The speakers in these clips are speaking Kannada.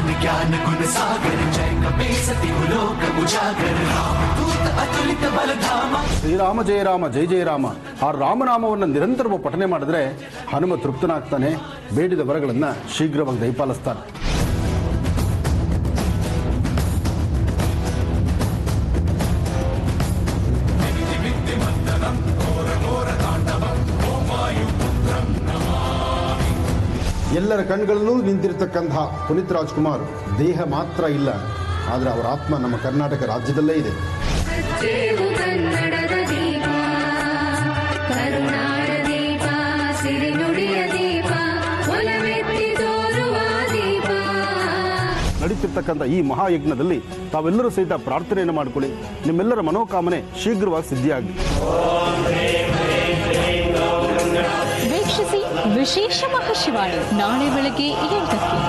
ज्ञान ज्ञान गुण सागर जय कपे सति लोक उजागर रामदूत अतुलित बल धामा ಶ್ರೀರಾಮ ಜಯ ರಾಮ ಜಯ ಜಯ ರಾಮ ಆ ರಾಮನಾಮವನ್ನು ನಿರಂತರವಾಗಿ ಪಠನೆ ಮಾಡಿದ್ರೆ ಹನುಮ ತೃಪ್ತನಾಗ್ತಾನೆ ಬೇಡಿದ ವರಗಳನ್ನು ಶೀಘ್ರವಾಗಿ ದಯಪಾಲಿಸ್ತಾನೆ ಎಲ್ಲರ ಕಣ್ಗಳಲ್ಲೂ ನಿಂತಿರತಕ್ಕಂತಹ ಪುನೀತ್ ರಾಜ್ಕುಮಾರ್ ದೇಹ ಮಾತ್ರ ಇಲ್ಲ ಆದರೆ ಅವರ ಆತ್ಮ ನಮ್ಮ ಕರ್ನಾಟಕ ರಾಜ್ಯದಲ್ಲೇ ಇದೆ ದೇವು ಕನ್ನಡದ ದೀಪ ಕರುನಾಡ ದೀಪ ಸಿರಿನುಡಿಯ ದೀಪ ಒಲವೆತ್ತಿ ತೋರುವ ದೀಪ ನಡೀತಿರ್ತಕ್ಕಂಥ ಈ ಮಹಾಯಜ್ಞದಲ್ಲಿ ತಾವೆಲ್ಲರೂ ಸಹಿತ ಪ್ರಾರ್ಥನೆಯನ್ನು ಮಾಡಿಕೊಳ್ಳಿ ನಿಮ್ಮೆಲ್ಲರ ಮನೋಕಾಮನೆ ಶೀಘ್ರವಾಗಿ ಸಿದ್ಧಿಯಾಗಲಿ ವೀಕ್ಷಿಸಿ ವಿಶೇಷ ಮಹಾಶಿವಾಣಿ ನಾಳೆ ಬೆಳಗ್ಗೆ ಎಂಟಕ್ಕೆ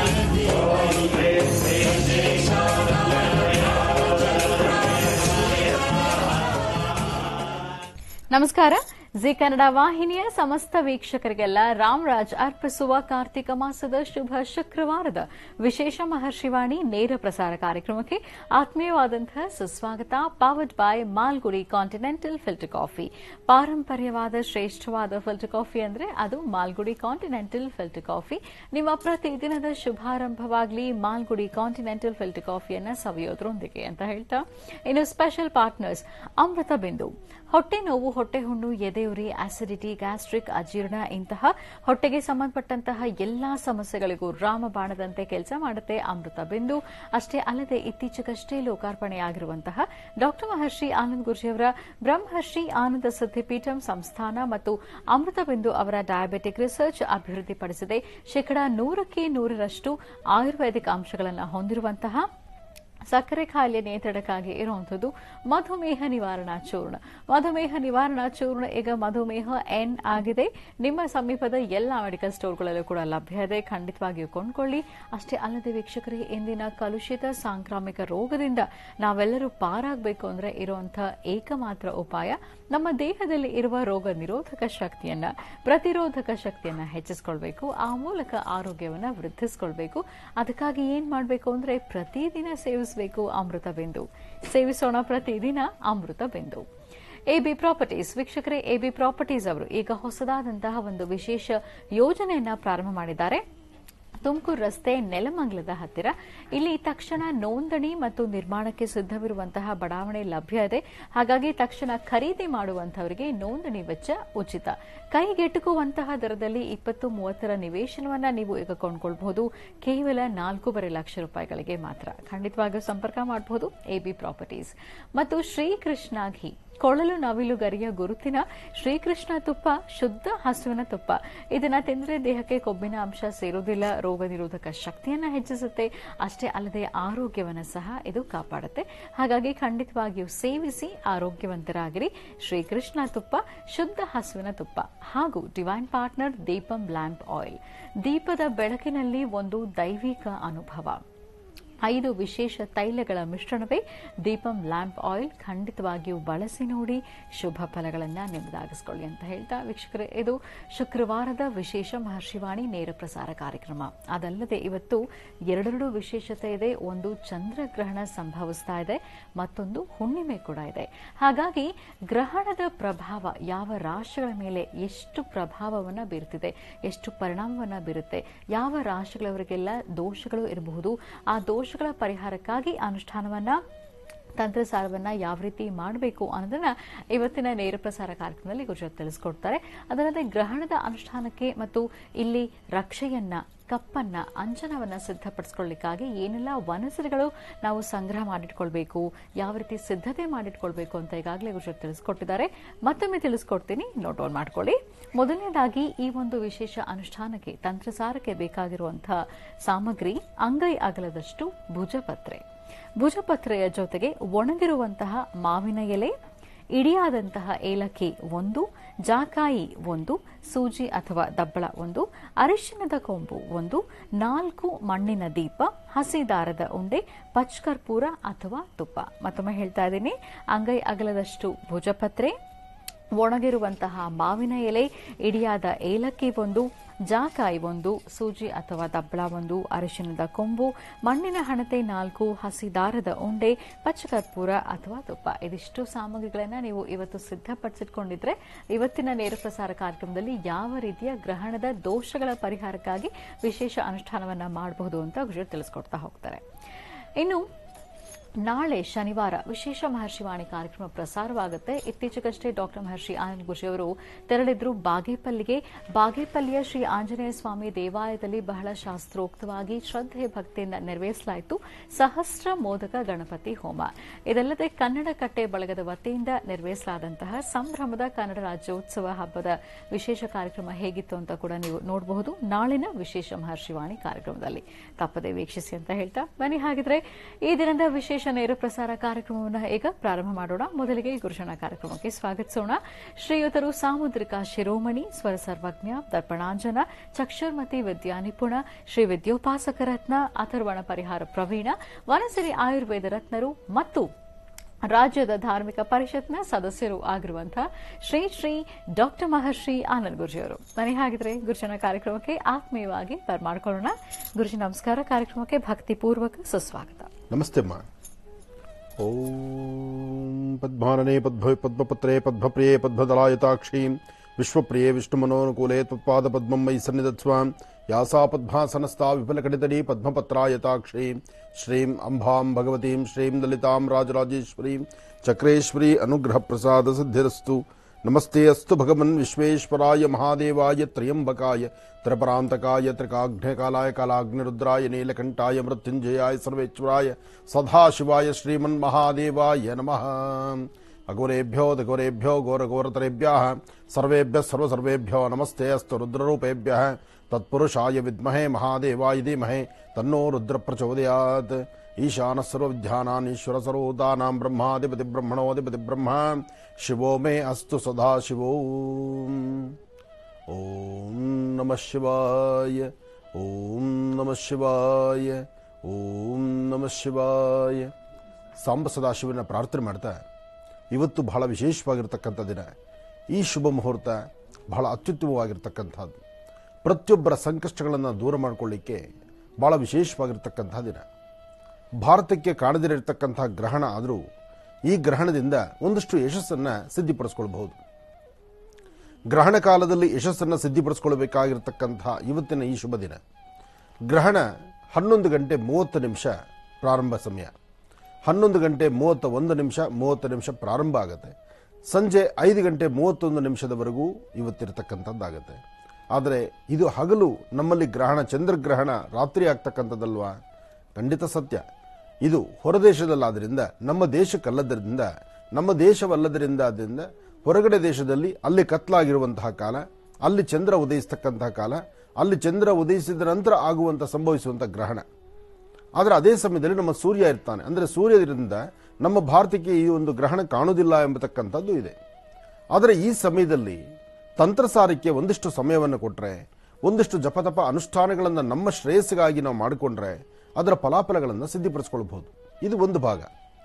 ನಮಸ್ಕಾರ ಜಿ ಕನ್ನಡ ವಾಹಿನಿಯ ಸಮಸ್ತ ವೀಕ್ಷಕರಿಗೆಲ್ಲ ರಾಮರಾಜ್ ಅರ್ಪಿಸುವ ಕಾರ್ತಿಕ ಮಾಸದ ಶುಭ ಶುಕ್ರವಾರದ ವಿಶೇಷ ಮಹರ್ಷಿವಾಣಿ ನೇರ ಪ್ರಸಾರ ಕಾರ್ಯಕ್ರಮಕ್ಕೆ ಆತ್ಮೀಯವಾದಂತಹ ಸುಸ್ವಾಗತ powered by Malgudi continental filter coffee ಪಾರಂಪರ್ಯವಾದ ಶ್ರೇಷ್ಠವಾದ ಫಿಲ್ಟರ್ ಕಾಫಿ ಅಂದ್ರೆ ಅದು ಮಾಲ್ಗುಡಿ ಕಾಂಟಿನೆಂಟಲ್ ಫಿಲ್ಟರ್ ಕಾಫಿ ನಿಮ್ಮ ಪ್ರತಿದಿನದ ಶುಭಾರಂಭವಾಗಲಿ ಮಾಲ್ಗುಡಿ ಕಾಂಟಿನೆಂಟಲ್ ಫಿಲ್ಟರ್ ಕಾಫಿಯನ್ನ ಸವಿಯೋದ್ರೊಂದಿಗೆ ಅಂತ ಹೇಳ್ತಾ ಇನ್ನು ಸ್ಪೆಷಲ್ ಪಾರ್ಟ್ನರ್ಸ್ ಅಮೃತ ಬಿಂದು ಹೊಟ್ಟೆ ನೋವು ಹೊಟ್ಟೆ ಹುಣ್ಣು ಎದೆಯುರಿ ಆಸಿಡಿಟಿ ಗ್ಯಾಸ್ಟ್ರಿಕ್ ಅಜೀರ್ಣ ಇಂತಹ ಹೊಟ್ಟೆಗೆ ಸಂಬಂಧಪಟ್ಟಂತಹ ಎಲ್ಲಾ ಸಮಸ್ಯೆಗಳಿಗೂ ರಾಮಬಾಣದಂತೆ ಕೆಲಸ ಮಾಡುತ್ತೆ ಅಮೃತ ಬಿಂದು ಅಷ್ಟೇ ಅಲ್ಲದೆ ಇತ್ತೀಚೆಗಷ್ಟೇ ಲೋಕಾರ್ಪಣೆಯಾಗಿರುವಂತಹ ಡಾಕ್ಟರ್ ಮಹರ್ಷಿ ಆನಂದ್ ಗುರುಜಿಯವರ ಬ್ರಹ್ಮರ್ಷಿ ಆನಂದ ಸಿದ್ಧಿಪೀಠಂ ಸಂಸ್ಥಾನ ಮತ್ತು ಅಮೃತ ಬಿಂದು ಅವರ ಡಯಾಬೆಟಿಕ್ ರಿಸರ್ಚ್ ಅಭಿವೃದ್ಧಿಪಡಿಸಿದೆ ಶೇಕಡಾ ನೂರಕ್ಕೆ ನೂರರಷ್ಟು ಆಯುರ್ವೇದಿಕ್ ಅಂಶಗಳನ್ನು ಹೊಂದಿರುವಂತಹ ಸಕ್ಕರೆ ಕಾಯಿಲೆ ನಿಯಂತ್ರಣಕ್ಕಾಗಿ ಇರುವಂಥದ್ದು ಮಧುಮೇಹ ನಿವಾರಣಾ ಚೂರ್ಣ ಮಧುಮೇಹ ನಿವಾರಣಾ ಚೂರ್ಣ ಈಗ ಮಧುಮೇಹ ಎನ್ ಆಗಿದೆ ನಿಮ್ಮ ಸಮೀಪದ ಎಲ್ಲ ಮೆಡಿಕಲ್ ಸ್ಟೋರ್ಗಳಲ್ಲೂ ಕೂಡ ಲಭ್ಯ ಇದೆ ಖಂಡಿತವಾಗಿಯೂ ಕೊಂಡ್ಕೊಳ್ಳಿ ಅಷ್ಟೇ ಅಲ್ಲದೆ ವೀಕ್ಷಕರಿಗೆ ಇಂದಿನ ಕಲುಷಿತ ಸಾಂಕ್ರಾಮಿಕ ರೋಗದಿಂದ ನಾವೆಲ್ಲರೂ ಪಾರಾಗಬೇಕು ಅಂದ್ರೆ ಇರುವಂತಹ ಏಕಮಾತ್ರ ಉಪಾಯ ನಮ್ಮ ದೇಹದಲ್ಲಿ ಇರುವ ರೋಗ ನಿರೋಧಕ ಶಕ್ತಿಯನ್ನ ಪ್ರತಿರೋಧಕ ಶಕ್ತಿಯನ್ನ ಹೆಚ್ಚಿಸ್ಕೊಳ್ಬೇಕು ಆ ಮೂಲಕ ಆರೋಗ್ಯವನ್ನ ವೃದ್ಧಿಸ್ಕೊಳ್ಬೇಕು ಅದಕ್ಕಾಗಿ ಏನ್ ಮಾಡಬೇಕು ಅಂದ್ರೆ ಪ್ರತಿದಿನ ಸೇವಿಸಬೇಕು ಅಮೃತ ಬಿಂದು ಸೇವಿಸೋಣ ಪ್ರತಿದಿನ ಅಮೃತ ಬಿಂದು ಎಬಿ ಪ್ರಾಪರ್ಟೀಸ್ ವೀಕ್ಷಕರೇ ಎಬಿ ಪ್ರಾಪರ್ಟೀಸ್ ಅವರು ಈಗ ಹೊಸದಾದಂತಹ ಒಂದು ವಿಶೇಷ ಯೋಜನೆಯನ್ನ ಪ್ರಾರಂಭ ಮಾಡಿದ್ದಾರೆ ತುಮಕೂರು ರಸ್ತೆ ನೆಲಮಂಗಲದ ಹತ್ತಿರ ಇಲ್ಲಿ ತಕ್ಷಣ ನೋಂದಣಿ ಮತ್ತು ನಿರ್ಮಾಣಕ್ಕೆ ಸಿದ್ಧವಿರುವಂತಹ ಬಡಾವಣೆ ಲಭ್ಯ ಇದೆ ಹಾಗಾಗಿ ತಕ್ಷಣ ಖರೀದಿ ಮಾಡುವಂತವರಿಗೆ ನೋಂದಣಿ ವೆಚ್ಚ ಉಚಿತ ಕೈಗೆಟುಕುವಂತಹ ದರದಲ್ಲಿ ಇಪ್ಪತ್ತು ಮೂವತ್ತರ ನಿವೇಶನವನ್ನ ನೀವು ಈಗ ಕೊಂಡ್ಕೊಳ್ಬಹುದು ಕೇವಲ ನಾಲ್ಕೂವರೆ ಲಕ್ಷ ರೂಪಾಯಿಗಳಿಗೆ ಮಾತ್ರ ಖಂಡಿತವಾಗಿಯೂ ಸಂಪರ್ಕ ಮಾಡಬಹುದು ಎಬಿ ಪ್ರಾಪರ್ಟೀಸ್ ಮತ್ತು ಶ್ರೀಕೃಷ್ಣ ಘಿ ಕೊಳಲು ನವಿಲು ಗರಿಯ ಗುರುತಿನ ಶ್ರೀಕೃಷ್ಣ ತುಪ್ಪ ಶುದ್ಧ ಹಸುವಿನ ತುಪ್ಪ ಇದನ್ನ ತಿಂದ್ರೆ ದೇಹಕ್ಕೆ ಕೊಬ್ಬಿನ ಅಂಶ ಸೇರುವುದಿಲ್ಲ ರೋಗ ನಿರೋಧಕ ಶಕ್ತಿಯನ್ನ ಹೆಚ್ಚಿಸುತ್ತೆ ಅಷ್ಟೇ ಅಲ್ಲದೆ ಆರೋಗ್ಯವನ್ನ ಸಹ ಇದು ಕಾಪಾಡುತ್ತೆ ಹಾಗಾಗಿ ಖಂಡಿತವಾಗಿಯೂ ಸೇವಿಸಿ ಆರೋಗ್ಯವಂತರಾಗಿರಿ ಶ್ರೀಕೃಷ್ಣ ತುಪ್ಪ ಶುದ್ಧ ಹಸುವಿನ ತುಪ್ಪ ಹಾಗೂ divine partner Deepam lamp oil ದೀಪದ ಬೆಳಕಿನಲ್ಲಿ ಒಂದು ದೈವಿಕ ಅನುಭವ ಐದು ವಿಶೇಷ ತೈಲಗಳ ಮಿಶ್ರಣವೇ ದೀಪಂ ಲ್ಯಾಂಪ್ ಆಯಿಲ್ ಖಂಡಿತವಾಗಿಯೂ ಬಳಸಿ ನೋಡಿ ಶುಭ ಫಲಗಳನ್ನು ನಿಮ್ಮದಾಗಿಸ್ಕೊಳ್ಳಿ ಅಂತ ಹೇಳ್ತಾ ವೀಕ್ಷಕರೇ ಇದು ಶುಕ್ರವಾರದ ವಿಶೇಷ ಮಹರ್ಷಿವಾಣಿ ನೇರ ಪ್ರಸಾರ ಕಾರ್ಯಕ್ರಮ ಅದಲ್ಲದೆ ಇವತ್ತು ಎರಡೆರಡು ವಿಶೇಷತೆ ಇದೆ ಒಂದು ಚಂದ್ರಗ್ರಹಣ ಸಂಭವಿಸ್ತಾ ಇದೆ ಮತ್ತೊಂದು ಹುಣ್ಣಿಮೆ ಕೂಡ ಇದೆ ಹಾಗಾಗಿ ಗ್ರಹಣದ ಪ್ರಭಾವ ಯಾವ ರಾಶಿಗಳ ಮೇಲೆ ಎಷ್ಟು ಪ್ರಭಾವವನ್ನು ಬೀರುತ್ತಿದೆ ಎಷ್ಟು ಪರಿಣಾಮವನ್ನು ಬೀರುತ್ತೆ ಯಾವ ರಾಶಿಗಳವರಿಗೆಲ್ಲ ದೋಷಗಳು ಇರಬಹುದು ಆ ದೋಷಗಳ ಪರಿಹಾರಕ್ಕಾಗಿ ಅನುಷ್ಠಾನವನ್ನ ತಂತ್ರಸಾರವನ್ನ ಯಾವ ರೀತಿ ಮಾಡಬೇಕು ಅನ್ನೋದನ್ನ ಇವತ್ತಿನ ನೇರ ಪ್ರಸಾರ ಕಾರ್ಯಕ್ರಮದಲ್ಲಿ ಗುರುಜಾತ್ ತಿಳಿಸ್ಕೊಡ್ತಾರೆ ಅದಲ್ಲದೆ ಗ್ರಹಣದ ಅನುಷ್ಠಾನಕ್ಕೆ ಮತ್ತು ಇಲ್ಲಿ ರಕ್ಷೆಯನ್ನ ಕಪ್ಪನ್ನ ಅಂಜನವನ್ನ ಸಿದ್ಧಪಡಿಸ್ಕೊಳ್ಳಿಕ್ಕಾಗಿ ಏನೆಲ್ಲ ವನಸರಿಗಳು ನಾವು ಸಂಗ್ರಹ ಮಾಡಿಟ್ಕೊಳ್ಬೇಕು ಯಾವ ರೀತಿ ಸಿದ್ಧತೆ ಮಾಡಿಟ್ಕೊಳ್ಬೇಕು ಅಂತ ಈಗಾಗಲೇ ಗುರುಜಾತ್ ತಿಳಿಸ್ಕೊಟ್ಟಿದ್ದಾರೆ ಮತ್ತೊಮ್ಮೆ ತಿಳಿಸ್ಕೊಡ್ತೀನಿ ನೋಟ್ ಆನ್ ಮಾಡ್ಕೊಳ್ಳಿ ಮೊದಲನೇದಾಗಿ ಈ ಒಂದು ವಿಶೇಷ ಅನುಷ್ಠಾನಕ್ಕೆ ತಂತ್ರಸಾರಕ್ಕೆ ಬೇಕಾಗಿರುವಂತಹ ಸಾಮಗ್ರಿ ಅಂಗೈ ಅಗಲದಷ್ಟು ಭುಜಪತ್ರೆ ಭುಜಪತ್ರೆಯ ಜೊತೆಗೆ ಒಣಗಿರುವಂತಹ ಮಾವಿನ ಎಲೆ ಇಡಿಯಾದಂತಹ ಏಲಕ್ಕಿ ಒಂದು ಜಾಕಾಯಿ ಒಂದು ಸೂಜಿ ಅಥವಾ ದಬ್ಬಳ ಒಂದು ಅರಿಶಿಣದ ಕೊಂಬು ಒಂದು ನಾಲ್ಕು ಮಣ್ಣಿನ ದೀಪ ಹಸಿ ದಾರದ ಉಂಡೆ ಪಚ್ಕರ್ಪೂರ ಅಥವಾ ತುಪ್ಪ ಮತ್ತೊಮ್ಮೆ ಹೇಳ್ತಾ ಇದ್ದೀನಿ ಅಂಗೈ ಅಗಲದಷ್ಟು ಭುಜಪತ್ರೆ ಒಣಗಿರುವಂತಹ ಮಾವಿನ ಎಲೆ ಇಡಿಯಾದ ಏಲಕ್ಕಿ ಒಂದು ಜಾಕಾಯಿ ಒಂದು ಸೂಜಿ ಅಥವಾ ದಬ್ಬಳ ಒಂದು ಅರಿಶಿಣದ ಕೊಂಬು ಮಣ್ಣಿನ ಹಣತೆ ನಾಲ್ಕು ಹಸಿ ದಾರದ ಉಂಡೆ ಪಚ್ಚಕರ್ಪೂರ ಅಥವಾ ತುಪ್ಪ ಇದಿಷ್ಟು ಸಾಮಗ್ರಿಗಳನ್ನು ನೀವು ಇವತ್ತು ಸಿದ್ಧಪಡಿಸಿಟ್ಕೊಂಡಿದ್ರೆ ಇವತ್ತಿನ ನೇರ ಪ್ರಸಾರ ಕಾರ್ಯಕ್ರಮದಲ್ಲಿ ಯಾವ ರೀತಿಯ ಗ್ರಹಣದ ದೋಷಗಳ ಪರಿಹಾರಕ್ಕಾಗಿ ವಿಶೇಷ ಅನುಷ್ಠಾನವನ್ನ ಮಾಡಬಹುದು ಅಂತ ಗುಜರ್ ತಿಳಿಸ್ಕೊಡ್ತಾ ಹೋಗ್ತಾರೆ ಇನ್ನು ನಾಳೆ ಶನಿವಾರ ವಿಶೇಷ ಮಹರ್ಷಿವಾಣಿ ಕಾರ್ಯಕ್ರಮ ಪ್ರಸಾರವಾಗುತ್ತೆ ಇತ್ತೀಚೆಗಷ್ಟೇ ಡಾಕ್ಟರ್ ಮಹರ್ಷಿ ಆನಂದ್ ಗುರುಜಿ ಅವರು ತೆರಳಿದ್ರು ಬಾಗೇಪಲ್ಲಿಗೆ ಬಾಗೇಪಲ್ಲಿಯ ಶ್ರೀ ಆಂಜನೇಯ ಸ್ವಾಮಿ ದೇವಾಲಯದಲ್ಲಿ ಬಹಳ ಶಾಸ್ತ್ರೋಕ್ತವಾಗಿ ಶ್ರದ್ಧೆ ಭಕ್ತಿಯಿಂದ ನೆರವೇರಿಸಲಾಯಿತು ಸಹಸ್ರ ಮೋದಕ ಗಣಪತಿ ಹೋಮ ಇದಲ್ಲದೆ ಕನ್ನಡ ಕಟ್ಟೆ ಬಳಗದ ವತಿಯಿಂದ ನೆರವೇರಿಸಲಾದಂತಹ ಸಂಭ್ರಮದ ಕನ್ನಡ ರಾಜ್ಯೋತ್ಸವ ಹಬ್ಬದ ವಿಶೇಷ ಕಾರ್ಯಕ್ರಮ ಹೇಗಿತ್ತು ಅಂತ ಕೂಡ ನೀವು ನೋಡಬಹುದು ನಾಳಿನ ವಿಶೇಷ ಮಹರ್ಷಿವಾಣಿ ಕಾರ್ಯಕ್ರಮದಲ್ಲಿ ತಪ್ಪದೆ ವೀಕ್ಷಿಸಿ ಅಂತ ಹೇಳ್ತಾ ಬನ್ನಿ ಹಾಗಿದ್ರೆ ಈ ದಿನದ ವಿಶೇಷ ನೇರ ಪ್ರಸಾರ ಕಾರ್ಯಕ್ರಮವನ್ನು ಈಗ ಪ್ರಾರಂಭ ಮಾಡೋಣ ಮೊದಲಿಗೆ ಗುರುಜನ ಕಾರ್ಯಕ್ರಮಕ್ಕೆ ಸ್ವಾಗತಿಸೋಣ ಶ್ರೀಯುತರು ಸಾಮುದ್ರಿಕ ಶಿರೋಮಣಿ ಸ್ವರ ಸರ್ವಜ್ಞ ದರ್ಪಣಾಂಜನ ಚಕ್ಷುರ್ಮತಿ ವಿದ್ಯಾ ನಿಪುಣ ಶ್ರೀ ವಿದ್ಯೋಪಾಸಕ ರತ್ನ ಅಥರ್ವಣ ಪರಿಹಾರ ಪ್ರವೀಣ ವನಸಿರಿ ಆಯುರ್ವೇದ ರತ್ನರು ಮತ್ತು ರಾಜ್ಯದ ಧಾರ್ಮಿಕ ಪರಿಷತ್ನ ಸದಸ್ಯರು ಆಗಿರುವಂತಹ ಶ್ರೀ ಶ್ರೀ ಡಾಕ್ಟರ್ ಮಹರ್ಷಿ ಆನಂದ್ ಗುರುಜಿ ಅವರು ಮನೆ ಹಾಗಿದ್ರೆ ಗುರುಜನ ಕಾರ್ಯಕ್ರಮಕ್ಕೆ ಆತ್ಮೀಯವಾಗಿ ಬರ್ಮಾಡ್ಕೊಳ್ಳೋಣ ಗುರುಜಿ ನಮಸ್ಕಾರ ಕಾರ್ಯಕ್ರಮಕ್ಕೆ ಭಕ್ತಿಪೂರ್ವಕ ಸುಸ್ವಾಗತ ನಮಸ್ತೆ ಅಮ್ಮ ಓಂ ಪದ್ಮಾನನೆ ಪದ್ಮ ಪದ್ಮಪತ್ರೇ ಪದ್ಮಪ್ರಿಯೇ ಪದ್ಮದಲಾಯತಾಕ್ಷೀಂ ವಿಶ್ವಪ್ರಿಯೇ ವಿಷ್ಣುಮನೋನುಕೂಲೆ ತ್ವತ್ಪಾದ ಪದ್ಮಂ ಮೈ ಸನ್ನಿಧತ್ಸ್ವಾಂ ಯಾಸಾ ಪದ್ಮಾಸನಸ್ತಾ ವಿಫಲಕಟಿತಡಿ ಪದ್ಮಪತ್ರಾಯತಾಕ್ಷೀಂ ಶ್ರೀಂ ಅಂಬಾಂ ಭಗವತೀಂ ಶ್ರೀಂ ಲಲಿತಾಂ ರಾಜರಾಜೇಶ್ವರೀಂ ಚಕ್ರೇಶ್ವರಿ ಅನುಗ್ರಹ ಪ್ರಸಾದ ಸಿದ್ಧಿರಸ್ತು ನಮಸ್ತೆ ಅಸ್ತು ಭಗವನ್ ವಿಶ್ವೇಶ್ವರಾಯ ಮಹಾದೇವಾಯ ತ್ರಯಂಬಕಾಯ ತ್ರಿಪರಾಂತಕಾಯ ತ್ರಿಕಾಗ್ನೇಕಾಲಾಯ ಕಾಲಾಗ್ನಿರುದ್ರಾಯ ನೀಲಕಂಠಾಯ ಮೃತ್ಯುಂಜಯಾಯ ಸರ್ವೇಶ್ವರಾಯ ಸದಾಶಿವಾಯ ಶ್ರೀಮನ್ಮಹಾದೇವಾಯ ನಮಃ ಅಘೋರೇಭ್ಯೋ ದಘೋರೇಭ್ಯೋ ಘೋರಘೋರತರೇಭ್ಯ ಸರ್ವೇಭ್ಯ ಸರ್ವಸರ್ವೇಭ್ಯೋ ನಮಸ್ತೆ ಅಸ್ತು ರುದ್ರರೂಪೇಭ್ಯ ತತ್ಪುರುಷಾಯ ವಿದ್ಮಹೇ ಮಹಾದೇವಾಯ ಧೀಮಹೇ ತನ್ನೋ ರುದ್ರ ಪ್ರಚೋದಯಾತ್ ಈಶಾನ ಸರ್ವವಿದ್ಯಾನಾನ್ ಈಶ್ವರ ಸರ್ವೋದಾನಾಂ ಬ್ರಹ್ಮಾಧಿಪತಿ ಬ್ರಹ್ಮಣೋಧಿಪತಿ ಬ್ರಹ್ಮ ಶಿವೋ ಮೇ ಅಸ್ತು ಸದಾ ಶಿವೋ ಓಂ ನಮಃ ಶಿವಾಯ ಓಂ ನಮಃ ಶಿವಾಯ ಓಂ ನಮಃ ಶಿವಾಯ ಸಾಂಬ ಸದಾಶಿವನ ಪ್ರಾರ್ಥನೆ ಮಾಡ್ತಾ ಇವತ್ತು ಬಹಳ ವಿಶೇಷವಾಗಿರ್ತಕ್ಕಂಥ ದಿನ ಈ ಶುಭ ಮುಹೂರ್ತ ಬಹಳ ಅತ್ಯುತ್ತಮವಾಗಿರ್ತಕ್ಕಂಥದ್ದು ಪ್ರತಿಯೊಬ್ಬರ ಸಂಕಷ್ಟಗಳನ್ನು ದೂರ ಮಾಡಿಕೊಳ್ಳಿಕ್ಕೆ ಬಹಳ ವಿಶೇಷವಾಗಿರ್ತಕ್ಕಂಥ ದಿನ ಭಾರತಕ್ಕೆ ಕಾಣದಿರತಕ್ಕಂಥ ಗ್ರಹಣ ಆದರೂ ಈ ಗ್ರಹಣದಿಂದ ಒಂದಷ್ಟು ಯಶಸ್ಸನ್ನು ಸಿದ್ಧಿಪಡಿಸ್ಕೊಳ್ಬಹುದು ಗ್ರಹಣ ಕಾಲದಲ್ಲಿ ಯಶಸ್ಸನ್ನು ಸಿದ್ಧಿಪಡಿಸ್ಕೊಳ್ಬೇಕಾಗಿರ್ತಕ್ಕಂಥ ಇವತ್ತಿನ ಈ ಶುಭ ದಿನ ಗ್ರಹಣ ಹನ್ನೊಂದು ಗಂಟೆ ಮೂವತ್ತು ನಿಮಿಷ ಪ್ರಾರಂಭ ಸಮಯ ಹನ್ನೊಂದು ಗಂಟೆ ಮೂವತ್ತ ಒಂದು ನಿಮಿಷ ಮೂವತ್ತು ನಿಮಿಷ ಪ್ರಾರಂಭ ಆಗುತ್ತೆ ಸಂಜೆ ಐದು ಗಂಟೆ ಮೂವತ್ತೊಂದು ನಿಮಿಷದವರೆಗೂ ಇವತ್ತಿರತಕ್ಕಂಥದ್ದಾಗತ್ತೆ ಆದರೆ ಇದು ಹಗಲು ನಮ್ಮಲ್ಲಿ ಗ್ರಹಣ ಚಂದ್ರಗ್ರಹಣ ರಾತ್ರಿ ಆಗ್ತಕ್ಕಂಥದ್ದಲ್ವಾ ಖಂಡಿತ ಸತ್ಯ ಇದು ಹೊರದೇಶದಲ್ಲಾದ್ರಿಂದ ನಮ್ಮ ದೇಶಕ್ಕಲ್ಲದರಿಂದ ನಮ್ಮ ದೇಶವಲ್ಲದರಿಂದ ಆದ್ದರಿಂದ ಹೊರಗಡೆ ದೇಶದಲ್ಲಿ ಅಲ್ಲಿ ಕತ್ಲಾಗಿರುವಂತಹ ಕಾಲ ಅಲ್ಲಿ ಚಂದ್ರ ಉದಯಿಸ್ತಕ್ಕಂತಹ ಕಾಲ ಅಲ್ಲಿ ಚಂದ್ರ ಉದಯಿಸಿದ ನಂತರ ಆಗುವಂಥ ಸಂಭವಿಸುವಂಥ ಗ್ರಹಣ ಆದರೆ ಅದೇ ಸಮಯದಲ್ಲಿ ನಮ್ಮ ಸೂರ್ಯ ಇರ್ತಾನೆ ಅಂದರೆ ಸೂರ್ಯದಿಂದ ನಮ್ಮ ಭಾರತಕ್ಕೆ ಈ ಒಂದು ಗ್ರಹಣ ಕಾಣುವುದಿಲ್ಲ ಎಂಬತಕ್ಕಂಥದ್ದು ಇದೆ ಆದರೆ ಈ ಸಮಯದಲ್ಲಿ ತಂತ್ರಸಾರಕ್ಕೆ ಒಂದಿಷ್ಟು ಸಮಯವನ್ನು ಕೊಟ್ಟರೆ ಒಂದಿಷ್ಟು ಜಪತಪ ಅನುಷ್ಠಾನಗಳನ್ನು ನಮ್ಮ ಶ್ರೇಯಸ್ಸಿಗಾಗಿ ನಾವು ಮಾಡಿಕೊಂಡ್ರೆ ಅದರ ಫಲಾಫಲಗಳನ್ನು ಸಿದ್ಧಿಪಡಿಸ್ಕೊಳ್ಬಹುದು ಇದು ಒಂದು ಭಾಗ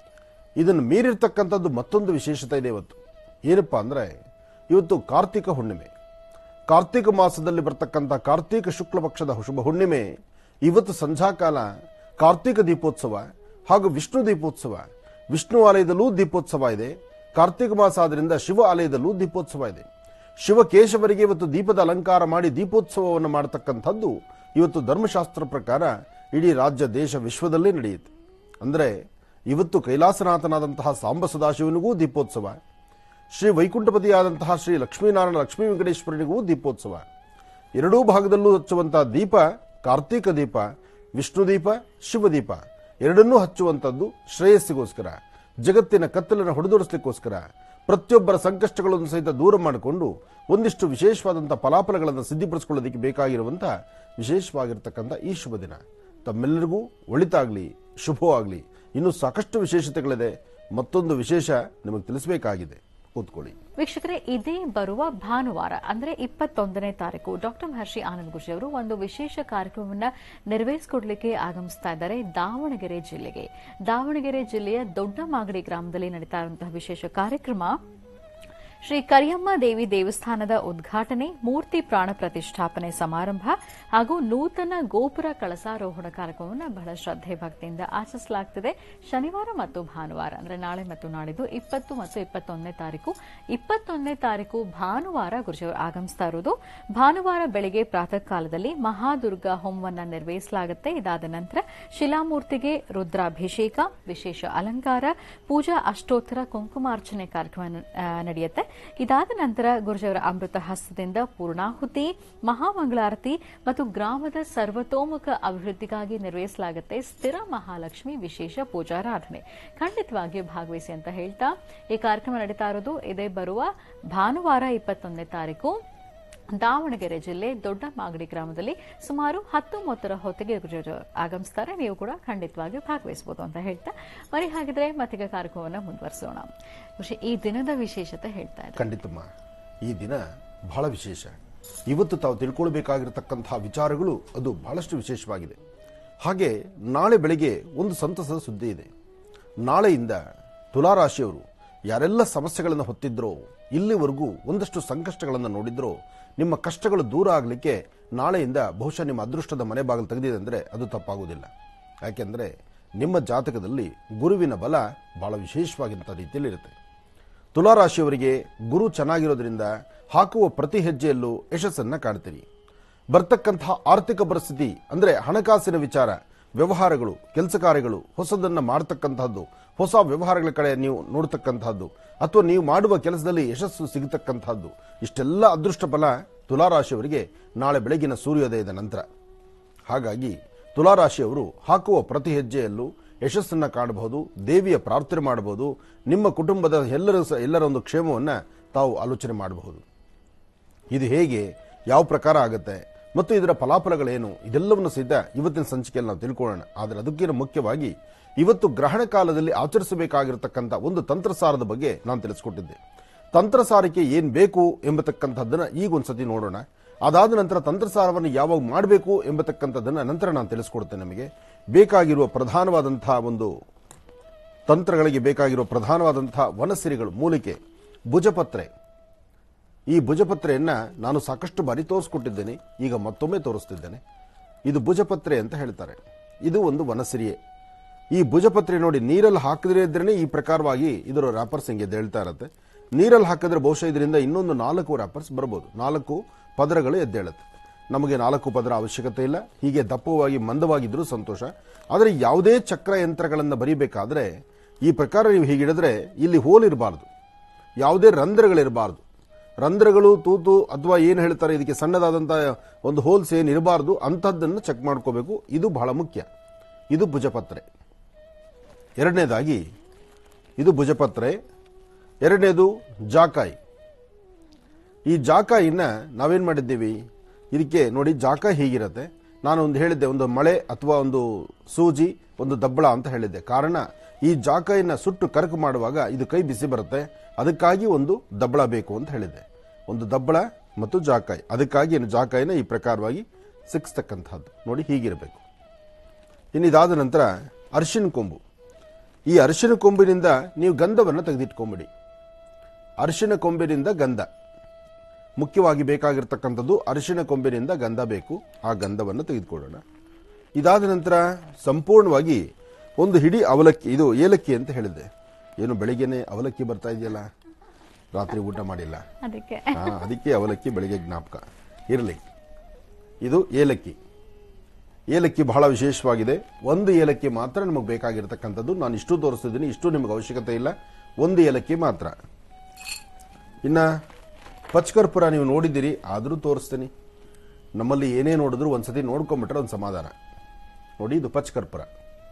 ಇದನ್ನು ಮೀರಿರ್ತಕ್ಕಂಥದ್ದು ಮತ್ತೊಂದು ವಿಶೇಷತೆ ಇದೆ ಇವತ್ತು ಏನಪ್ಪಾ ಅಂದರೆ ಇವತ್ತು ಕಾರ್ತಿಕ ಹುಣ್ಣಿಮೆ ಕಾರ್ತಿಕ ಮಾಸದಲ್ಲಿ ಬರ್ತಕ್ಕಂಥ ಕಾರ್ತಿಕ ಶುಕ್ಲ ಪಕ್ಷದ ಶುಭ ಹುಣ್ಣಿಮೆ ಇವತ್ತು ಸಂಧ್ಯಾಕಾಲ ಕಾರ್ತಿಕ ದೀಪೋತ್ಸವ ಹಾಗೂ ವಿಷ್ಣು ದೀಪೋತ್ಸವ ವಿಷ್ಣು ಆಲಯದಲ್ಲೂ ದೀಪೋತ್ಸವ ಇದೆ ಕಾರ್ತಿಕ ಮಾಸ ಆದ್ರಿಂದ ಶಿವ ಆಲಯದಲ್ಲೂ ದೀಪೋತ್ಸವ ಇದೆ ಶಿವಕೇಶವರಿಗೆ ಇವತ್ತು ದೀಪದ ಅಲಂಕಾರ ಮಾಡಿ ದೀಪೋತ್ಸವವನ್ನು ಮಾಡತಕ್ಕಂಥದ್ದು ಇವತ್ತು ಧರ್ಮಶಾಸ್ತ್ರ ಪ್ರಕಾರ ಇಡೀ ರಾಜ್ಯ ದೇಶ ವಿಶ್ವದಲ್ಲೇ ನಡೆಯುತ್ತೆ ಅಂದರೆ ಇವತ್ತು ಕೈಲಾಸನಾಥನಾದಂತಹ ಸಾಂಬ ಸದಾಶಿವನಿಗೂ ದೀಪೋತ್ಸವ ಶ್ರೀ ವೈಕುಂಠಪತಿಯಾದಂತಹ ಶ್ರೀ ಲಕ್ಷ್ಮೀನಾರಾಯಣ ಲಕ್ಷ್ಮೀ ವೆಂಕಟೇಶ್ವರನಿಗೂ ದೀಪೋತ್ಸವ ಎರಡೂ ಭಾಗದಲ್ಲೂ ಹಚ್ಚುವಂತಹ ದೀಪ ಕಾರ್ತೀಕ ದೀಪ ವಿಷ್ಣು ದೀಪ ಶಿವದೀಪ ಎರಡನ್ನೂ ಹಚ್ಚುವಂಥದ್ದು ಶ್ರೇಯಸ್ಸಿಗೋಸ್ಕರ ಜಗತ್ತಿನ ಕತ್ತಲನ್ನು ಹೊಡೆದೋಡಿಸ್ಲಿಕ್ಕೋಸ್ಕರ ಪ್ರತಿಯೊಬ್ಬರ ಸಂಕಷ್ಟಗಳನ್ನು ಸಹಿತ ದೂರ ಮಾಡಿಕೊಂಡು ಒಂದಿಷ್ಟು ವಿಶೇಷವಾದಂಥ ಫಲಾಫಲಗಳನ್ನು ಸಿದ್ಧಿಪಡಿಸಿಕೊಳ್ಳೋದಕ್ಕೆ ಬೇಕಾಗಿರುವಂತಹ ವಿಶೇಷವಾಗಿರ್ತಕ್ಕಂಥ ಈ ಶುಭ ದಿನ ತಮ್ಮೆಲ್ಲರಿಗೂ ಒಳಿತಾಗಲಿ ಶುಭವಾಗಲಿ ಇನ್ನೂ ಸಾಕಷ್ಟು ವಿಶೇಷತೆಗಳಿದೆ ಮತ್ತೊಂದು ವಿಶೇಷ ನಿಮಗೆ ತಿಳಿಸಬೇಕಾಗಿದೆ ಕೂತ್ಕೊಳ್ಳಿ ವೀಕ್ಷಕರೇ ಇದೇ ಬರುವ ಭಾನುವಾರ ಅಂದ್ರೆ ಇಪ್ಪತ್ತೊಂದನೇ ತಾರೀಕು ಡಾಕ್ಟರ್ ಮಹರ್ಷಿ ಆನಂದ್ ಗುರುಜಿ ಅವರು ಒಂದು ವಿಶೇಷ ಕಾರ್ಯಕ್ರಮವನ್ನ ನೆರವೇರಿಸಿಕೊಡ್ಲಿಕ್ಕೆ ಆಗಮಿಸ್ತಾ ಇದ್ದಾರೆ ದಾವಣಗೆರೆ ಜಿಲ್ಲೆಗೆ ದಾವಣಗೆರೆ ಜಿಲ್ಲೆಯ ದೊಡ್ಡ ಮಾಗಡಿ ಗ್ರಾಮದಲ್ಲಿ ನಡೀತಾ ಇರುವಂತಹ ವಿಶೇಷ ಕಾರ್ಯಕ್ರಮ ಶ್ರೀ ಕರಿಯಮ್ಮ ದೇವಿ ದೇವಸ್ಥಾನದ ಉದ್ಘಾಟನೆ ಮೂರ್ತಿ ಪ್ರಾಣ ಪ್ರತಿಷ್ಠಾಪನೆ ಸಮಾರಂಭ ಹಾಗೂ ನೂತನ ಗೋಪುರ ಕಳಸಾರೋಹಣ ಕಾರ್ಯಕ್ರಮವನ್ನು ಬಹಳ ಶ್ರದ್ಧೆ ಭಕ್ತಿಯಿಂದ ಆಚರಿಸಲಾಗುತ್ತಿದೆ ಶನಿವಾರ ಮತ್ತು ಭಾನುವಾರ ಅಂದ್ರೆ ನಾಳೆ ಮತ್ತು ನಾಡಿದ್ದು ಇಪ್ಪತ್ತು ಮತ್ತು ಇಪ್ಪತ್ತೊಂದನೇ ತಾರೀಕು ಇಪ್ಪತ್ತೊಂದನೇ ತಾರೀಕು ಭಾನುವಾರ ಗುರುಜವರು ಆಗಮಿಸ್ತಾ ಇರುವುದು ಭಾನುವಾರ ಬೆಳಗ್ಗೆ ಪ್ರಾತಃ ಕಾಲದಲ್ಲಿ ಮಹಾದುರ್ಗಾ ಹೋಮವನ್ನ ನಿರ್ವಹಿಸಲಾಗುತ್ತೆ ಇದಾದ ನಂತರ ಶಿಲಾಮೂರ್ತಿಗೆ ರುದ್ರಾಭಿಷೇಕ ವಿಶೇಷ ಅಲಂಕಾರ ಪೂಜಾ ಅಷ್ಟೋತ್ತರ ಕುಂಕುಮಾರ್ಚನೆ ಕಾರ್ಯಕ್ರಮ ಆ, ನಡೆಯುತ್ತೆ ಇದಾದ ನಂತರ ಗುರುಜವರ ಅಮೃತ ಹಸ್ತದಿಂದ ಪೂರ್ಣಾಹುತಿ ಮಹಾಮಂಗಳಾರತಿ ಮತ್ತು ಗ್ರಾಮದ ಸರ್ವತೋಮುಖ ಅಭಿವೃದ್ಧಿಗಾಗಿ ನಿರ್ವಹಿಸಲಾಗುತ್ತೆ ಸ್ಥಿರ ಮಹಾಲಕ್ಷ್ಮಿ ವಿಶೇಷ ಪೂಜಾರಾಧನೆ ಖಂಡಿತವಾಗಿಯೂ ಭಾಗವಹಿಸಿ ಅಂತ ಹೇಳ್ತಾ ಈ ಕಾರ್ಯಕ್ರಮ ನಡೀತಾ ಇರೋದು ಇದೇ ಬರುವ ಭಾನುವಾರ ಇಪ್ಪತ್ತೊಂದನೇ ತಾರೀಕು ದಾವಣಗೆರೆ ಜಿಲ್ಲೆ ದೊಡ್ಡ ಮಾಗಡಿ ಗ್ರಾಮದಲ್ಲಿ ಸುಮಾರು ಹತ್ತು ಮೂವತ್ತರ ಹೊತ್ತಿಗೆ ಗುರುಜರು ಆಗಮಿಸ್ತಾರೆ ನೀವು ಕೂಡ ಖಂಡಿತವಾಗಿ ಭಾಗವಹಿಸಬಹುದು ಅಂತ ಹೇಳ್ತಾ ಮರಿ ಹಾಗಿದ್ರೆ ಮತ್ತೀಗ ಕಾರ್ಯಕ್ರಮವನ್ನು ಮುಂದುವರಿಸೋಣ ಖುಷಿ ಈ ದಿನದ ವಿಶೇಷತೆ ಹೇಳ್ತಾ ಇದ್ದಾರೆ ಖಂಡಿತಮ್ಮ ಈ ದಿನ ಬಹಳ ವಿಶೇಷ ಇವತ್ತು ತಾವು ತಿಳ್ಕೊಳ್ಬೇಕಾಗಿರತಕ್ಕಂತಹ ವಿಚಾರಗಳು ಅದು ಬಹಳಷ್ಟು ವಿಶೇಷವಾಗಿದೆ ಹಾಗೆ ನಾಳೆ ಬೆಳಿಗ್ಗೆ ಒಂದು ಸಂತಸದ ಸುದ್ದಿ ಇದೆ ನಾಳೆಯಿಂದ ತುಲಾರಾಶಿಯವರು ಯಾರೆಲ್ಲ ಸಮಸ್ಯೆಗಳನ್ನು ಹೊತ್ತಿದ್ರೋ ಇಲ್ಲಿವರೆಗೂ ಒಂದಷ್ಟು ಸಂಕಷ್ಟಗಳನ್ನು ನೋಡಿದ್ರೋ ನಿಮ್ಮ ಕಷ್ಟಗಳು ದೂರ ಆಗಲಿಕ್ಕೆ ನಾಳೆಯಿಂದ ಬಹುಶಃ ನಿಮ್ಮ ಅದೃಷ್ಟದ ಮನೆ ಬಾಗಿಲು ತೆಗೆದಿದೆ ಅಂದರೆ ಅದು ತಪ್ಪಾಗುವುದಿಲ್ಲ ಯಾಕೆಂದರೆ ನಿಮ್ಮ ಜಾತಕದಲ್ಲಿ ಗುರುವಿನ ಬಲ ಬಹಳ ವಿಶೇಷವಾಗಿಂಥ ರೀತಿಯಲ್ಲಿರುತ್ತೆ ತುಲಾರಾಶಿಯವರಿಗೆ ಗುರು ಚೆನ್ನಾಗಿರೋದ್ರಿಂದ ಹಾಕುವ ಪ್ರತಿ ಹೆಜ್ಜೆಯಲ್ಲೂ ಯಶಸ್ಸನ್ನ ಕಾಣ್ತೀರಿ ಬರ್ತಕ್ಕಂತಹ ಆರ್ಥಿಕ ಪರಿಸ್ಥಿತಿ ಅಂದ್ರೆ ಹಣಕಾಸಿನ ವಿಚಾರ ವ್ಯವಹಾರಗಳು ಕೆಲಸ ಕಾರ್ಯಗಳು ಹೊಸದನ್ನ ಮಾಡತಕ್ಕಂತಹದ್ದು ಹೊಸ ವ್ಯವಹಾರಗಳ ಕಡೆ ನೀವು ನೋಡ್ತಕ್ಕಂತಹದ್ದು ಅಥವಾ ನೀವು ಮಾಡುವ ಕೆಲಸದಲ್ಲಿ ಯಶಸ್ಸು ಸಿಗತಕ್ಕಂತಹದ್ದು ಇಷ್ಟೆಲ್ಲ ಅದೃಷ್ಟ ಫಲ ತುಲಾರಾಶಿಯವರಿಗೆ ನಾಳೆ ಬೆಳಗಿನ ಸೂರ್ಯೋದಯದ ನಂತರ ಹಾಗಾಗಿ ತುಲಾರಾಶಿಯವರು ಹಾಕುವ ಪ್ರತಿ ಹೆಜ್ಜೆಯಲ್ಲೂ ಯಶಸ್ಸನ್ನ ಕಾಣಬಹುದು ದೇವಿಯ ಪ್ರಾರ್ಥನೆ ಮಾಡಬಹುದು ನಿಮ್ಮ ಕುಟುಂಬದ ಎಲ್ಲರ ಎಲ್ಲರ ಒಂದು ಕ್ಷೇಮವನ್ನ ತಾವು ಆಲೋಚನೆ ಮಾಡಬಹುದು ಇದು ಹೇಗೆ ಯಾವ ಪ್ರಕಾರ ಆಗುತ್ತೆ ಮತ್ತು ಇದರ ಫಲಾಫಲಗಳೇನು ಇದೆಲ್ಲವನ್ನು ಸಹಿತ ಇವತ್ತಿನ ಸಂಚಿಕೆಯಲ್ಲಿ ನಾವು ತಿಳ್ಕೊಳ್ಳೋಣ ಆದರೆ ಅದಕ್ಕಿಂತ ಮುಖ್ಯವಾಗಿ ಇವತ್ತು ಗ್ರಹಣ ಕಾಲದಲ್ಲಿ ಆಚರಿಸಬೇಕಾಗಿರತಕ್ಕಂಥ ಒಂದು ತಂತ್ರಸಾರದ ಬಗ್ಗೆ ನಾನು ತಿಳಿಸ್ಕೊಟ್ಟಿದ್ದೆ ತಂತ್ರಸಾರಕ್ಕೆ ಏನ್ ಬೇಕು ಎಂಬತಕ್ಕಂಥದ್ದನ್ನ ಈಗ ಒಂದ್ಸತಿ ನೋಡೋಣ ಅದಾದ ನಂತರ ತಂತ್ರಸಾರವನ್ನು ಯಾವಾಗ ಮಾಡಬೇಕು ಎಂಬತಕ್ಕಂಥದ್ದನ್ನ ನಂತರ ನಾನು ತಿಳಿಸ್ಕೊಡ್ತೇನೆ ನಮಗೆ ಬೇಕಾಗಿರುವ ಪ್ರಧಾನವಾದಂತಹ ಒಂದು ತಂತ್ರಗಳಿಗೆ ಬೇಕಾಗಿರುವ ಪ್ರಧಾನವಾದಂತಹ ವನಸಿರಿಗಳು ಮೂಲಿಕೆ ಭುಜಪತ್ರೆ ಈ ಭುಜಪತ್ರೆಯನ್ನ ನಾನು ಸಾಕಷ್ಟು ಬಾರಿ ತೋರಿಸ್ಕೊಟ್ಟಿದ್ದೇನೆ ಈಗ ಮತ್ತೊಮ್ಮೆ ತೋರಿಸ್ತಿದ್ದೇನೆ ಇದು ಭುಜಪತ್ರೆ ಅಂತ ಹೇಳ್ತಾರೆ ಇದು ಒಂದು ವನಸಿರಿಯೇ ಈ ಭುಜಪತ್ರೆ ನೋಡಿ ನೀರಲ್ಲಿ ಹಾಕಿದ್ರೆ ಇದ್ರೇನೆ ಈ ಪ್ರಕಾರವಾಗಿ ಇದರ ರ್ಯಾಪರ್ಸ್ ಹಿಂಗೆ ಎದ್ದೇಳ್ತಾ ಇರುತ್ತೆ ನೀರಲ್ಲಿ ಹಾಕಿದ್ರೆ ಬಹುಶಃ ಇದರಿಂದ ಇನ್ನೊಂದು ನಾಲ್ಕು ರ್ಯಾಪರ್ಸ್ ಬರ್ಬೋದು ನಾಲ್ಕು ಪದರಗಳು ಎದ್ದೇಳುತ್ತೆ ನಮಗೆ ನಾಲ್ಕು ಪದರ ಅವಶ್ಯಕತೆ ಇಲ್ಲ ಹೀಗೆ ದಪ್ಪವಾಗಿ ಮಂದವಾಗಿದ್ರೂ ಸಂತೋಷ ಆದರೆ ಯಾವುದೇ ಚಕ್ರ ಯಂತ್ರಗಳನ್ನು ಬರಿಬೇಕಾದ್ರೆ ಈ ಪ್ರಕಾರ ನೀವು ಹೀಗಿಡಿದ್ರೆ ಇಲ್ಲಿ ಹೋಲ್ ಇರಬಾರ್ದು ಯಾವುದೇ ರಂಧ್ರಗಳಿರಬಾರ್ದು ರಂಧ್ರಗಳು ತೂತು ಅಥವಾ ಏನು ಹೇಳ್ತಾರೆ ಇದಕ್ಕೆ ಸಣ್ಣದಾದಂಥ ಒಂದು ಹೋಲ್ಸ್ ಏನು ಇರಬಾರ್ದು ಅಂಥದ್ದನ್ನು ಚೆಕ್ ಮಾಡ್ಕೋಬೇಕು ಇದು ಬಹಳ ಮುಖ್ಯ ಇದು ಭುಜಪತ್ರೆ ಎರಡನೇದಾಗಿ ಇದು ಭುಜಪತ್ರೆ ಎರಡನೇದು ಜಾಕಾಯಿ ಈ ಜಾಕಾಯಿನ ನಾವೇನ್ ಮಾಡಿದ್ದೀವಿ ಇದಕ್ಕೆ ನೋಡಿ ಜಾಕಾಯಿ ಹೀಗಿರತ್ತೆ ನಾನು ಒಂದು ಹೇಳಿದ್ದೆ ಒಂದು ಮಳೆ ಅಥವಾ ಒಂದು ಸೂಜಿ ಒಂದು ದಬ್ಬಳ ಅಂತ ಹೇಳಿದ್ದೆ ಕಾರಣ ಈ ಜಾಕಾಯಿನ ಸುಟ್ಟು ಕರಕು ಮಾಡುವಾಗ ಇದು ಕೈ ಬಿಸಿ ಬರುತ್ತೆ ಅದಕ್ಕಾಗಿ ಒಂದು ದಬ್ಬಳ ಬೇಕು ಅಂತ ಹೇಳಿದ್ದೆ ಒಂದು ದಬ್ಬಳ ಮತ್ತು ಜಾಕಾಯಿ ಅದಕ್ಕಾಗಿ ಏನು ಜಾಕಾಯಿನ ಈ ಪ್ರಕಾರವಾಗಿ ಸಿಕ್ಸ್ತಕ್ಕಂಥದ್ದು ನೋಡಿ ಹೀಗಿರಬೇಕು ಇನ್ನು ಇದಾದ ನಂತರ ಅರಿಶಿನ ಕೊಂಬು ಈ ಅರಿಶಿನ ಕೊಂಬಿನಿಂದ ನೀವು ಗಂಧವನ್ನು ತೆಗೆದಿಟ್ಕೊಂಬಿಡಿ ಅರಿಶಿನ ಕೊಂಬಿನಿಂದ ಗಂಧ ಮುಖ್ಯವಾಗಿ ಬೇಕಾಗಿರ್ತಕ್ಕಂಥದ್ದು ಅರಿಶಿನ ಕೊಂಬಿನಿಂದ ಗಂಧ ಬೇಕು ಆ ಗಂಧವನ್ನು ತೆಗೆದುಕೊಳ್ಳೋಣ ಇದಾದ ನಂತರ ಸಂಪೂರ್ಣವಾಗಿ ಒಂದು ಹಿಡಿ ಅವಲಕ್ಕಿ ಇದು ಏಲಕ್ಕಿ ಅಂತ ಹೇಳಿದ್ದೆ ಏನು ಬೆಳಿಗ್ಗೆನೆ ಅವಲಕ್ಕಿ ಬರ್ತಾ ಇದೆಯಲ್ಲ ರಾತ್ರಿ ಊಟ ಮಾಡಿಲ್ಲ ಅದಕ್ಕೆ ಹಾ, ಅದಕ್ಕೆ ಅವಲಕ್ಕಿ ಬೆಳಿಗ್ಗೆ ಜ್ಞಾಪಕ ಇರಲಿ ಇದು ಏಲಕ್ಕಿ ಏಲಕ್ಕಿ ಬಹಳ ವಿಶೇಷವಾಗಿದೆ ಒಂದು ಏಲಕ್ಕಿ ಮಾತ್ರ ನಮಗೆ ಬೇಕಾಗಿರ್ತಕ್ಕಂಥದ್ದು ನಾನು ಇಷ್ಟು ತೋರಿಸ್ತಿದ್ದೀನಿ ಇಷ್ಟು ನಿಮಗೆ ಅವಶ್ಯಕತೆ ಇಲ್ಲ ಒಂದು ಏಲಕ್ಕಿ ಮಾತ್ರ ಇನ್ನ ಪಚ್ಕರ್ಪುರ ನೀವು ನೋಡಿದ್ದೀರಿ ಆದರೂ ತೋರಿಸ್ತೀನಿ ನಮ್ಮಲ್ಲಿ ಏನೇ ನೋಡಿದ್ರು ಒಂದ್ಸತಿ ನೋಡ್ಕೊಂಬಿಟ್ರೆ ಒಂದು ಸಮಾಧಾನ ನೋಡಿ ಇದು ಪಚ್ಕರ್ಪುರ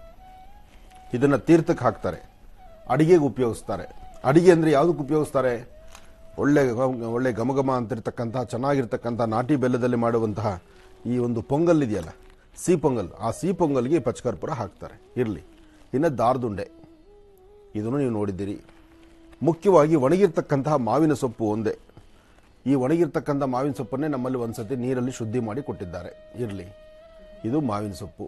ಇದನ್ನ ತೀರ್ಥಕ್ಕೆ ಹಾಕ್ತಾರೆ ಅಡಿಗೆಗೆ ಉಪಯೋಗಿಸ್ತಾರೆ ಅಡಿಗೆ ಅಂದ್ರೆ ಯಾವುದಕ್ಕೆ ಉಪಯೋಗಿಸ್ತಾರೆ ಒಳ್ಳೆ ಗ- ಒಳ್ಳೆ ಘಮಘಮ ಅಂತಿರ್ತಕ್ಕಂತಹ ಚೆನ್ನಾಗಿರ್ತಕ್ಕಂಥ ನಾಟಿ ಬೆಲ್ಲದಲ್ಲಿ ಮಾಡುವಂತಹ ಈ ಒಂದು ಪೊಂಗಲ್ ಇದೆಯಲ್ಲ ಸಿಹಿ ಪೊಂಗಲ್ ಆ ಸಿಹಿ ಪೊಂಗಲ್ಗೆ ಈ ಪಚ್ಕರ್ಪುರ ಹಾಕ್ತಾರೆ ಇರಲಿ ಇನ್ನು ದಾರ್ದುಂಡೆ ಇದನ್ನು ನೀವು ನೋಡಿದ್ದೀರಿ ಮುಖ್ಯವಾಗಿ ಒಣಗಿರ್ತಕ್ಕಂತಹ ಮಾವಿನ ಸೊಪ್ಪು ಒಂದೇ ಈ ಒಣಗಿರ್ತಕ್ಕಂಥ ಮಾವಿನ ಸೊಪ್ಪನ್ನೇ ನಮ್ಮಲ್ಲಿ ಒಂದ್ಸತಿ ನೀರಲ್ಲಿ ಶುದ್ಧಿ ಮಾಡಿ ಕೊಟ್ಟಿದ್ದಾರೆ ಇರಲಿ ಇದು ಮಾವಿನ ಸೊಪ್ಪು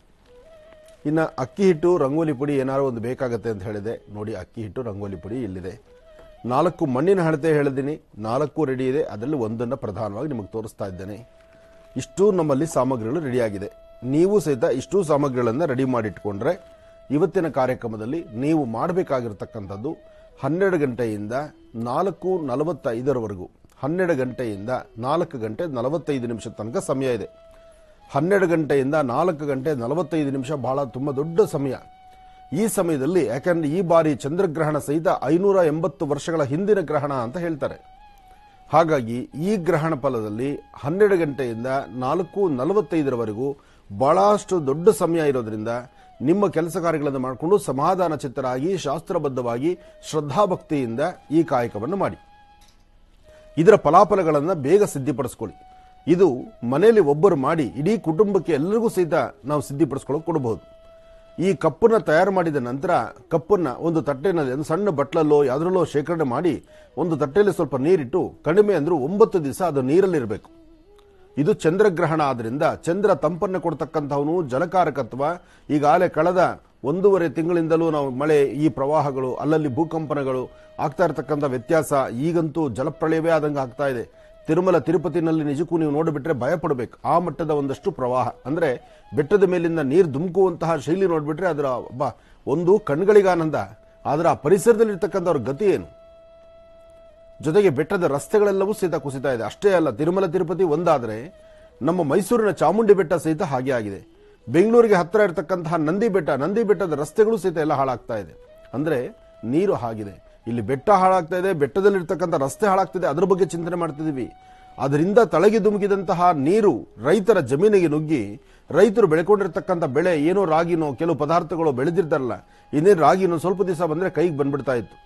ಇನ್ನು ಅಕ್ಕಿ ಹಿಟ್ಟು ರಂಗೋಲಿ ಪುಡಿ ಏನಾದ್ರು ಒಂದು ಬೇಕಾಗತ್ತೆ ಅಂತ ಹೇಳಿದೆ ನೋಡಿ ಅಕ್ಕಿ ಹಿಟ್ಟು ರಂಗೋಲಿ ಪುಡಿ ಇಲ್ಲಿದೆ ನಾಲ್ಕು ಮಣ್ಣಿನ ಹಣತೆ ಹೇಳಿದ್ದೀನಿ ನಾಲ್ಕು ರೆಡಿ ಇದೆ ಅದರಲ್ಲಿ ಒಂದನ್ನು ಪ್ರಧಾನವಾಗಿ ನಿಮಗೆ ತೋರಿಸ್ತಾ ಇದ್ದೇನೆ ಇಷ್ಟು ನಮ್ಮಲ್ಲಿ ಸಾಮಗ್ರಿಗಳು ರೆಡಿಯಾಗಿದೆ ನೀವು ಸಹಿತ ಇಷ್ಟು ಸಾಮಗ್ರಿಗಳನ್ನು ರೆಡಿ ಮಾಡಿಟ್ಕೊಂಡ್ರೆ ಇವತ್ತಿನ ಕಾರ್ಯಕ್ರಮದಲ್ಲಿ ನೀವು ಮಾಡಬೇಕಾಗಿರ್ತಕ್ಕಂಥದ್ದು ಹನ್ನೆರಡು ಗಂಟೆಯಿಂದ ನಾಲ್ಕು ನಲವತ್ತೈದರವರೆಗೂ ಹನ್ನೆರಡು ಗಂಟೆಯಿಂದ ನಾಲ್ಕು ಗಂಟೆ ನಲವತ್ತೈದು ನಿಮಿಷ ತನಕ ಸಮಯ ಇದೆ ಹನ್ನೆರಡು ಗಂಟೆಯಿಂದ ನಾಲ್ಕು ಗಂಟೆ ನಲವತ್ತೈದು ನಿಮಿಷ ಬಹಳ ತುಂಬ ದೊಡ್ಡ ಸಮಯ ಈ ಸಮಯದಲ್ಲಿ ಯಾಕಂದ್ರೆ ಈ ಬಾರಿ ಚಂದ್ರಗ್ರಹಣ ಸಹಿತ ಐನೂರ ಎಂಬತ್ತು ವರ್ಷಗಳ ಹಿಂದಿನ ಗ್ರಹಣ ಅಂತ ಹೇಳ್ತಾರೆ ಹಾಗಾಗಿ ಈ ಗ್ರಹಣ ಫಲದಲ್ಲಿ ಹನ್ನೆರಡು ಗಂಟೆಯಿಂದ ನಾಲ್ಕು ನಲವತ್ತೈದರವರೆಗೂ ಬಹಳಷ್ಟು ದೊಡ್ಡ ಸಮಯ ಇರೋದ್ರಿಂದ ನಿಮ್ಮ ಕೆಲಸ ಕಾರ್ಯಗಳನ್ನು ಮಾಡಿಕೊಂಡು ಸಮಾಧಾನ ಚಿತ್ತರಾಗಿ ಶಾಸ್ತ್ರಬದ್ಧವಾಗಿ ಶ್ರದ್ಧಾಭಕ್ತಿಯಿಂದ ಈ ಕಾಯಕವನ್ನು ಮಾಡಿ ಇದರ ಫಲಾಫಲಗಳನ್ನು ಬೇಗ ಸಿದ್ಧಿಪಡಿಸ್ಕೊಳ್ಳಿ ಇದು ಮನೆಯಲ್ಲಿ ಒಬ್ಬರು ಮಾಡಿ ಇಡೀ ಕುಟುಂಬಕ್ಕೆ ಎಲ್ಲರಿಗೂ ಸಹಿತ ನಾವು ಸಿದ್ಧಿಪಡಿಸ್ಕೊಳ್ಳೋಕೆ ಕೊಡಬಹುದು ಈ ಕಪ್ಪನ್ನ ತಯಾರು ಮಾಡಿದ ನಂತರ ಕಪ್ಪನ್ನ ಒಂದು ತಟ್ಟೆನಲ್ಲಿ ಒಂದು ಸಣ್ಣ ಬಟ್ಲಲ್ಲೋ ಯಾವ್ದ್ರಲ್ಲೋ ಶೇಖರಣೆ ಮಾಡಿ ಒಂದು ತಟ್ಟೆಯಲ್ಲಿ ಸ್ವಲ್ಪ ನೀರಿಟ್ಟು ಕಡಿಮೆ ಅಂದ್ರೂ ಒಂಬತ್ತು ದಿವಸ ಅದು ನೀರಲ್ಲಿರಬೇಕು ಇದು ಚಂದ್ರಗ್ರಹಣ ಆದ್ರಿಂದ ಚಂದ್ರ ತಂಪನ್ನು ಕೊಡ್ತಕ್ಕಂಥವನು ಜಲಕಾರಕತ್ವ ಈಗಾಗಲೇ ಕಳೆದ ಒಂದೂವರೆ ತಿಂಗಳಿಂದಲೂ ನಾವು ಮಳೆ ಈ ಪ್ರವಾಹಗಳು ಅಲ್ಲಲ್ಲಿ ಭೂಕಂಪನಗಳು ಆಗ್ತಾ ಇರತಕ್ಕಂಥ ವ್ಯತ್ಯಾಸ ಈಗಂತೂ ಜಲಪ್ರಳಯವೇ ಆದಂಗೆ ಆಗ್ತಾ ಇದೆ ತಿರುಮಲ ತಿರುಪತಿನಲ್ಲಿ ನಿಜಕ್ಕೂ ನೀವು ನೋಡಿಬಿಟ್ರೆ ಭಯ ಪಡಬೇಕು ಆ ಮಟ್ಟದ ಒಂದಷ್ಟು ಪ್ರವಾಹ ಅಂದ್ರೆ ಬೆಟ್ಟದ ಮೇಲಿಂದ ನೀರು ಧುಮುಕುವಂತಹ ಶೈಲಿ ನೋಡಿಬಿಟ್ರೆ ಅದರ ಬ ಒಂದು ಕಣ್ಗಳಿಗೆ ಆನಂದ ಆದರೆ ಆ ಪರಿಸರದಲ್ಲಿರ್ತಕ್ಕಂಥವ್ರ ಗತಿ ಏನು ಜೊತೆಗೆ ಬೆಟ್ಟದ ರಸ್ತೆಗಳೆಲ್ಲವೂ ಸಹಿತ ಕುಸಿತಾ ಇದೆ ಅಷ್ಟೇ ಅಲ್ಲ ತಿರುಮಲ ತಿರುಪತಿ ಒಂದಾದರೆ ನಮ್ಮ ಮೈಸೂರಿನ ಚಾಮುಂಡಿ ಬೆಟ್ಟ ಸಹಿತ ಹಾಗೆ ಆಗಿದೆ ಬೆಂಗಳೂರಿಗೆ ಹತ್ತಿರ ಇರತಕ್ಕಂತಹ ನಂದಿ ಬೆಟ್ಟ ನಂದಿ ಬೆಟ್ಟದ ರಸ್ತೆಗಳು ಸಹಿತ ಎಲ್ಲ ಹಾಳಾಗ್ತಾ ಇದೆ ಅಂದ್ರೆ ನೀರು ಹಾಗಿದೆ ಇಲ್ಲಿ ಬೆಟ್ಟ ಹಾಳಾಗ್ತಾ ಇದೆ ಬೆಟ್ಟದಲ್ಲಿರ್ತಕ್ಕಂಥ ರಸ್ತೆ ಹಾಳಾಗ್ತಿದೆ ಅದ್ರ ಬಗ್ಗೆ ಚಿಂತನೆ ಮಾಡ್ತಿದೀವಿ ಅದರಿಂದ ತಳಗಿ ಧುಮುಕಿದಂತಹ ನೀರು ರೈತರ ಜಮೀನಿಗೆ ನುಗ್ಗಿ ರೈತರು ಬೆಳ್ಕೊಂಡಿರ್ತಕ್ಕಂಥ ಬೆಳೆ ಏನೋ ರಾಗಿನೋ ಕೆಲವು ಪದಾರ್ಥಗಳು ಬೆಳೆದಿರ್ತಾರಲ್ಲ ಇನ್ನೇನು ರಾಗಿನೋ ಸ್ವಲ್ಪ ದಿವಸ ಬಂದ್ರೆ ಕೈಗೆ ಬಂದ್ಬಿಡ್ತಾ ಇತ್ತು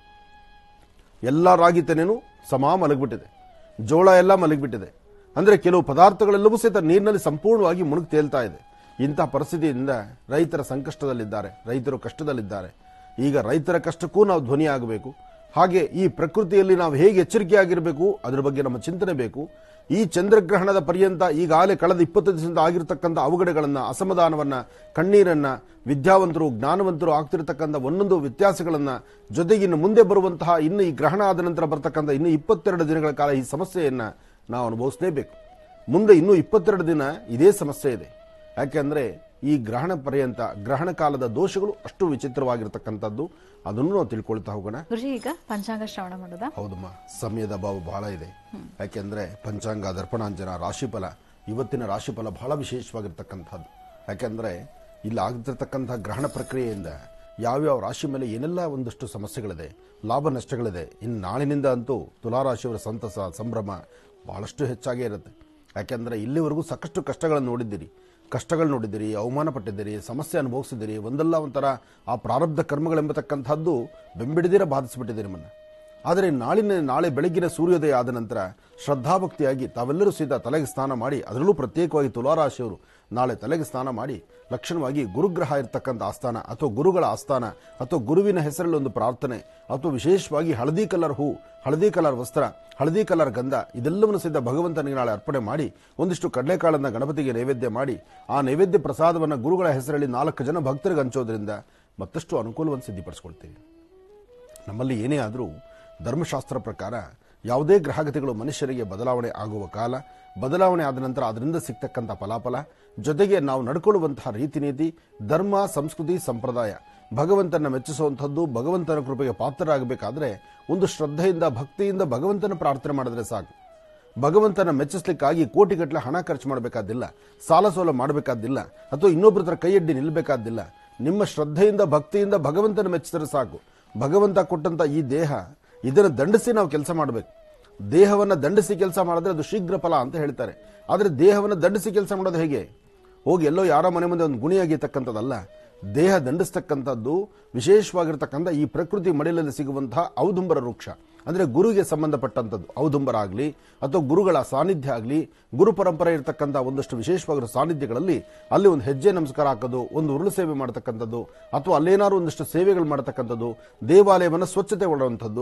ಎಲ್ಲ ರಾಗಿ ತೆನೆನೂ ಸಮ ಮಲಗಿಬಿಟ್ಟಿದೆ ಜೋಳ ಎಲ್ಲ ಮಲಗಿಬಿಟ್ಟಿದೆ ಅಂದ್ರೆ ಕೆಲವು ಪದಾರ್ಥಗಳೆಲ್ಲವೂ ಸಹಿತ ನೀರಿನಲ್ಲಿ ಸಂಪೂರ್ಣವಾಗಿ ಮುಳುಗಿ ತೇಲ್ತಾ ಇದೆ ಇಂತಹ ಪರಿಸ್ಥಿತಿಯಿಂದ ರೈತರ ಸಂಕಷ್ಟದಲ್ಲಿದ್ದಾರೆ ರೈತರು ಕಷ್ಟದಲ್ಲಿದ್ದಾರೆ ಈಗ ರೈತರ ಕಷ್ಟಕ್ಕೂ ನಾವು ಧ್ವನಿ ಆಗಬೇಕು ಹಾಗೆ ಈ ಪ್ರಕೃತಿಯಲ್ಲಿ ನಾವು ಹೇಗೆ ಎಚ್ಚರಿಕೆಯಾಗಿರಬೇಕು ಅದರ ಬಗ್ಗೆ ನಮ್ಮ ಚಿಂತನೆ ಬೇಕು ಈ ಚಂದ್ರಗ್ರಹಣದ ಪರ್ಯಂತ ಈಗಾಗಲೇ ಕಳೆದ ಇಪ್ಪತ್ತು ದಿವಸದಿಂದ ಆಗಿರತಕ್ಕಂಥ ಅವಘಡಗಳನ್ನ ಅಸಮಾಧಾನವನ್ನ ಕಣ್ಣೀರನ್ನ ವಿದ್ಯಾವಂತರು ಜ್ಞಾನವಂತರು ಆಗ್ತಿರತಕ್ಕಂಥ ಒಂದೊಂದು ವ್ಯತ್ಯಾಸಗಳನ್ನ ಜೊತೆಗೆ ಇನ್ನು ಮುಂದೆ ಬರುವಂತಹ ಇನ್ನು ಈ ಗ್ರಹಣ ಆದ ನಂತರ ಬರ್ತಕ್ಕಂಥ ಇನ್ನು ಇಪ್ಪತ್ತೆರಡು ದಿನಗಳ ಕಾಲ ಈ ಸಮಸ್ಯೆಯನ್ನ ನಾವು ಅನುಭವಿಸಲೇಬೇಕು ಮುಂದೆ ಇನ್ನೂ ಇಪ್ಪತ್ತೆರಡು ದಿನ ಇದೇ ಸಮಸ್ಯೆ ಇದೆ ಯಾಕೆಂದ್ರೆ ಈ ಗ್ರಹಣ ಪರ್ಯಂತ ಗ್ರಹಣ ಕಾಲದ ದೋಷಗಳು ಅಷ್ಟು ವಿಚಿತ್ರವಾಗಿರ್ತಕ್ಕಂಥದ್ದು ಅದನ್ನು ನಾವು ತಿಳ್ಕೊಳ್ತಾ ಹೋಗೋಣ ಗುರುಜಿ ಈಗ ಪಂಚಾಂಗ ಶ್ರವಣ ಮಾಡೋದಾ ಹೌದಮ್ಮ ಸಮಯದ ಅಭಾವ ಬಹಳ ಇದೆ ಯಾಕೆಂದ್ರೆ ಪಂಚಾಂಗ ದರ್ಪಣಾಂಜನ ರಾಶಿಫಲ ಇವತ್ತಿನ ರಾಶಿಫಲ ಬಹಳ ವಿಶೇಷವಾಗಿರ್ತಕ್ಕಂಥದ್ದು ಯಾಕೆಂದ್ರೆ ಇಲ್ಲಿ ಆಗ್ತಿರ್ತಕ್ಕಂಥ ಗ್ರಹಣ ಪ್ರಕ್ರಿಯೆಯಿಂದ ಯಾವ್ಯಾವ ರಾಶಿ ಮೇಲೆ ಏನೆಲ್ಲ ಒಂದಷ್ಟು ಸಮಸ್ಯೆಗಳಿದೆ ಲಾಭ ನಷ್ಟಗಳಿದೆ ಇನ್ನು ನಾಳಿನಿಂದ ಅಂತೂ ತುಲಾರಾಶಿಯವರ ಸಂತಸ ಸಂಭ್ರಮ ಬಹಳಷ್ಟು ಹೆಚ್ಚಾಗೇ ಇರುತ್ತೆ ಯಾಕೆಂದ್ರೆ ಇಲ್ಲಿವರೆಗೂ ಸಾಕಷ್ಟು ಕಷ್ಟಗಳನ್ನು ನೋಡಿದ್ದೀರಿ ಕಷ್ಟಗಳು ನೋಡಿದ್ದೀರಿ ಅವಮಾನ ಪಟ್ಟಿದ್ದೀರಿ ಸಮಸ್ಯೆ ಅನುಭವಿಸಿದ್ದೀರಿ ಒಂದಲ್ಲ ಒಂಥರ ಆ ಪ್ರಾರಬ್ಧ ಕರ್ಮಗಳೆಂಬತಕ್ಕಂಥದ್ದು ಬೆಂಬಿಡಿದಿರ ಬಾಧಿಸಿಬಿಟ್ಟಿದೆ ನಿಮ್ಮನ್ನು ಆದರೆ ನಾಳಿನ ನಾಳೆ ಬೆಳಗ್ಗಿನ ಸೂರ್ಯೋದಯ ಆದ ನಂತರ ಶ್ರದ್ಧಾಭಕ್ತಿಯಾಗಿ ತಾವೆಲ್ಲರೂ ಸಹಿತ ತಲೆಗೆ ಸ್ನಾನ ಮಾಡಿ ಅದರಲ್ಲೂ ಪ್ರತ್ಯೇಕವಾಗಿ ತುಲಾರಾಶಿಯವರು ನಾಳೆ ತಲೆಗೆ ಸ್ನಾನ ಮಾಡಿ ಲಕ್ಷಣವಾಗಿ ಗುರುಗ್ರಹ ಇರತಕ್ಕಂಥ ಆಸ್ಥಾನ ಅಥವಾ ಗುರುಗಳ ಆಸ್ಥಾನ ಅಥವಾ ಗುರುವಿನ ಹೆಸರಲ್ಲಿ ಒಂದು ಪ್ರಾರ್ಥನೆ ಅಥವಾ ವಿಶೇಷವಾಗಿ ಹಳದಿ ಕಲರ್ ಹೂ ಹಳದಿ ಕಲರ್ ವಸ್ತ್ರ ಹಳದಿ ಕಲರ್ ಗಂಧ ಇದೆಲ್ಲವನ್ನು ಸಹಿತ ಭಗವಂತನಿಗೆ ನಾಳೆ ಅರ್ಪಣೆ ಮಾಡಿ ಒಂದಿಷ್ಟು ಕಡಲೆಕಾಳನ್ನ ಗಣಪತಿಗೆ ನೈವೇದ್ಯ ಮಾಡಿ ಆ ನೈವೇದ್ಯ ಪ್ರಸಾದವನ್ನು ಗುರುಗಳ ಹೆಸರಲ್ಲಿ ನಾಲ್ಕು ಜನ ಭಕ್ತರಿಗೆ ಹಂಚೋದ್ರಿಂದ ಮತ್ತಷ್ಟು ಅನುಕೂಲವನ್ನು ಸಿದ್ಧಿಪಡಿಸ್ಕೊಳ್ತೀವಿ ನಮ್ಮಲ್ಲಿ ಏನೇ ಆದರೂ ಧರ್ಮಶಾಸ್ತ್ರ ಪ್ರಕಾರ ಯಾವುದೇ ಗ್ರಹಗತಿಗಳು ಮನುಷ್ಯರಿಗೆ ಬದಲಾವಣೆ ಆಗುವ ಕಾಲ ಬದಲಾವಣೆ ಆದ ನಂತರ ಅದರಿಂದ ಸಿಗ್ತಕ್ಕಂಥ ಫಲಾಫಲ ಜೊತೆಗೆ ನಾವು ನಡ್ಕೊಳ್ಳುವಂತಹ ರೀತಿ ನೀತಿ ಧರ್ಮ ಸಂಸ್ಕೃತಿ ಸಂಪ್ರದಾಯ ಭಗವಂತನ ಮೆಚ್ಚಿಸುವಂಥದ್ದು ಭಗವಂತನ ಕೃಪೆಗೆ ಪಾತ್ರರಾಗಬೇಕಾದ್ರೆ ಒಂದು ಶ್ರದ್ಧೆಯಿಂದ ಭಕ್ತಿಯಿಂದ ಭಗವಂತನ ಪ್ರಾರ್ಥನೆ ಮಾಡಿದ್ರೆ ಸಾಕು ಭಗವಂತನ ಮೆಚ್ಚಿಸ್ಲಿಕ್ಕಾಗಿ ಕೋಟಿಗಟ್ಟಲೆ ಹಣ ಖರ್ಚು ಮಾಡಬೇಕಾದಿಲ್ಲ ಸಾಲ ಸೋಲ ಮಾಡಬೇಕಾದಿಲ್ಲ ಅಥವಾ ಇನ್ನೊಬ್ಬರ ಹತ್ರ ಕೈಯಡ್ಡಿ ನಿಲ್ಲಬೇಕಾದಿಲ್ಲ ನಿಮ್ಮ ಶ್ರದ್ಧೆಯಿಂದ ಭಕ್ತಿಯಿಂದ ಭಗವಂತನ ಮೆಚ್ಚಿಸಿದ್ರೆ ಸಾಕು ಭಗವಂತ ಕೊಟ್ಟಂತ ಈ ದೇಹ ಇದನ್ನು ದಂಡಿಸಿ ನಾವು ಕೆಲಸ ಮಾಡಬೇಕು ದೇಹವನ್ನು ದಂಡಿಸಿ ಕೆಲಸ ಮಾಡಿದ್ರೆ ಅದು ಶೀಘ್ರ ಫಲ ಅಂತ ಹೇಳ್ತಾರೆ ಆದರೆ ದೇಹವನ್ನು ದಂಡಿಸಿ ಕೆಲಸ ಮಾಡೋದು ಹೇಗೆ ಹೋಗಿ ಎಲ್ಲೋ ಯಾರೋ ಮನೆ ಮುಂದೆ ಒಂದು ಗುಣಿಯಾಗಿರ್ತಕ್ಕಂಥದ್ದಲ್ಲ ದೇಹ ದಂಡಿಸ್ತಕ್ಕಂಥದ್ದು ವಿಶೇಷವಾಗಿರ್ತಕ್ಕಂಥ ಈ ಪ್ರಕೃತಿ ಮಡಿಲಲ್ಲಿ ಸಿಗುವಂತಹ ಔದುಂಬರ ವೃಕ್ಷ ಅಂದ್ರೆ ಗುರುಗೆ ಸಂಬಂಧಪಟ್ಟಂಥದ್ದು ಔದುಂಬರ ಆಗಲಿ ಅಥವಾ ಗುರುಗಳ ಸಾನ್ನಿಧ್ಯ ಆಗಲಿ ಗುರು ಪರಂಪರೆ ಇರತಕ್ಕಂಥ ಒಂದಷ್ಟು ವಿಶೇಷವಾಗಿರೋ ಸಾನ್ನಿಧ್ಯಗಳಲ್ಲಿ ಅಲ್ಲಿ ಒಂದು ಹೆಜ್ಜೆ ನಮಸ್ಕಾರ ಹಾಕೋದು ಒಂದು ಉರುಳು ಸೇವೆ ಮಾಡತಕ್ಕಂಥದ್ದು ಅಥವಾ ಅಲ್ಲೇನಾದ್ರು ಒಂದಷ್ಟು ಸೇವೆಗಳು ಮಾಡತಕ್ಕಂಥದ್ದು ದೇವಾಲಯವನ್ನು ಸ್ವಚ್ಛತೆ ಮಾಡುವಂಥದ್ದು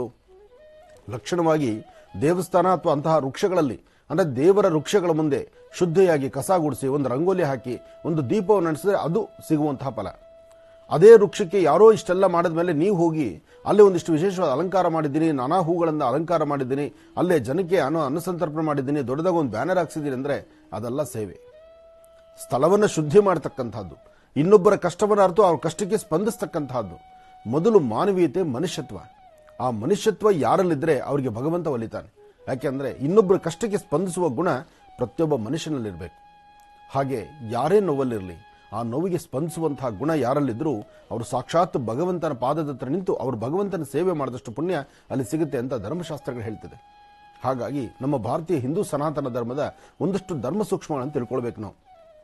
ಲಕ್ಷಣವಾಗಿ ದೇವಸ್ಥಾನ ಅಥವಾ ಅಂತಹ ವೃಕ್ಷಗಳಲ್ಲಿ ಅಂದ್ರೆ ದೇವರ ವೃಕ್ಷಗಳ ಮುಂದೆ ಶುದ್ಧಿಯಾಗಿ ಕಸ ಗುಡಿಸಿ ಒಂದು ರಂಗೋಲಿ ಹಾಕಿ ಒಂದು ದೀಪವನ್ನು ನಡೆಸಿದ್ರೆ ಅದು ಸಿಗುವಂತಹ ಫಲ ಅದೇ ವೃಕ್ಷಕ್ಕೆ ಯಾರೋ ಇಷ್ಟೆಲ್ಲ ಮಾಡಿದ ಮೇಲೆ ನೀವು ಹೋಗಿ ಅಲ್ಲಿ ಒಂದಿಷ್ಟು ವಿಶೇಷವಾದ ಅಲಂಕಾರ ಮಾಡಿದ್ದೀನಿ ನಾನಾ ಹೂಗಳಿಂದ ಅಲಂಕಾರ ಮಾಡಿದ್ದೀನಿ ಅಲ್ಲೇ ಜನಕ್ಕೆ ಅನು ಅನ್ನಸಂತರ್ಪಣೆ ಮಾಡಿದ್ದೀನಿ ದೊಡ್ಡದಾಗ ಒಂದು ಬ್ಯಾನರ್ ಹಾಕ್ಸಿದ್ದೀನಿ ಅಂದರೆ ಅದೆಲ್ಲ ಸೇವೆ ಸ್ಥಳವನ್ನು ಶುದ್ಧಿ ಮಾಡತಕ್ಕಂಥದ್ದು ಇನ್ನೊಬ್ಬರ ಕಷ್ಟವನ್ನು ಅರ್ಥ ಅವ್ರ ಕಷ್ಟಕ್ಕೆ ಸ್ಪಂದಿಸ್ತಕ್ಕಂಥದ್ದು ಮೊದಲು ಮಾನವೀಯತೆ ಮನುಷ್ಯತ್ವ ಆ ಮನುಷ್ಯತ್ವ ಯಾರಲ್ಲಿದ್ದರೆ ಅವರಿಗೆ ಭಗವಂತ ಒಲಿತಾನೆ ಯಾಕೆಂದರೆ ಇನ್ನೊಬ್ಬರ ಕಷ್ಟಕ್ಕೆ ಸ್ಪಂದಿಸುವ ಗುಣ ಪ್ರತಿಯೊಬ್ಬ ಮನುಷ್ಯನಲ್ಲಿರಬೇಕು ಹಾಗೆ ಯಾರೇ ನೋವಲ್ಲಿರಲಿ ಆ ನೋವಿಗೆ ಸ್ಪಂದಿಸುವಂತಹ ಗುಣ ಯಾರಲ್ಲಿದ್ದರೂ ಅವರು ಸಾಕ್ಷಾತ್ ಭಗವಂತನ ಪಾದದ ಹತ್ರ ನಿಂತು ಅವರು ಭಗವಂತನ ಸೇವೆ ಮಾಡಿದಷ್ಟು ಪುಣ್ಯ ಅಲ್ಲಿ ಸಿಗುತ್ತೆ ಅಂತ ಧರ್ಮಶಾಸ್ತ್ರಗಳು ಹೇಳ್ತಿದೆ ಹಾಗಾಗಿ ನಮ್ಮ ಭಾರತೀಯ ಹಿಂದೂ ಸನಾತನ ಧರ್ಮದ ಒಂದಷ್ಟು ಧರ್ಮ ಸೂಕ್ಷ್ಮಗಳನ್ನು ತಿಳ್ಕೊಳ್ಬೇಕು ನಾವು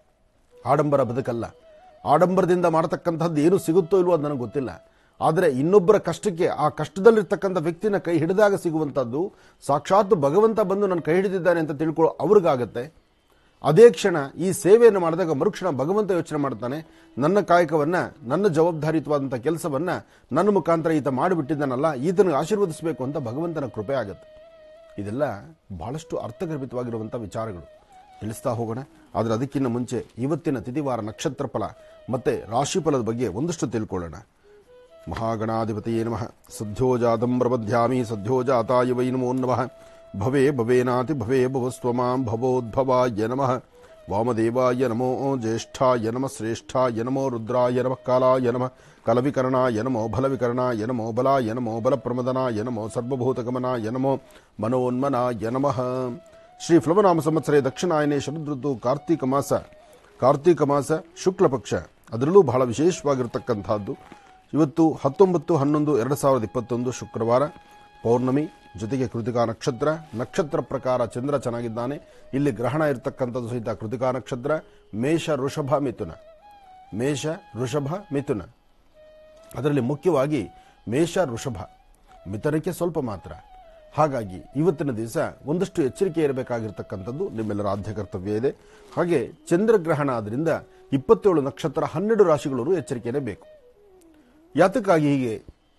ಆಡಂಬರ ಬದುಕಲ್ಲ ಆಡಂಬರದಿಂದ ಮಾಡತಕ್ಕಂಥದ್ದು ಏನು ಸಿಗುತ್ತೋ ಇಲ್ವೋ ಅದು ನನಗೆ ಗೊತ್ತಿಲ್ಲ ಆದರೆ ಇನ್ನೊಬ್ಬರ ಕಷ್ಟಕ್ಕೆ ಆ ಕಷ್ಟದಲ್ಲಿರ್ತಕ್ಕಂಥ ವ್ಯಕ್ತಿನ ಕೈ ಹಿಡಿದಾಗ ಸಿಗುವಂಥದ್ದು ಸಾಕ್ಷಾತ್ ಭಗವಂತ ಬಂದು ನನ್ನ ಕೈ ಹಿಡಿದಿದ್ದಾನೆ ಅಂತ ತಿಳ್ಕೊಳ್ಳೋ ಅವ್ರಿಗಾಗತ್ತೆ ಅದೇ ಕ್ಷಣ ಈ ಸೇವೆಯನ್ನು ಮಾಡಿದಾಗ ಮರುಕ್ಷಣ ಭಗವಂತ ಯೋಚನೆ ಮಾಡ್ತಾನೆ ನನ್ನ ಕಾಯಕವನ್ನ ನನ್ನ ಜವಾಬ್ದಾರಿಯುತವಾದಂಥ ಕೆಲಸವನ್ನ ನನ್ನ ಮುಖಾಂತರ ಈತ ಮಾಡಿಬಿಟ್ಟಿದ್ದಾನಲ್ಲ ಈತನಿಗೆ ಆಶೀರ್ವದಿಸಬೇಕು ಅಂತ ಭಗವಂತನ ಕೃಪೆ ಆಗುತ್ತೆ ಇದೆಲ್ಲ ಬಹಳಷ್ಟು ಅರ್ಥಗರ್ಭಿತವಾಗಿರುವಂಥ ವಿಚಾರಗಳು ತಿಳಿಸ್ತಾ ಹೋಗೋಣ ಆದರೆ ಅದಕ್ಕಿಂತ ಮುಂಚೆ ಇವತ್ತಿನ ತಿಥಿವಾರ ನಕ್ಷತ್ರ ಫಲ ಮತ್ತೆ ರಾಶಿಫಲದ ಬಗ್ಗೆ ಒಂದಷ್ಟು ತಿಳ್ಕೊಳ್ಳೋಣ ಮಹಾಗಣಾಧಿಪತಿಯೇ ನಮಃ ಸದ್ಯೋಜಾತಂ ಪ್ರಬಧ್ಯಾಮಿ ಸದ್ಯೋಜಾತಾಯ ವೈ ನಮೋ ನಮಃ ಭವೇ ಭವೇನಾತಿ ಭವೇ ಭವಸ್ವಮಾಂ ಭವೋದ್ಭವಾಯ ನಮಃ ವಾಮದೇವಾಯ ನಮೋ ಜ್ಯೇಷ್ಠಾಯ ನಮಃ ಶ್ರೇಷ್ಠಾಯ ನಮೋ ರುದ್ರಾಯ ನಮಃ ಕಾಲಾಯ ನಮಃ ಕಲವಿಕರಣಾಯ ನಮೋ ಬಲವಿಕರಣಾಯ ನಮೋ ಬಲಾಯ ನಮೋ ಬಲಪ್ರಮದನಾಯ ನಮೋ ಸರ್ವಭೂತಗಮನಾಯ ನಮೋ ಮನೋನ್ಮನಾಯ ನಮಃ ಶ್ರೀ ಫ್ಲವನಾಮ ಸಂವತ್ಸರೇ ದಕ್ಷಿಣಾಯನೇ ಶರದೃತು ಕಾರ್ತೀಕ ಮಾಸ ಕಾರ್ತೀಕ ಮಾಸ ಶುಕ್ಲ ಪಕ್ಷ ಅದರಲ್ಲೂ ಬಹಳ ವಿಶೇಷವಾಗಿರ್ತಕ್ಕಂಥದ್ದು ಇವತ್ತು ಹತ್ತೊಂಬತ್ತು ಹನ್ನೊಂದು ಎರಡು ಸಾವಿರದ ಇಪ್ಪತ್ತೊಂದು ಶುಕ್ರವಾರ ಪೌರ್ಣಮಿ ಜೊತೆಗೆ ಕೃತಿಕಾ ನಕ್ಷತ್ರ ನಕ್ಷತ್ರ ಪ್ರಕಾರ ಚಂದ್ರ ಚೆನ್ನಾಗಿದ್ದಾನೆ ಇಲ್ಲಿ ಗ್ರಹಣ ಇರತಕ್ಕಂಥದ್ದು ಸಹಿತ ಕೃತಿಕಾ ನಕ್ಷತ್ರ ಮೇಷ ವೃಷಭ ಮಿಥುನ ಮೇಷ ವೃಷಭ ಮಿಥುನ ಅದರಲ್ಲಿ ಮುಖ್ಯವಾಗಿ ಮೇಷ ವೃಷಭ ಮಿಥುನಕ್ಕೆ ಸ್ವಲ್ಪ ಮಾತ್ರ ಹಾಗಾಗಿ ಇವತ್ತಿನ ದಿವಸ ಒಂದಷ್ಟು ಎಚ್ಚರಿಕೆ ಇರಬೇಕಾಗಿರ್ತಕ್ಕಂಥದ್ದು ನಿಮ್ಮೆಲ್ಲರ ಆದ್ಯ ಕರ್ತವ್ಯ ಇದೆ ಹಾಗೆ ಚಂದ್ರಗ್ರಹಣ ಆದ್ರಿಂದ ಇಪ್ಪತ್ತೇಳು ನಕ್ಷತ್ರ ಹನ್ನೆರಡು ರಾಶಿಗಳವರು ಎಚ್ಚರಿಕೆನೇ ಬೇಕು ಯಾತಕ್ಕಾಗಿ ಹೀಗೆ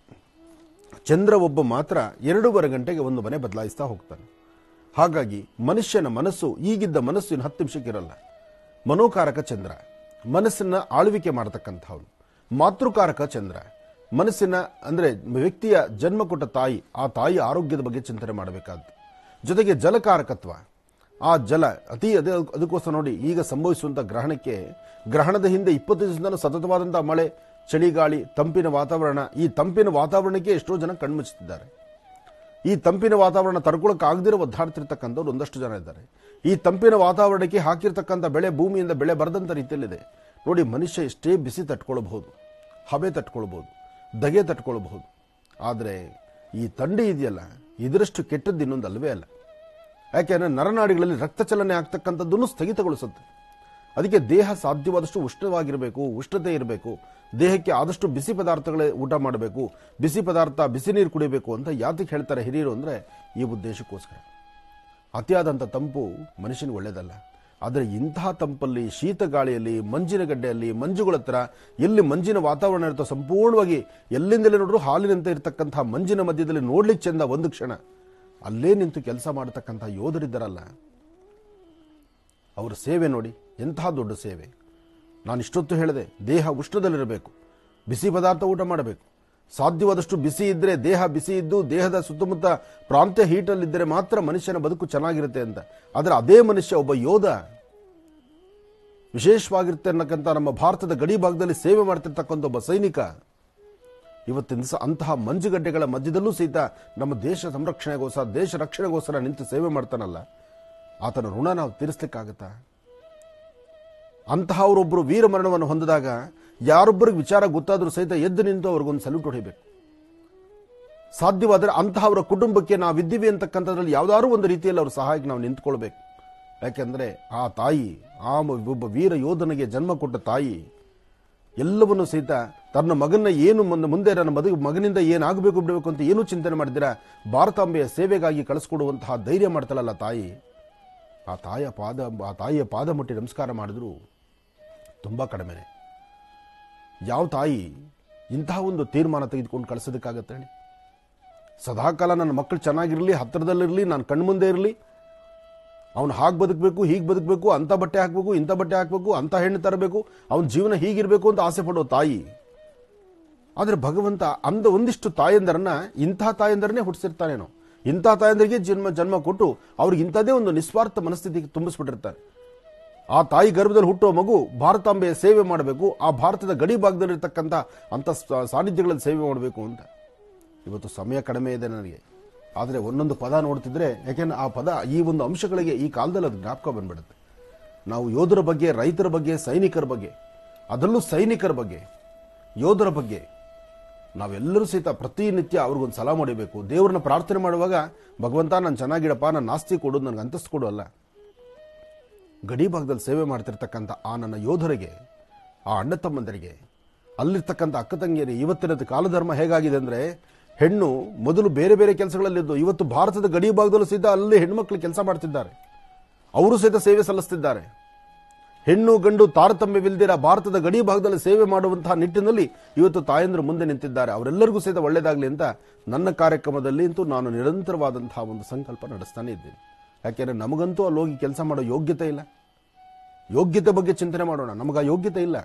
ಚಂದ್ರ ಒಬ್ಬ ಮಾತ್ರ ಎರಡೂವರೆ ಗಂಟೆಗೆ ಒಂದು ಮನೆ ಬದಲಾಯಿಸ್ತಾ ಹೋಗ್ತಾನೆ ಹಾಗಾಗಿ ಮನುಷ್ಯನ ಮನಸ್ಸು ಈಗಿದ್ದ ಮನಸ್ಸು ಇನ್ನು ಹತ್ತು ನಿಮಿಷಕ್ಕೆ ಇರಲ್ಲ ಮನೋಕಾರಕ ಚಂದ್ರ ಮನಸ್ಸನ್ನ ಆಳ್ವಿಕೆ ಮಾಡತಕ್ಕಂಥವನು ಮಾತೃಕಾರಕ ಚಂದ್ರ ಮನಸ್ಸಿನ ಅಂದ್ರೆ ವ್ಯಕ್ತಿಯ ಜನ್ಮ ಕೊಟ್ಟ ತಾಯಿ ಆ ತಾಯಿ ಆರೋಗ್ಯದ ಬಗ್ಗೆ ಚಿಂತನೆ ಮಾಡಬೇಕಾದ್ದು ಜೊತೆಗೆ ಜಲಕಾರಕತ್ವ ಆ ಜಲ ಅತಿ ಅದೇ ಅದಕ್ಕೋಸ್ಕರ ನೋಡಿ ಈಗ ಸಂಭವಿಸುವಂಥ ಗ್ರಹಣಕ್ಕೆ ಗ್ರಹಣದ ಹಿಂದೆ ಇಪ್ಪತ್ತು ದಿವಸದಿಂದ ಸತತವಾದಂಥ ಮಳೆ ಚಳಿಗಾಳಿ ತಂಪಿನ ವಾತಾವರಣ ಈ ತಂಪಿನ ವಾತಾವರಣಕ್ಕೆ ಎಷ್ಟೋ ಜನ ಕಣ್ಮುಚ್ಚುತ್ತಿದ್ದಾರೆ ಈ ತಂಪಿನ ವಾತಾವರಣ ತಡ್ಕೊಳಕ್ ಆಗದಿರೋ ಒದ್ದಾಡ್ತಿರ್ತಕ್ಕಂಥವ್ರು ಒಂದಷ್ಟು ಜನ ಇದ್ದಾರೆ ಈ ತಂಪಿನ ವಾತಾವರಣಕ್ಕೆ ಹಾಕಿರ್ತಕ್ಕಂಥ ಬೆಳೆ ಭೂಮಿಯಿಂದ ಬೆಳೆ ಬರದಂಥ ರೀತಿಯಲ್ಲಿದೆ ನೋಡಿ ಮನುಷ್ಯ ಎಷ್ಟೇ ಬಿಸಿ ತಟ್ಕೊಳ್ಬಹುದು ಹಬೆ ತಟ್ಕೊಳ್ಬಹುದು ದಗೆ ತಟ್ಕೊಳ್ಬಹುದು ಆದರೆ ಈ ತಂಡಿ ಇದೆಯಲ್ಲ ಇದರಷ್ಟು ಕೆಟ್ಟದ್ದು ಇನ್ನೊಂದು ಅಲ್ವೇ ಅಲ್ಲ ಯಾಕೆಂದ್ರೆ ನರನಾಡಿಗಳಲ್ಲಿ ರಕ್ತ ಚಲನೆ ಆಗ್ತಕ್ಕಂಥದ್ದನ್ನು ಸ್ಥಗಿತಗೊಳಿಸುತ್ತೆ ಅದಕ್ಕೆ ದೇಹ ಸಾಧ್ಯವಾದಷ್ಟು ಉಷ್ಣವಾಗಿರಬೇಕು ಉಷ್ಣತೆ ಇರಬೇಕು ದೇಹಕ್ಕೆ ಆದಷ್ಟು ಬಿಸಿ ಪದಾರ್ಥಗಳೇ ಊಟ ಮಾಡಬೇಕು ಬಿಸಿ ಪದಾರ್ಥ ಬಿಸಿ ನೀರು ಕುಡಿಬೇಕು ಅಂತ ಯಾತಕ್ಕೆ ಹೇಳ್ತಾರೆ ಹಿರಿಯರು ಅಂದರೆ ಈ ಉದ್ದೇಶಕ್ಕೋಸ್ಕರ ಅತಿಯಾದಂಥ ತಂಪು ಮನುಷ್ಯನಿಗೆ ಒಳ್ಳೆಯದಲ್ಲ ಆದರೆ ಇಂತಹ ತಂಪಲ್ಲಿ ಶೀತ ಗಾಳಿಯಲ್ಲಿ ಮಂಜಿನ ಗಡ್ಡೆಯಲ್ಲಿ ಮಂಜುಗಳ ಹತ್ರ ಎಲ್ಲಿ ಮಂಜಿನ ವಾತಾವರಣ ಇರುತ್ತೋ ಸಂಪೂರ್ಣವಾಗಿ ಎಲ್ಲಿಂದಲೇ ನೋಡ್ರು ಹಾಲಿನಂತೆ ಇರತಕ್ಕಂತಹ ಮಂಜಿನ ಮಧ್ಯದಲ್ಲಿ ನೋಡ್ಲಿಕ್ಕೆ ಚೆಂದ ಒಂದು ಕ್ಷಣ ಅಲ್ಲೇ ನಿಂತು ಕೆಲಸ ಮಾಡತಕ್ಕಂಥ ಯೋಧರಿದ್ದಾರಲ್ಲ ಅವರ ಸೇವೆ ನೋಡಿ ಎಂತಹ ದೊಡ್ಡ ಸೇವೆ ನಾನು ಇಷ್ಟೊತ್ತು ಹೇಳಿದೆ ದೇಹ ಉಷ್ಣದಲ್ಲಿರಬೇಕು ಬಿಸಿ ಪದಾರ್ಥ ಊಟ ಮಾಡಬೇಕು ಸಾಧ್ಯವಾದಷ್ಟು ಬಿಸಿ ಇದ್ದರೆ ದೇಹ ಬಿಸಿ ಇದ್ದು ದೇಹದ ಸುತ್ತಮುತ್ತ ಪ್ರಾಂತ್ಯ ಹೀಟಲ್ಲಿದ್ದರೆ ಮಾತ್ರ ಮನುಷ್ಯನ ಬದುಕು ಚೆನ್ನಾಗಿರುತ್ತೆ ಅಂತ ಆದರೆ ಅದೇ ಮನುಷ್ಯ ಒಬ್ಬ ಯೋಧ ವಿಶೇಷವಾಗಿರ್ತಕ್ಕಂಥ ನಮ್ಮ ಭಾರತದ ಗಡಿ ಭಾಗದಲ್ಲಿ ಸೇವೆ ಮಾಡ್ತಿರ್ತಕ್ಕಂಥ ಒಬ್ಬ ಸೈನಿಕ ಇವತ್ತಿನ ದಿವಸ ಅಂತಹ ಮಂಜುಗಡ್ಡೆಗಳ ಮಧ್ಯದಲ್ಲೂ ಸಹಿತ ನಮ್ಮ ದೇಶ ಸಂರಕ್ಷಣೆಗೋಸ್ಕರ ದೇಶ ರಕ್ಷಣೆಗೋಸ್ಕರ ನಿಂತು ಸೇವೆ ಮಾಡ್ತಾನಲ್ಲ ಆತನ ಋಣ ನಾವು ತೀರಿಸ್ಲಿಕ್ಕಾಗತ್ತಾ ಅಂತಹವರೊಬ್ಬರು ವೀರ ಮರಣವನ್ನು ಹೊಂದಿದಾಗ ಯಾರೊಬ್ಬರಿಗೆ ವಿಚಾರ ಗೊತ್ತಾದರೂ ಸಹಿತ ಎದ್ದು ನಿಂತು ಅವ್ರಿಗೊಂದು ಸಲ್ಯೂಟ್ ಹೊಡಿಬೇಕು ಸಾಧ್ಯವಾದರೆ ಅಂತಹವರ ಕುಟುಂಬಕ್ಕೆ ನಾವಿದ್ದೀವಿ ಅಂತಕ್ಕಂಥದ್ರಲ್ಲಿ ಯಾವುದಾದ್ರೂ ಒಂದು ರೀತಿಯಲ್ಲಿ ಅವ್ರ ಸಹಾಯಕ್ಕೆ ನಾವು ನಿಂತ್ಕೊಳ್ಬೇಕು ಯಾಕೆಂದರೆ ಆ ತಾಯಿ ಆ ಒಬ್ಬ ವೀರ ಯೋಧನಿಗೆ ಜನ್ಮ ಕೊಟ್ಟ ತಾಯಿ ಎಲ್ಲವನ್ನು ಸಹಿತ ತನ್ನ ಮಗನ ಏನು ಮುಂದೆ ಮುಂದೆ ನನ್ನ ಮದುವೆ ಮಗನಿಂದ ಏನಾಗಬೇಕು ಬಿಡಬೇಕು ಅಂತ ಏನೂ ಚಿಂತನೆ ಮಾಡಿದಿರ ಭಾರತಾಂಬೆಯ ಸೇವೆಗಾಗಿ ಕಳಿಸ್ಕೊಡುವಂತಹ ಧೈರ್ಯ ಮಾಡ್ತಾಳಲ್ಲ ತಾಯಿ ಆ ತಾಯಿಯ ಪಾದ ಆ ತಾಯಿಯ ಪಾದ ಮುಟ್ಟಿ ನಮಸ್ಕಾರ ಮಾಡಿದ್ರು ತುಂಬ ಕಡಿಮೆನೆ ಯಾವ ತಾಯಿ ಇಂತಹ ಒಂದು ತೀರ್ಮಾನ ತೆಗೆದುಕೊಂಡು ಕಳಿಸೋದಕ್ಕಾಗತ್ತೆ ಹೇಳಿ ಸದಾಕಾಲ ನನ್ನ ಮಕ್ಕಳು ಚೆನ್ನಾಗಿರಲಿ ಹತ್ತಿರದಲ್ಲಿರಲಿ ನಾನು ಕಣ್ಮುಂದೆ ಇರಲಿ ಅವನು ಹಾಗೆ ಬದುಕಬೇಕು ಹೀಗೆ ಬದುಕಬೇಕು ಅಂಥ ಬಟ್ಟೆ ಹಾಕಬೇಕು ಇಂಥ ಬಟ್ಟೆ ಹಾಕಬೇಕು ಅಂಥ ಹೆಣ್ಣು ತರಬೇಕು ಅವನ ಜೀವನ ಹೀಗಿರಬೇಕು ಅಂತ ಆಸೆ ಪಡೋ ತಾಯಿ ಆದರೆ ಭಗವಂತ ಅಂದ ಒಂದಿಷ್ಟು ತಾಯಂದರನ್ನ ಇಂಥ ತಾಯಂದರನ್ನೇ ಹುಟ್ಟಿಸಿರ್ತಾನೇನೋ ಇಂಥ ತಾಯಂದರಿಗೆ ಜನ್ಮ ಜನ್ಮ ಕೊಟ್ಟು ಅವ್ರಿಗೆ ಇಂಥದೇ ಒಂದು ನಿಸ್ವಾರ್ಥ ಮನಸ್ಥಿತಿಗೆ ತುಂಬಿಸ್ಬಿಟ್ಟಿರ್ತಾರೆ ಆ ತಾಯಿ ಗರ್ಭದಲ್ಲಿ ಹುಟ್ಟುವ ಮಗು ಭಾರತಾಂಬೆಯ ಸೇವೆ ಮಾಡಬೇಕು ಆ ಭಾರತದ ಗಡಿ ಭಾಗದಲ್ಲಿರ್ತಕ್ಕಂಥ ಅಂಥ ಸ- ಸಾನ್ನಿಧ್ಯಗಳಲ್ಲಿ ಸೇವೆ ಮಾಡಬೇಕು ಅಂತ ಇವತ್ತು ಸಮಯ ಕಡಿಮೆ ಇದೆ ನನಗೆ ಆದರೆ ಒಂದೊಂದು ಪದ ನೋಡ್ತಿದ್ರೆ ಯಾಕೆಂದ್ರೆ ಆ ಪದ ಈ ಒಂದು ಅಂಶಗಳಿಗೆ ಈ ಕಾಲದಲ್ಲಿ ಅದು ಜ್ಞಾಪಕ ಬಂದ್ಬಿಡುತ್ತೆ ನಾವು ಯೋಧರ ಬಗ್ಗೆ ರೈತರ ಬಗ್ಗೆ ಸೈನಿಕರ ಬಗ್ಗೆ ಅದರಲ್ಲೂ ಸೈನಿಕರ ಬಗ್ಗೆ ಯೋಧರ ಬಗ್ಗೆ ನಾವೆಲ್ಲರೂ ಸಹಿತ ಪ್ರತಿನಿತ್ಯ ಅವ್ರಿಗೊಂದು ಸಲ ಮಾಡಬೇಕು ದೇವ್ರನ್ನ ಪ್ರಾರ್ಥನೆ ಮಾಡುವಾಗ ಭಗವಂತ ನಾನು ಚೆನ್ನಾಗಿಡಪ್ಪ ನನ್ನ ಆಸ್ತಿ ಕೊಡು ನನಗೆ ಅಂತಸ್ತು ಕೊಡು ಅಲ್ಲ ಗಡಿ ಭಾಗದಲ್ಲಿ ಸೇವೆ ಮಾಡ್ತಿರ್ತಕ್ಕಂಥ ಆ ನನ್ನ ಯೋಧರಿಗೆ ಆ ಅಣ್ಣ ತಮ್ಮಂದರಿಗೆ ಅಲ್ಲಿರ್ತಕ್ಕಂಥ ಅಕ್ಕ ತಂಗಿಯರಿಗೆ ಇವತ್ತಿನ ಕಾಲಧರ್ಮ ಹೇಗಾಗಿದೆ ಅಂದ್ರೆ ಹೆಣ್ಣು ಮೊದಲು ಬೇರೆ ಬೇರೆ ಕೆಲಸಗಳಲ್ಲಿದ್ದು ಇವತ್ತು ಭಾರತದ ಗಡಿ ಭಾಗದಲ್ಲೂ ಸಹಿತ ಅಲ್ಲಿ ಹೆಣ್ಮಕ್ಳು ಕೆಲಸ ಮಾಡ್ತಿದ್ದಾರೆ ಅವರು ಸಹಿತ ಸೇವೆ ಸಲ್ಲಿಸ್ತಿದ್ದಾರೆ ಹೆಣ್ಣು ಗಂಡು ತಾರತಮ್ಯವಿಲ್ದಿರ ಭಾರತದ ಗಡಿ ಭಾಗದಲ್ಲಿ ಸೇವೆ ಮಾಡುವಂತಹ ನಿಟ್ಟಿನಲ್ಲಿ ಇವತ್ತು ತಾಯಂದ್ರು ಮುಂದೆ ನಿಂತಿದ್ದಾರೆ ಅವರೆಲ್ಲರಿಗೂ ಸಹಿತ ಒಳ್ಳೇದಾಗಲಿ ಅಂತ ನನ್ನ ಕಾರ್ಯಕ್ರಮದಲ್ಲಿ ಅಂತೂ ನಾನು ನಿರಂತರವಾದಂತಹ ಒಂದು ಸಂಕಲ್ಪ ನಡೆಸ್ತಾನೆ ಇದ್ದೀನಿ ಯಾಕೆಂದ್ರೆ ನಮಗಂತೂ ಅಲ್ಲಿ ಹೋಗಿ ಕೆಲಸ ಮಾಡೋ ಯೋಗ್ಯತೆ ಇಲ್ಲ ಯೋಗ್ಯತೆ ಬಗ್ಗೆ ಚಿಂತನೆ ಮಾಡೋಣ ನಮಗೆ ಆ ಯೋಗ್ಯತೆ ಇಲ್ಲ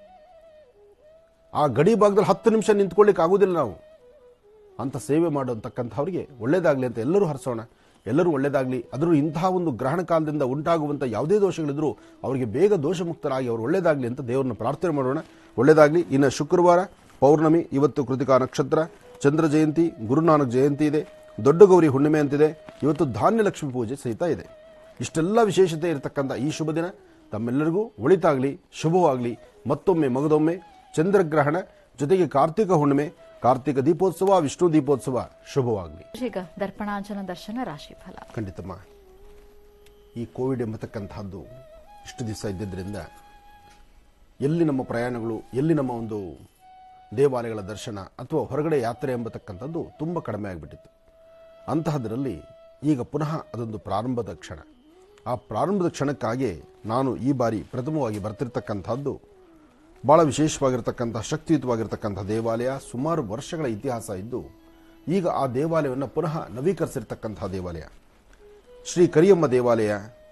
ಆ ಗಡಿ ಭಾಗದಲ್ಲಿ ಹತ್ತು ನಿಮಿಷ ನಿಂತ್ಕೊಳ್ಳಿಕ್ಕೆ ಆಗುದಿಲ್ಲ ನಾವು ಅಂತ ಸೇವೆ ಮಾಡುವಂತಕ್ಕಂಥವ್ರಿಗೆ ಒಳ್ಳೇದಾಗಲಿ ಅಂತ ಎಲ್ಲರೂ ಹರಿಸೋಣ ಎಲ್ಲರೂ ಒಳ್ಳೇದಾಗಲಿ ಅದರ ಇಂತಹ ಒಂದು ಗ್ರಹಣ ಕಾಲದಿಂದ ಉಂಟಾಗುವಂಥ ಯಾವುದೇ ದೋಷಗಳಿದ್ರೂ ಅವರಿಗೆ ಬೇಗ ದೋಷಮುಕ್ತರಾಗಿ ಅವರು ಒಳ್ಳೇದಾಗಲಿ ಅಂತ ದೇವರನ್ನ ಪ್ರಾರ್ಥನೆ ಮಾಡೋಣ ಒಳ್ಳೇದಾಗಲಿ ಇನ್ನು ಶುಕ್ರವಾರ ಪೌರ್ಣಮಿ ಇವತ್ತು ಕೃತಿಕಾ ನಕ್ಷತ್ರ ಚಂದ್ರ ಜಯಂತಿ ಗುರುನಾನಕ್ ಜಯಂತಿ ಇದೆ ದೊಡ್ಡ ಗೌರಿ ಹುಣ್ಣಿಮೆ ಅಂತಿದೆ ಇವತ್ತು ಧಾನ್ಯ ಲಕ್ಷ್ಮಿ ಪೂಜೆ ಸಹಿತ ಇದೆ ಇಷ್ಟೆಲ್ಲ ವಿಶೇಷತೆ ಇರತಕ್ಕಂಥ ಈ ಶುಭ ದಿನ ತಮ್ಮೆಲ್ಲರಿಗೂ ಒಳಿತಾಗಲಿ ಶುಭವಾಗಲಿ ಮತ್ತೊಮ್ಮೆ ಮಗದೊಮ್ಮೆ ಚಂದ್ರಗ್ರಹಣ ಜೊತೆಗೆ ಕಾರ್ತಿಕ ಹುಣ್ಣಿಮೆ ಕಾರ್ತಿಕ ದೀಪೋತ್ಸವ ವಿಷ್ಣು ದೀಪೋತ್ಸವ ಶುಭವಾಗಲಿ ಈಗ ದರ್ಪಣಾಂಜನ ದರ್ಶನ ರಾಶಿಫಲ ಖಂಡಿತಮ್ಮ ಈ ಕೋವಿಡ್ ಎಂಬತಕ್ಕಂತಹದ್ದು ಇಷ್ಟು ದಿವಸ ಇದ್ದಿದ್ದರಿಂದ ಎಲ್ಲಿ ನಮ್ಮ ಪ್ರಯಾಣಗಳು ಎಲ್ಲಿ ನಮ್ಮ ಒಂದು ದೇವಾಲಯಗಳ ದರ್ಶನ ಅಥವಾ ಹೊರಗಡೆ ಯಾತ್ರೆ ಎಂಬತಕ್ಕಂಥದ್ದು ತುಂಬ ಕಡಿಮೆ ಆಗಿಬಿಟ್ಟಿತ್ತು ಅಂತಹದರಲ್ಲಿ ಈಗ ಪುನಃ ಅದೊಂದು ಪ್ರಾರಂಭದ ಕ್ಷಣ ಆ ಪ್ರಾರಂಭದ ಕ್ಷಣಕ್ಕಾಗಿ ನಾನು ಈ ಬಾರಿ ಪ್ರಥಮವಾಗಿ ಬರ್ತಿರ್ತಕ್ಕಂಥದ್ದು ಬಹಳ ವಿಶೇಷವಾಗಿರ್ತಕ್ಕಂಥ ಶಕ್ತಿಯುತವಾಗಿರ್ತಕ್ಕಂಥ ದೇವಾಲಯ ಸುಮಾರು ವರ್ಷಗಳ ಇತಿಹಾಸ ಇದ್ದು ಈಗ ಆ ದೇವಾಲಯವನ್ನು ಪುನಃ ನವೀಕರಿಸಿರ್ತಕ್ಕಂಥ ದೇವಾಲಯ ಶ್ರೀ ಕರಿಯಮ್ಮ ದೇವಾಲಯ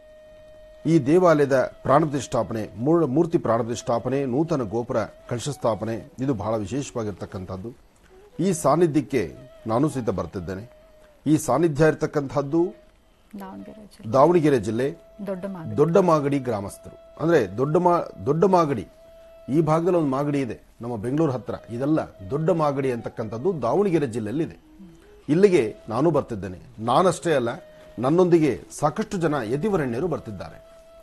ಈ ದೇವಾಲಯದ ಪ್ರಾಣಪ್ರತಿಷ್ಠಾಪನೆ ಮೂಲ ಮೂರ್ತಿ ಪ್ರಾಣಪ್ರತಿಷ್ಠಾಪನೆ ನೂತನ ಗೋಪುರ ಕಳಶ ಸ್ಥಾಪನೆ ಇದು ಬಹಳ ವಿಶೇಷವಾಗಿರ್ತಕ್ಕಂಥದ್ದು ಈ ಸಾನ್ನಿಧ್ಯಕ್ಕೆ ನಾನು ಸಹಿತ ಬರ್ತಿದ್ದೇನೆ ಈ ಸಾನ್ನಿಧ್ಯ ಇರತಕ್ಕಂಥದ್ದು ದಾವಣಗೆರೆ ಜಿಲ್ಲೆ ದಾವಣಗೆರೆ ಜಿಲ್ಲೆ ದೊಡ್ಡ ಮಾಗಡಿ ದೊಡ್ಡ ಮಾಗಡಿ ಗ್ರಾಮಸ್ಥರು ಅಂದ್ರೆ ದೊಡ್ಡ ಮಾ ದೊಡ್ಡ ಮಾಗಡಿ ಈ ಭಾಗದಲ್ಲಿ ಒಂದು ಮಾಗಡಿ ಇದೆ ನಮ್ಮ ಬೆಂಗಳೂರು ಹತ್ರ ಇದೆಲ್ಲ ದೊಡ್ಡ ಮಾಗಡಿ ಅಂತಕ್ಕಂಥದ್ದು ದಾವಣಗೆರೆ ಜಿಲ್ಲೆಯಲ್ಲಿದೆ ಇಲ್ಲಿಗೆ ನಾನು ಬರ್ತಿದ್ದೇನೆ ನಾನಷ್ಟೇ ಅಲ್ಲ ನನ್ನೊಂದಿಗೆ ಸಾಕಷ್ಟು ಜನ ಯತಿವರಣ್ಯರು ಬರ್ತಿದ್ದಾರೆ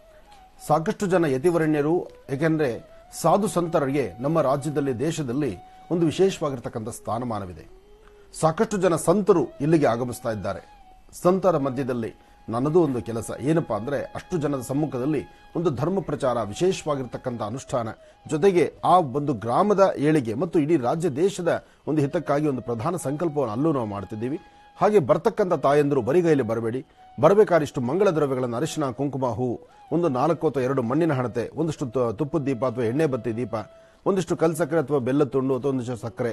ಸಾಕಷ್ಟು ಜನ ಯತಿವರಣ್ಯರು ಏಕೆಂದ್ರೆ ಸಾಧು ಸಂತರಿಗೆ ನಮ್ಮ ರಾಜ್ಯದಲ್ಲಿ ದೇಶದಲ್ಲಿ ಒಂದು ವಿಶೇಷವಾಗಿರ್ತಕ್ಕಂಥ ಸ್ಥಾನಮಾನವಿದೆ ಸಾಕಷ್ಟು ಜನ ಸಂತರು ಇಲ್ಲಿಗೆ ಆಗಮಿಸ್ತಾ ಇದ್ದಾರೆ ಸಂತರ ಮಧ್ಯದಲ್ಲಿ ನನ್ನದು ಒಂದು ಕೆಲಸ ಏನಪ್ಪಾ ಅಂದ್ರೆ ಅಷ್ಟು ಜನದ ಸಮ್ಮುಖದಲ್ಲಿ ಒಂದು ಧರ್ಮ ಪ್ರಚಾರ ವಿಶೇಷವಾಗಿರ್ತಕ್ಕಂಥ ಅನುಷ್ಠಾನ ಜೊತೆಗೆ ಆ ಒಂದು ಗ್ರಾಮದ ಏಳಿಗೆ ಮತ್ತು ಇಡೀ ರಾಜ್ಯ ದೇಶದ ಒಂದು ಹಿತಕ್ಕಾಗಿ ಒಂದು ಪ್ರಧಾನ ಸಂಕಲ್ಪವನ್ನು ಅಲ್ಲೂ ನಾವು ಮಾಡ್ತಿದ್ದೀವಿ ಹಾಗೆ ಬರ್ತಕ್ಕಂಥ ತಾಯಂದರು ಬರಿಗೈಲಿ ಬರಬೇಡಿ ಬರಬೇಕಾದ್ರೆ ಇಷ್ಟು ಮಂಗಳ ದ್ರವ್ಯಗಳನ್ನು ಅರಿಶಿನ ಕುಂಕುಮ ಹೂವು ಒಂದು ನಾಲ್ಕು ಅಥವಾ ಎರಡು ಮಣ್ಣಿನ ಹಣತೆ ಒಂದಿಷ್ಟು ತು- ತುಪ್ಪದ ದೀಪ ಅಥವಾ ಎಣ್ಣೆ ಬತ್ತಿ ದೀಪ ಒಂದಿಷ್ಟು ಕಲ್ ಸಕ್ಕರೆ ಅಥವಾ ಬೆಲ್ಲದ ತುಂಡು ಅಥವಾ ಒಂದಿಷ್ಟು ಸಕ್ಕರೆ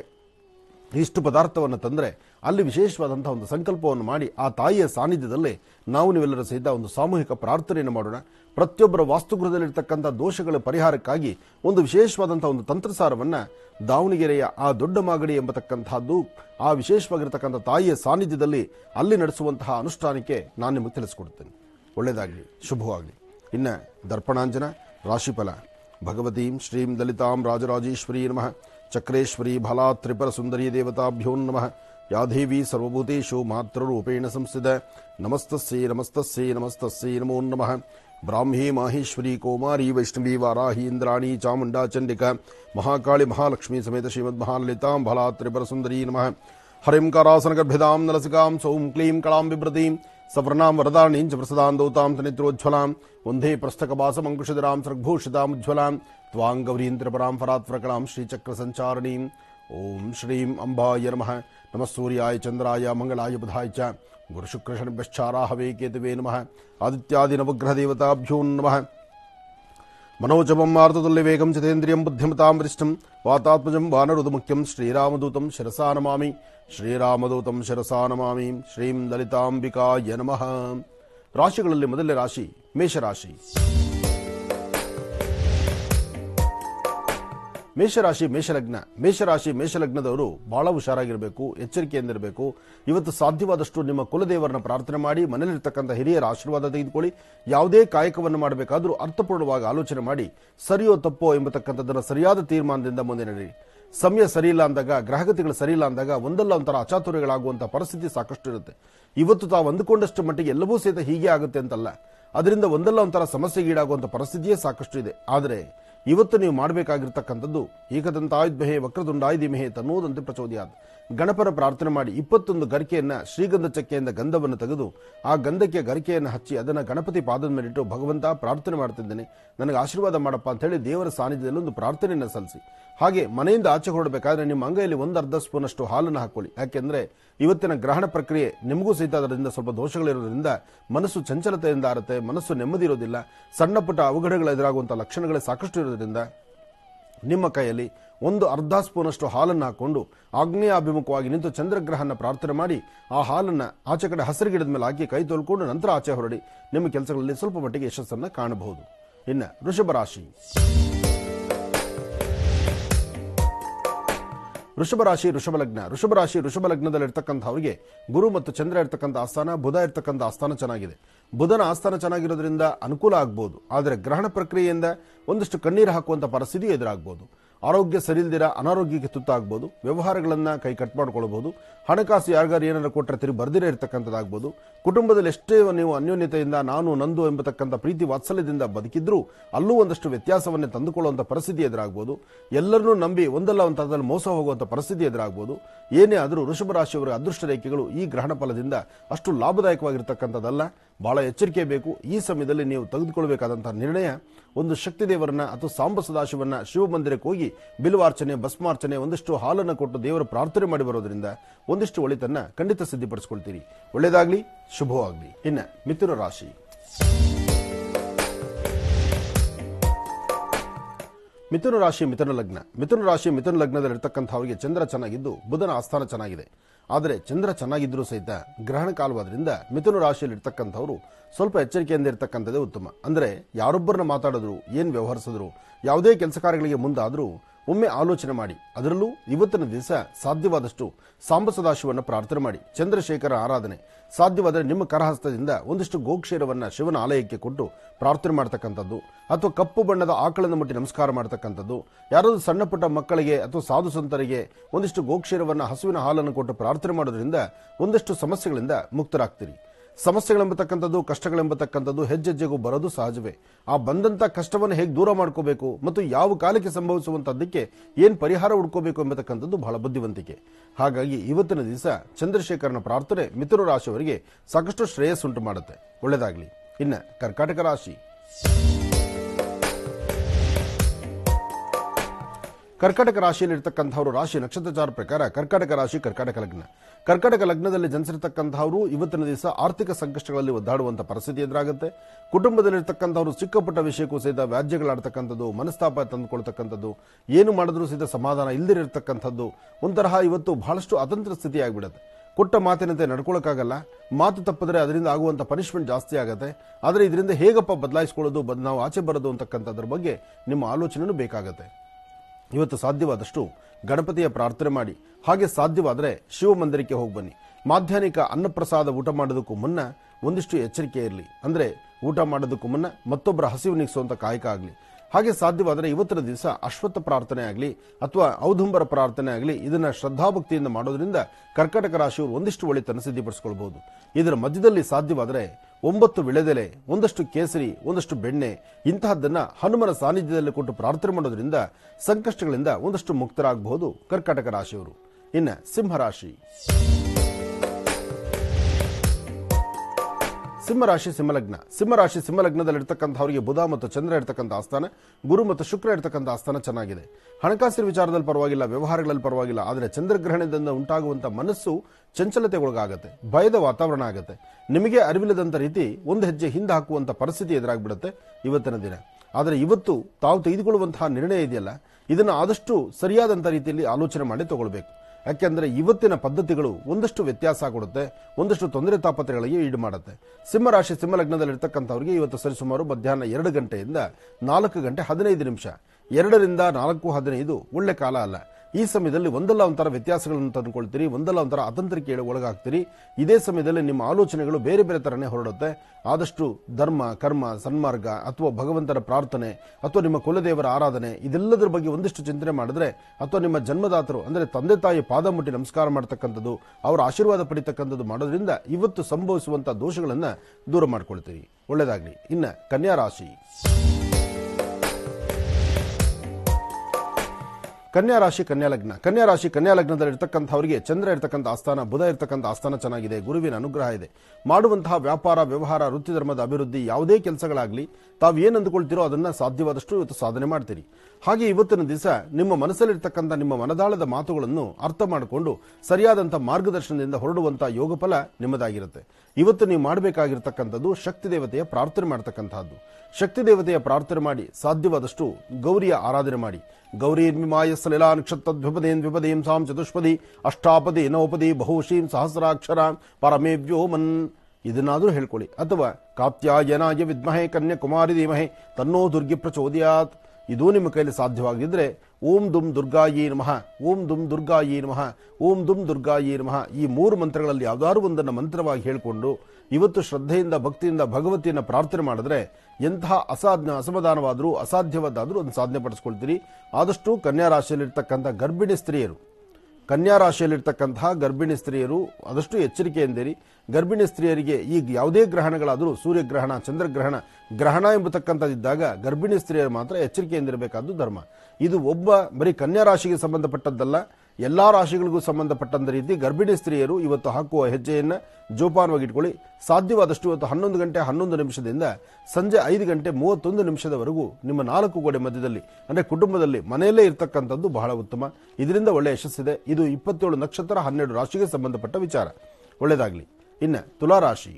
ಇಷ್ಟು ಪದಾರ್ಥವನ್ನು ತಂದರೆ ಅಲ್ಲಿ ವಿಶೇಷವಾದಂತಹ ಒಂದು ಸಂಕಲ್ಪವನ್ನು ಮಾಡಿ ಆ ತಾಯಿಯ ಸಾನ್ನಿಧ್ಯದಲ್ಲಿ ನಾವು ನೀವೆಲ್ಲರ ಸಹಿತ ಒಂದು ಸಾಮೂಹಿಕ ಪ್ರಾರ್ಥನೆಯನ್ನು ಮಾಡೋಣ ಪ್ರತಿಯೊಬ್ಬರ ವಾಸ್ತುಗೃಹದಲ್ಲಿರ್ತಕ್ಕಂಥ ದೋಷಗಳ ಪರಿಹಾರಕ್ಕಾಗಿ ಒಂದು ವಿಶೇಷವಾದಂತಹ ಒಂದು ತಂತ್ರಸಾರವನ್ನ ದಾವಣಗೆರೆಯ ಆ ದೊಡ್ಡ ಮಾಗಡಿ ಎಂಬತಕ್ಕಂತಹದ್ದು ಆ ವಿಶೇಷವಾಗಿರ್ತಕ್ಕಂಥ ತಾಯಿಯ ಸಾನ್ನಿಧ್ಯದಲ್ಲಿ ಅಲ್ಲಿ ನಡೆಸುವಂತಹ ಅನುಷ್ಠಾನಕ್ಕೆ ನಾನು ನಿಮಗೆ ತಿಳಿಸ್ಕೊಡ್ತೇನೆ ಒಳ್ಳೆಯದಾಗಲಿ ಶುಭವಾಗಲಿ ಇನ್ನು ದರ್ಪಣಾಂಜನ ರಾಶಿಫಲ ಭಗವತೀಂ ಶ್ರೀಂ ದಲಿತಾಂ ರಾಜರಾಜೇಶ್ವರಿ ನಮಃ ಚಕ್ರೇಶ್ವರಿ ಫಲಾ ತ್ರಿಪುರ ಸುಂದರಿ ದೇವತಾಭ್ಯೋ ನಮಃ ಯಾ ದೇವಿ ಸರ್ವಭೂತೇಷು ಮಾತೃರೂಪೇಣ ಸಂಸ್ಥಿತ ನಮಸ್ತಸ್ಯೈ ನಮಸ್ತಸ್ಯೈ ನಮಸ್ತಸ್ಯೈ ನಮೋ ನಮಃ ಬ್ರಾಹ್ಮೀ ಮಾಹೇಶ್ವರಿ ಕೌಮಾರಿ ವೈಷ್ಣವಿ ವಾರಾಹಿ ಇಂದ್ರಾಣಿ ಚಾಮುಂಡಾ ಚಂಡಿಕಾ ಮಹಾಕಾಳಿ ಮಹಾಲಕ್ಷ್ಮೀ ಸಮೇತ ಶ್ರೀಮದ್ ಮಹಾಲಲಿತಾಂ ಫಲಾ ತ್ರಿಪುರ ಸುಂದರಿ ನಮಃ ಹರಿಂ ಕಾರಾಸನಗರ್ಭಿದಾಂ ನಲಸಿಕಾಂ ಸೌಂ ಕ್ಲೀಂ ಕಳಾಂ ಬಿಭ್ರತೀಂ ಸವರ್ಣಾಂ ವರದಾಣೀಂ ಚ ಪ್ರಸದಾಂ ದೌತಾಂ ತನಿತ್ರೋಜ್ವಲಾಂ ಒಂದೇ ಪ್ರಸ್ಥಕವಾಸಮಂಕುಶಿಧರಾಂ ಸರ್ಗಭೂಷಿತಾಂ ತ್ವಾಂ ಗೌರೀಂ ತ್ರಿಪರಾಂ ಫರಾತ್ಫ್ರಕಳಾಂ ಶ್ರೀಚಕ್ರ ಸಂಚಾರಣೀಂ ಓಂ ಶ್ರೀಂ ಅಂಬಾಯ ನಮಃ ನಮಃ ಸೂರ್ಯಾಯ ಚಂದ್ರಾಯ ಮಂಗಳಾಯ ಬುಧಾಯ ಚ ಗುರುಶುಕ್ರಶನಿಭ್ಯಶ್ಚಾರಾಹವೇ ಕೇತುವೆ ನಮಃ ಆದಿತ್ಯಾದಿ ನವಗ್ರಹ ದೇವತಾಭ್ಯೋ ನಮಃ మనోజమం మారుతుల్యవేగం చితేంద్రియం బుద్ధిమతాం వరిష్టం వాతాత్మజం వానరుదముఖ్యం శ్రీరామదూతం శిరసా నమామి ಶ್ರೀರಾಮದೂತಂ ಶಿರಸಾ ನಮಾಮಿ ಶ್ರೀಂ ಲಲಿತಾಂಬಿಕಾಯ ನಮಃ ರಾಶಿಗಳಲ್ಲಿ ಮೊದಲನೇ ರಾಶಿ ಮೇಷರಾಶಿ ಮೇಷರಾಶಿ ಮೇಷಲಗ್ನ ಮೇಷರಾಶಿ ಮೇಷಲಗ್ನದವರು ಬಹಳ ಹುಷಾರಾಗಿರಬೇಕು ಎಚ್ಚರಿಕೆಯಿಂದಿರಬೇಕು ಇವತ್ತು ಸಾಧ್ಯವಾದಷ್ಟು ನಿಮ್ಮ ಕುಲದೇವರನ್ನ ಪ್ರಾರ್ಥನೆ ಮಾಡಿ ಮನೆಯಲ್ಲಿರ್ತಕ್ಕಂಥ ಹಿರಿಯರ ಆಶೀರ್ವಾದ ತೆಗೆದುಕೊಳ್ಳಿ ಯಾವುದೇ ಕಾಯಕವನ್ನು ಮಾಡಬೇಕಾದ್ರೂ ಅರ್ಥಪೂರ್ಣವಾಗಿ ಆಲೋಚನೆ ಮಾಡಿ ಸರಿಯೋ ತಪ್ಪೋ ಎಂಬತಕ್ಕಂಥದ್ದನ್ನು ಸರಿಯಾದ ತೀರ್ಮಾನದಿಂದ ಮುಂದೆ ನಡೆಯಿರಿ ಸಮಯ ಸರಿ ಇಲ್ಲ ಅಂದಾಗ ಗ್ರಹಗತಿಗಳು ಸರಿ ಇಲ್ಲ ಅಂದಾಗ ಒಂದಲ್ಲ ಒಂಥರ ಅಚಾತುರ್ಯಗಳಾಗುವಂಥ ಪರಿಸ್ಥಿತಿ ಸಾಕಷ್ಟು ಇರುತ್ತೆ ಇವತ್ತು ತಾವು ಅಂದುಕೊಂಡಷ್ಟು ಮಟ್ಟಿಗೆ ಎಲ್ಲವೂ ಸಹಿತ ಹೀಗೆ ಆಗುತ್ತೆ ಅಂತಲ್ಲ ಅದರಿಂದ ಒಂದಲ್ಲ ಒಂಥರ ಸಮಸ್ಯೆಗೀಡಾಗುವಂಥ ಪರಿಸ್ಥಿತಿಯೇ ಸಾಕಷ್ಟು ಇದೆ ಆದರೆ ಇವತ್ತು ನೀವು ಮಾಡಬೇಕಾಗಿರ್ತಕ್ಕಂಥದ್ದು ಏಕದಂತಾಯುಧ್ಮಹೇ ವಕ್ರದುಂಡಾಯ್ ಧಿಮಹೇ ತನ್ನೋದಂತೆ ಪ್ರಚೋದಯಾತ್ ಗಣಪನ ಪ್ರಾರ್ಥನೆ ಮಾಡಿ ಇಪ್ಪತ್ತೊಂದು ಗರಿಕೆಯನ್ನ ಶ್ರೀಗಂಧ ಚಕ್ಕೆಯಿಂದ ಗಂಧವನ್ನು ತೆಗೆದು ಆ ಗಂಧಕ್ಕೆ ಗರಿಕೆಯನ್ನು ಹಚ್ಚಿ ಅದನ್ನು ಗಣಪತಿ ಪಾದದ ಮೇಲಿಟ್ಟು ಭಗವಂತ ಪ್ರಾರ್ಥನೆ ಮಾಡ್ತಿದ್ದೇನೆ ನನಗೆ ಆಶೀರ್ವಾದ ಮಾಡಪ್ಪ ಅಂತ ಹೇಳಿ ದೇವರ ಸಾನ್ನಿಧ್ಯದಲ್ಲಿ ಒಂದು ಪ್ರಾರ್ಥನೆಯನ್ನು ಸಲ್ಲಿಸಿ ಹಾಗೆ ಮನೆಯಿಂದ ಆಚೆ ಹೊರಡಬೇಕಾದ್ರೆ ನಿಮ್ಮ ಅಂಗೈಯಲ್ಲಿ ಒಂದು ಅರ್ಧ ಸ್ಪೂನ್ ಅಷ್ಟು ಹಾಲನ್ನು ಹಾಕೊಳ್ಳಿ ಯಾಕೆಂದ್ರೆ ಇವತ್ತಿನ ಗ್ರಹಣ ಪ್ರಕ್ರಿಯೆ ನಿಮಗೂ ಸಹಿತ ಅದರಿಂದ ಸ್ವಲ್ಪ ದೋಷಗಳಿರೋದ್ರಿಂದ ಮನಸ್ಸು ಚಂಚಲತೆಯಿಂದ ಆರುತ್ತೆ ಮನಸ್ಸು ನೆಮ್ಮದಿ ಇರೋದಿಲ್ಲ ಸಣ್ಣ ಪುಟ್ಟ ಅವಘಡಗಳು ಎದುರಾಗುವಂಥ ಲಕ್ಷಣಗಳೇ ಸಾಕಷ್ಟು ಇರೋದ್ರಿಂದ ನಿಮ್ಮ ಕೈಯಲ್ಲಿ ಒಂದು ಅರ್ಧ ಸ್ಪೂನಷ್ಟು ಹಾಲನ್ನು ಹಾಕೊಂಡು ಆಗ್ನೇಯಾಭಿಮುಖವಾಗಿ ನಿಂತು ಚಂದ್ರಗ್ರಹನ ಪ್ರಾರ್ಥನೆ ಮಾಡಿ ಆ ಹಾಲನ್ನು ಆಚೆ ಕಡೆ ಹಸಿರು ಗಿಡದ ಮೇಲೆ ಹಾಕಿ ಕೈ ತೊಳ್ಕೊಂಡು ನಂತರ ಆಚೆ ಹೊರಡಿ ನಿಮ್ಮ ಕೆಲಸಗಳಲ್ಲಿ ಸ್ವಲ್ಪ ಮಟ್ಟಿಗೆ ಯಶಸ್ಸನ್ನು ಕಾಣಬಹುದು ಇನ್ನು ವೃಷಭ ರಾಶಿ ವೃಷಭ ರಾಶಿ ವೃಷಭ ಲಗ್ನ ವೃಷಭ ರಾಶಿ ವೃಷಭ ಲಗ್ನದಲ್ಲಿ ಇರ್ತಕ್ಕಂಥವ್ರಿಗೆ ಗುರು ಮತ್ತು ಚಂದ್ರ ಇರ್ತಕ್ಕಂಥ ಆಸ್ಥಾನ ಬುಧ ಇರ್ತಕ್ಕಂಥ ಆಸ್ಥಾನ ಚೆನ್ನಾಗಿದೆ ಬುಧನ ಆಸ್ಥಾನ ಚೆನ್ನಾಗಿರೋದ್ರಿಂದ ಅನುಕೂಲ ಆಗ್ಬೋದು ಆದರೆ ಗ್ರಹಣ ಪ್ರಕ್ರಿಯೆಯಿಂದ ಒಂದಷ್ಟು ಕಣ್ಣೀರು ಹಾಕುವಂಥ ಪರಿಸ್ಥಿತಿ ಎದುರಾಗ್ಬೋದು ಆರೋಗ್ಯ ಸರಿಲ್ದಿರ ಅನಾರೋಗ್ಯಕ್ಕೆ ತುತ್ತಾಗ್ಬೋದು ವ್ಯವಹಾರಗಳನ್ನು ಕೈ ಕಟ್ ಮಾಡ್ಕೊಳ್ಬಹುದು ಹಣಕಾಸು ಯಾರಿಗಾರು ಏನಾರು ಕೊಟ್ಟರೆ ತಿರುಗಿ ಬರ್ದಿರೇ ಇರತಕ್ಕಂಥದ್ದಾಗ್ಬೋದು ಕುಟುಂಬದಲ್ಲಿ ಎಷ್ಟೇ ನೀವು ಅನ್ಯೋನ್ಯತೆಯಿಂದ ನಾನು ನಂದು ಎಂಬತಕ್ಕಂಥ ಪ್ರೀತಿ ವಾತ್ಸಲ್ಯದಿಂದ ಬದುಕಿದ್ರೂ ಅಲ್ಲೂ ಒಂದಷ್ಟು ವ್ಯತ್ಯಾಸವನ್ನೇ ತಂದುಕೊಳ್ಳುವಂಥ ಪರಿಸ್ಥಿತಿ ಎದುರಾಗ್ಬೋದು ಎಲ್ಲರನ್ನೂ ನಂಬಿ ಒಂದಲ್ಲ ಒಂದು ಥರದಲ್ಲಿ ಮೋಸ ಹೋಗುವಂಥ ಪರಿಸ್ಥಿತಿ ಎದುರಾಗ್ಬೋದು ಏನೇ ಆದರೂ ವೃಷಭ ರಾಶಿಯವರ ಅದೃಷ್ಟ ರೇಖೆಗಳು ಈ ಗ್ರಹಣ ಫಲದಿಂದ ಅಷ್ಟು ಲಾಭದಾಯಕವಾಗಿರ್ತಕ್ಕಂಥದ್ದಲ್ಲ ಬಹಳ ಎಚ್ಚರಿಕೆ ಬೇಕು ಈ ಸಮಯದಲ್ಲಿ ನೀವು ತೆಗೆದುಕೊಳ್ಬೇಕಾದಂತಹ ನಿರ್ಣಯ ಒಂದು ಶಕ್ತಿ ದೇವರನ್ನ ಅಥವಾ ಸಾಂಬ ಸದಾಶಿವನ್ನ ಶಿವ ಮಂದಿರಕ್ಕೆ ಹೋಗಿ ಬಿಲ್ವಾರ್ಚನೆ ಭಸ್ಮಾರ್ಚನೆ ಒಂದಿಷ್ಟು ಹಾಲನ್ನು ಕೊಟ್ಟು ದೇವರ ಪ್ರಾರ್ಥನೆ ಮಾಡಿ ಬರೋದ್ರಿಂದ ಒಂದಿಷ್ಟು ಒಳಿತನ್ನ ಖಂಡಿತ ಸಿದ್ಧಿಪಡಿಸ್ಕೊಳ್ತೀರಿ ಒಳ್ಳೇದಾಗ್ಲಿ ಶುಭವಾಗ್ಲಿ ಇನ್ನ ಮಿಥುನ ರಾಶಿ ಮಿಥುನ ರಾಶಿ ಮಿಥುನ ಲಗ್ನ ಮಿಥುನ ರಾಶಿ ಮಿಥುನ ಲಗ್ನದಲ್ಲಿರ್ತಕ್ಕಂಥವರಿಗೆ ಚಂದ್ರ ಚೆನ್ನಾಗಿದ್ದು ಬುಧನ ಆಸ್ಥಾನ ಚೆನ್ನಾಗಿದೆ ಆದರೆ ಚಂದ್ರ ಚೆನ್ನಾಗಿದ್ರೂ ಸಹಿತ ಗ್ರಹಣ ಕಾಲವಾದ್ರಿಂದ ಮಿಥುನ ರಾಶಿಯಲ್ಲಿ ಇರ್ತಕ್ಕಂಥವ್ರು ಸ್ವಲ್ಪ ಎಚ್ಚರಿಕೆಯಿಂದ ಇರ್ತಕ್ಕಂಥದ್ದೇ ಉತ್ತಮ ಅಂದರೆ ಯಾರೊಬ್ಬರನ್ನ ಮಾತಾಡಿದ್ರು ಏನು ವ್ಯವಹರಿಸಿದ್ರು ಯಾವುದೇ ಕೆಲಸ ಕಾರ್ಯಗಳಿಗೆ ಮುಂದಾದರೂ ಒಮ್ಮೆ ಆಲೋಚನೆ ಮಾಡಿ ಅದರಲ್ಲೂ ಇವತ್ತಿನ ದಿವಸ ಸಾಧ್ಯವಾದಷ್ಟು ಸಾಂಬ ಸದಾಶಿವನ್ನ ಪ್ರಾರ್ಥನೆ ಮಾಡಿ ಚಂದ್ರಶೇಖರ ಆರಾಧನೆ ಸಾಧ್ಯವಾದರೆ ನಿಮ್ಮ ಕರಹಸ್ತದಿಂದ ಒಂದಿಷ್ಟು ಗೋಕ್ಷೀರವನ್ನ ಶಿವನ ಆಲಯಕ್ಕೆ ಕೊಟ್ಟು ಪ್ರಾರ್ಥನೆ ಮಾಡ್ತಕ್ಕಂಥದ್ದು ಅಥವಾ ಕಪ್ಪು ಬಣ್ಣದ ಆಕಳನ್ನು ಮುಟ್ಟಿ ನಮಸ್ಕಾರ ಮಾಡ್ತಕ್ಕಂಥದ್ದು ಯಾರಾದರೂ ಸಣ್ಣ ಪುಟ್ಟ ಮಕ್ಕಳಿಗೆ ಅಥವಾ ಸಾಧು ಸಂತರಿಗೆ ಒಂದಿಷ್ಟು ಗೋಕ್ಷೀರವನ್ನ ಹಸುವಿನ ಹಾಲನ್ನು ಕೊಟ್ಟು ಪ್ರಾರ್ಥನೆ ಮಾಡೋದ್ರಿಂದ ಒಂದಿಷ್ಟು ಸಮಸ್ಯೆಗಳಿಂದ ಮುಕ್ತರಾಗ್ತೀರಿ ಸಮಸ್ಯೆಗಳೆಂಬತಕ್ಕಂಥದ್ದು ಕಷ್ಟಗಳೆಂಬತಕ್ಕಂಥದ್ದು ಹೆಜ್ಜೆಜ್ಜೆಗೂ ಬರೋದು ಸಹಜವೇ ಆ ಬಂದಂತ ಕಷ್ಟವನ್ನು ಹೇಗೆ ದೂರ ಮಾಡ್ಕೋಬೇಕು ಮತ್ತು ಯಾವ ಕಾಲಕ್ಕೆ ಸಂಭವಿಸುವಂತದ್ದಕ್ಕೆ ಏನ್ ಪರಿಹಾರ ಹುಡ್ಕೋಬೇಕು ಎಂಬತಕ್ಕಂಥದ್ದು ಬಹಳ ಬುದ್ಧಿವಂತಿಕೆ ಹಾಗಾಗಿ ಇವತ್ತಿನ ದಿವಸ ಚಂದ್ರಶೇಖರನ ಪ್ರಾರ್ಥನೆ ಮಿಥುನ ರಾಶಿಯವರಿಗೆ ಸಾಕಷ್ಟು ಶ್ರೇಯಸ್ಸುಂಟು ಮಾಡುತ್ತೆ ಒಳ್ಳೆಯದಾಗಲಿ ಇನ್ನ ಕರ್ಕಾಟಕ ರಾಶಿ ಕರ್ಕಾಟಕ ರಾಶಿಯಲ್ಲಿ ಇರ್ತಕ್ಕಂಥವ್ರು ರಾಶಿ ನಕ್ಷತ್ರಚಾರ ಪ್ರಕಾರ ಕರ್ಕಾಟಕ ರಾಶಿ ಕರ್ಕಾಟಕ ಲಗ್ನ ಕರ್ಕಾಟಕ ಲಗ್ನದಲ್ಲಿ ಜನಿಸಿರ್ತಕ್ಕಂಥವ್ರು ಇವತ್ತಿನ ದಿವಸ ಆರ್ಥಿಕ ಸಂಕಷ್ಟಗಳಲ್ಲಿ ಒದ್ದಾಡುವಂಥ ಪರಿಸ್ಥಿತಿ ಎದುರಾಗುತ್ತೆ ಕುಟುಂಬದಲ್ಲಿರ್ತಕ್ಕಂಥವ್ರು ಚಿಕ್ಕಪುಟ್ಟ ವಿಷಯಕ್ಕೂ ಸಹಿತ ವ್ಯಾಜ್ಯಗಳಾಡ್ತಕ್ಕಂಥದ್ದು ಮನಸ್ತಾಪ ತಂದುಕೊಳ್ತಕ್ಕಂಥದ್ದು ಏನು ಮಾಡಿದ್ರೂ ಸಹಿತ ಸಮಾಧಾನ ಇಲ್ದಿರತಕ್ಕಂಥದ್ದು ಒಂತರಹ ಇವತ್ತು ಬಹಳಷ್ಟು ಅತಂತ್ರ ಸ್ಥಿತಿ ಆಗಿಬಿಡುತ್ತೆ ಕೊಟ್ಟ ಮಾತಿನಂತೆ ನಡ್ಕೊಳಕ್ಕಾಗಲ್ಲ ಮಾತು ತಪ್ಪಿದ್ರೆ ಅದರಿಂದ ಆಗುವಂಥ ಪನಿಷ್ಮೆಂಟ್ ಜಾಸ್ತಿ ಆಗುತ್ತೆ ಆದರೆ ಇದರಿಂದ ಹೇಗಪ್ಪ ಬದಲಾಯಿಸ್ಕೊಳ್ಳೋದು ಬದ್ ನಾವು ಆಚೆ ಬರೋದು ಅಂತಕ್ಕಂಥದ್ರ ಬಗ್ಗೆ ನಿಮ್ಮ ಆಲೋಚನೆನೂ ಬೇಕಾಗತ್ತೆ ಇವತ್ತು ಸಾಧ್ಯವಾದಷ್ಟು ಗಣಪತಿಯ ಪ್ರಾರ್ಥನೆ ಮಾಡಿ ಹಾಗೆ ಸಾಧ್ಯವಾದರೆ ಶಿವ ಮಂದಿರಕ್ಕೆ ಹೋಗಿ ಬನ್ನಿ ಮಾಧ್ಯಾಹ್ನಿಕ ಅನ್ನಪ್ರಸಾದ ಊಟ ಮಾಡೋದಕ್ಕೂ ಮುನ್ನ ಒಂದಿಷ್ಟು ಎಚ್ಚರಿಕೆ ಇರಲಿ ಅಂದರೆ ಊಟ ಮಾಡೋದಕ್ಕೂ ಮುನ್ನ ಮತ್ತೊಬ್ಬರ ಹಸಿವು ನೀಗಿಸುವಂಥ ಕಾಯಕ ಆಗಲಿ ಹಾಗೆ ಸಾಧ್ಯವಾದರೆ ಇವತ್ತಿನ ದಿವಸ ಅಶ್ವತ್ಥ ಪ್ರಾರ್ಥನೆ ಆಗಲಿ ಅಥವಾ ಔದುಂಬರ ಪ್ರಾರ್ಥನೆ ಆಗಲಿ ಇದನ್ನ ಶ್ರದ್ಧಾಭಕ್ತಿಯಿಂದ ಮಾಡೋದ್ರಿಂದ ಕರ್ಕಾಟಕ ರಾಶಿಯವರು ಒಂದಿಷ್ಟು ಒಳಿತನ್ನು ಸಿದ್ಧಿಪಡಿಸಿಕೊಳ್ಬಹುದು ಇದರ ಮಧ್ಯದಲ್ಲಿ ಸಾಧ್ಯವಾದರೆ ಒಂಬತ್ತು ವಿಳೆದೆಲೆ ಒಂದಷ್ಟು ಕೇಸರಿ ಒಂದಷ್ಟು ಬೆಣ್ಣೆ ಇಂತಹದ್ದನ್ನ ಹನುಮನ ಸಾನ್ನಿಧ್ಯದಲ್ಲಿ ಕೊಟ್ಟು ಪ್ರಾರ್ಥನೆ ಮಾಡೋದ್ರಿಂದ ಸಂಕಷ್ಟಗಳಿಂದ ಒಂದಷ್ಟು ಮುಕ್ತರಾಗಬಹುದು ಕರ್ಕಾಟಕ ರಾಶಿಯವರು ಇನ್ನು ಸಿಂಹರಾಶಿ ಸಿಂಹರಾಶಿ ಸಿಂಹಲಗ್ನ ಸಿಂಹರಾಶಿ ಸಿಂಹಲಗ್ನದಲ್ಲಿ ಇರ್ತಕ್ಕಂಥವರಿಗೆ ಬುಧ ಮತ್ತು ಚಂದ್ರ ಇರ್ತಕ್ಕಂಥ ಆಸ್ಥಾನ ಗುರು ಮತ್ತು ಶುಕ್ರ ಇರ್ತಕ್ಕಂಥ ಆಸ್ಥಾನ ಚೆನ್ನಾಗಿದೆ ಹಣಕಾಸಿನ ವಿಚಾರದಲ್ಲಿ ಪರವಾಗಿಲ್ಲ ವ್ಯವಹಾರಗಳಲ್ಲಿ ಪರವಾಗಿಲ್ಲ ಆದರೆ ಚಂದ್ರಗ್ರಹಣದಿಂದ ಉಂಟಾಗುವಂಥ ಮನಸ್ಸು ಚಂಚಲತೆಗೊಳಗಾಗತ್ತೆ ಭಯದ ವಾತಾವರಣ ಆಗುತ್ತೆ ನಿಮಗೆ ಅರಿವಿಲ್ಲದಂಥ ರೀತಿ ಒಂದು ಹೆಜ್ಜೆ ಹಿಂದೆ ಹಾಕುವಂಥ ಪರಿಸ್ಥಿತಿ ಎದುರಾಗ್ಬಿಡುತ್ತೆ ಇವತ್ತಿನ ದಿನ ಆದರೆ ಇವತ್ತು ತಾವು ತೆಗೆದುಕೊಳ್ಳುವಂತಹ ನಿರ್ಣಯ ಇದೆಯಲ್ಲ ಇದನ್ನು ಆದಷ್ಟು ಸರಿಯಾದಂಥ ರೀತಿಯಲ್ಲಿ ಆಲೋಚನೆ ಮಾಡಿ ತಗೊಳ್ಬೇಕು ಯಾಕೆಂದ್ರೆ ಇವತ್ತಿನ ಪದ್ಧತಿಗಳು ಒಂದಷ್ಟು ವ್ಯತ್ಯಾಸ ಕೊಡುತ್ತೆ ಒಂದಷ್ಟು ತೊಂದರೆ ತಾಪತ್ರೆಗಳಿಗೆ ಈಡು ಮಾಡುತ್ತೆ ಸಿಂಹರಾಶಿ ಸಿಂಹಲಗ್ನದಲ್ಲಿ ಇರ್ತಕ್ಕಂಥವ್ರಿಗೆ ಇವತ್ತು ಸರಿಸುಮಾರು ಮಧ್ಯಾಹ್ನ ಎರಡು ಗಂಟೆಯಿಂದ ನಾಲ್ಕು ಗಂಟೆ ಹದಿನೈದು ನಿಮಿಷ ಎರಡರಿಂದ ನಾಲ್ಕು ಹದಿನೈದು ಒಳ್ಳೆ ಕಾಲ ಅಲ್ಲ ಈ ಸಮಯದಲ್ಲಿ ಒಂದಲ್ಲ ಒಂಥರ ವ್ಯತ್ಯಾಸಗಳನ್ನು ತಂದುಕೊಳ್ತೀರಿ ಒಂದಲ್ಲ ಒಂಥರ ಅತಂತ್ರಿಕೆ ಒಳಗಾಗ್ತೀರಿ ಇದೇ ಸಮಯದಲ್ಲಿ ನಿಮ್ಮ ಆಲೋಚನೆಗಳು ಬೇರೆ ಬೇರೆ ತರನೇ ಹೊರಡುತ್ತೆ ಆದಷ್ಟು ಧರ್ಮ ಕರ್ಮ ಸನ್ಮಾರ್ಗ ಅಥವಾ ಭಗವಂತನ ಪ್ರಾರ್ಥನೆ ಅಥವಾ ನಿಮ್ಮ ಕುಲದೇವರ ಆರಾಧನೆ ಇದೆಲ್ಲದರ ಬಗ್ಗೆ ಒಂದಿಷ್ಟು ಚಿಂತನೆ ಮಾಡಿದ್ರೆ ಅಥವಾ ನಿಮ್ಮ ಜನ್ಮದಾತರು ಅಂದರೆ ತಂದೆ ತಾಯಿ ಪಾದ ಮುಟ್ಟಿ ನಮಸ್ಕಾರ ಮಾಡ್ತಕ್ಕಂಥದ್ದು ಅವರ ಆಶೀರ್ವಾದ ಪಡಿತಕ್ಕಂಥದ್ದು ಮಾಡೋದ್ರಿಂದ ಇವತ್ತು ಸಂಭವಿಸುವಂತಹ ದೋಷಗಳನ್ನು ದೂರ ಮಾಡ್ಕೊಳ್ತೀರಿ ಒಳ್ಳೆಯದಾಗಲಿ ಇನ್ನು ಕನ್ಯಾ ರಾಶಿ ಕನ್ಯಾ ರಾಶಿ ಕನ್ಯಾ ಲಗ್ನ ಕನ್ಯಾ ರಾಶಿ ಕನ್ಯಾ ಲಗ್ನದಲ್ಲಿ ಇರ್ತಕ್ಕಂಥವರಿಗೆ ಚಂದ್ರ ಇರ್ತಕ್ಕಂಥ ಆಸ್ಥಾನ ಬುಧ ಇರ್ತಕ್ಕಂಥ ಆಸ್ಥಾನ ಚೆನ್ನಾಗಿದೆ ಗುರುವಿನ ಅನುಗ್ರಹ ಇದೆ ಮಾಡುವಂತಹ ವ್ಯಾಪಾರ ವ್ಯವಹಾರ ವೃತ್ತಿ ಧರ್ಮದ ಅಭಿವೃದ್ಧಿ ಯಾವುದೇ ಕೆಲಸಗಳಾಗಲಿ ತಾವು ಏನು ಅಂದುಕೊಳ್ತೀರೋ ಅದನ್ನ ಸಾಧ್ಯವಾದಷ್ಟು ಇವತ್ತು ಸಾಧನೆ ಮಾಡ್ತೀರಿ ಹಾಗೆ ಇವತ್ತಿನ ದಿವಸ ನಿಮ್ಮ ಮನಸ್ಸಲ್ಲಿರ್ತಕ್ಕಂಥ ನಿಮ್ಮ ಮನದಾಳದ ಮಾತುಗಳನ್ನು ಅರ್ಥ ಮಾಡಿಕೊಂಡು ಸರಿಯಾದಂಥ ಮಾರ್ಗದರ್ಶನದಿಂದ ಹೊರಡುವಂತಹ ಯೋಗ ಫಲ ನಿಮ್ಮದಾಗಿರುತ್ತೆ ಇವತ್ತು ನೀವು ಮಾಡಬೇಕಾಗಿರ್ತಕ್ಕಂಥದ್ದು ಶಕ್ತಿ ದೇವತೆಯ ಪ್ರಾರ್ಥನೆ ಮಾಡ್ತಕ್ಕಂಥದ್ದು ಶಕ್ತಿ ದೇವತೆಯ ಪ್ರಾರ್ಥನೆ ಮಾಡಿ ಸಾಧ್ಯವಾದಷ್ಟು ಗೌರಿಯ ಆರಾಧನೆ ಮಾಡಿ ಗೌರಿ ನಿರ್ಮಿಮಾಯ ಸಲಿಲಾ ನಕ್ಷತ್ರದ್ವಿಪದೇನ್ ದ್ವಿಪದೀಂ ಸಾಂ ಚತುಷ್ಪದಿ ಅಷ್ಟಾಪದಿ ನವಪದಿ ಬಹುಶೀಂ ಸಹಸ್ರಾಕ್ಷರ ಪರಮೇವ್ಯೋಮನ್ ಇದನ್ನಾದರೂ ಹೇಳ್ಕೊಳ್ಳಿ ಅಥವಾ ಕಾತ್ಯಾಯನಾಯ ವಿದ್ಮಹೆ ಕನ್ಯಾಕುಮಾರಿ ಧೀಮಹೆ ತನ್ನೋ ದುರ್ಗಿ ಪ್ರಚೋದಯಾತ್ ಇದು ನಿಮ್ಮ ಕೈಲಿ ಸಾಧ್ಯವಾಗಿದ್ರೆ ಓಂ ದುಂ ದುರ್ಗಾಯಿ ನಮಃ ಓಂ ದುಂ ದುರ್ಗಾಯಿ ನಮಃ ಓಂ ದುಂ ದುರ್ಗಾಯಿ ನಮಃ ಈ ಮೂರು ಮಂತ್ರಗಳಲ್ಲಿ ಯಾವ್ದಾದ್ರು ಒಂದನ್ನು ಮಂತ್ರವಾಗಿ ಹೇಳಿಕೊಂಡು ಇವತ್ತು ಶ್ರದ್ಧೆಯಿಂದ ಭಕ್ತಿಯಿಂದ ಭಗವತಿಯನ್ನು ಪ್ರಾರ್ಥನೆ ಮಾಡಿದ್ರೆ ಎಂತಹ ಅಸಾಧ್ಯ ಅಸಮಾಧಾನವಾದರೂ ಅಸಾಧ್ಯವಾದಾದರೂ ಒಂದು ಸಾಧನೆ ಪಡಿಸ್ಕೊಳ್ತೀರಿ ಆದಷ್ಟು ಕನ್ಯಾ ರಾಶಿಯಲ್ಲಿರ್ತಕ್ಕಂಥ ಗರ್ಭಿಣಿ ಸ್ತ್ರೀಯರು ಕನ್ಯಾ ರಾಶಿಯಲ್ಲಿರ್ತಕ್ಕಂತಹ ಗರ್ಭಿಣಿ ಸ್ತ್ರೀಯರು ಆದಷ್ಟು ಎಚ್ಚರಿಕೆಯಿಂದಿರಿ ಗರ್ಭಿಣಿ ಸ್ತ್ರೀಯರಿಗೆ ಈಗ ಯಾವುದೇ ಗ್ರಹಣಗಳಾದರೂ ಸೂರ್ಯಗ್ರಹಣ ಚಂದ್ರಗ್ರಹಣ ಗ್ರಹಣ ಎಂಬತಕ್ಕಂಥದ್ದಿದ್ದಾಗ ಗರ್ಭಿಣಿ ಸ್ತ್ರೀಯರು ಮಾತ್ರ ಎಚ್ಚರಿಕೆಯಿಂದಿರಬೇಕಾದ್ದು ಧರ್ಮ ಇದು ಒಬ್ಬ ಬರೀ ಕನ್ಯಾ ರಾಶಿಗೆ ಸಂಬಂಧಪಟ್ಟದ್ದಲ್ಲ ಎಲ್ಲಾ ರಾಶಿಗಳಿಗೂ ಸಂಬಂಧಪಟ್ಟಂತ ರೀತಿ ಗರ್ಭಿಣಿ ಸ್ತ್ರೀಯರು ಇವತ್ತು ಹಾಕುವ ಹೆಜ್ಜೆಯನ್ನ ಜೋಪಾನವಾಗಿ ಇಟ್ಕೊಳ್ಳಿ ಸಾಧ್ಯವಾದಷ್ಟು ಇವತ್ತು ಹನ್ನೊಂದು ಗಂಟೆ ಹನ್ನೊಂದು ನಿಮಿಷದಿಂದ ಸಂಜೆ ಐದು ಗಂಟೆ ಮೂವತ್ತೊಂದು ನಿಮಿಷದವರೆಗೂ ನಿಮ್ಮ ನಾಲ್ಕು ಗೋಡೆ ಮಧ್ಯದಲ್ಲಿ ಅಂದ್ರೆ ಕುಟುಂಬದಲ್ಲಿ ಮನೆಯಲ್ಲೇ ಇರ್ತಕ್ಕಂಥದ್ದು ಬಹಳ ಉತ್ತಮ ಇದರಿಂದ ಒಳ್ಳೆಯ ಯಶಸ್ಸಿದೆ ಇದು ಇಪ್ಪತ್ತೇಳು ನಕ್ಷತ್ರ ಹನ್ನೆರಡು ರಾಶಿಗೆ ಸಂಬಂಧಪಟ್ಟ ವಿಚಾರ ಒಳ್ಳೆಯದಾಗಲಿ ಇನ್ನು ತುಲಾರಾಶಿ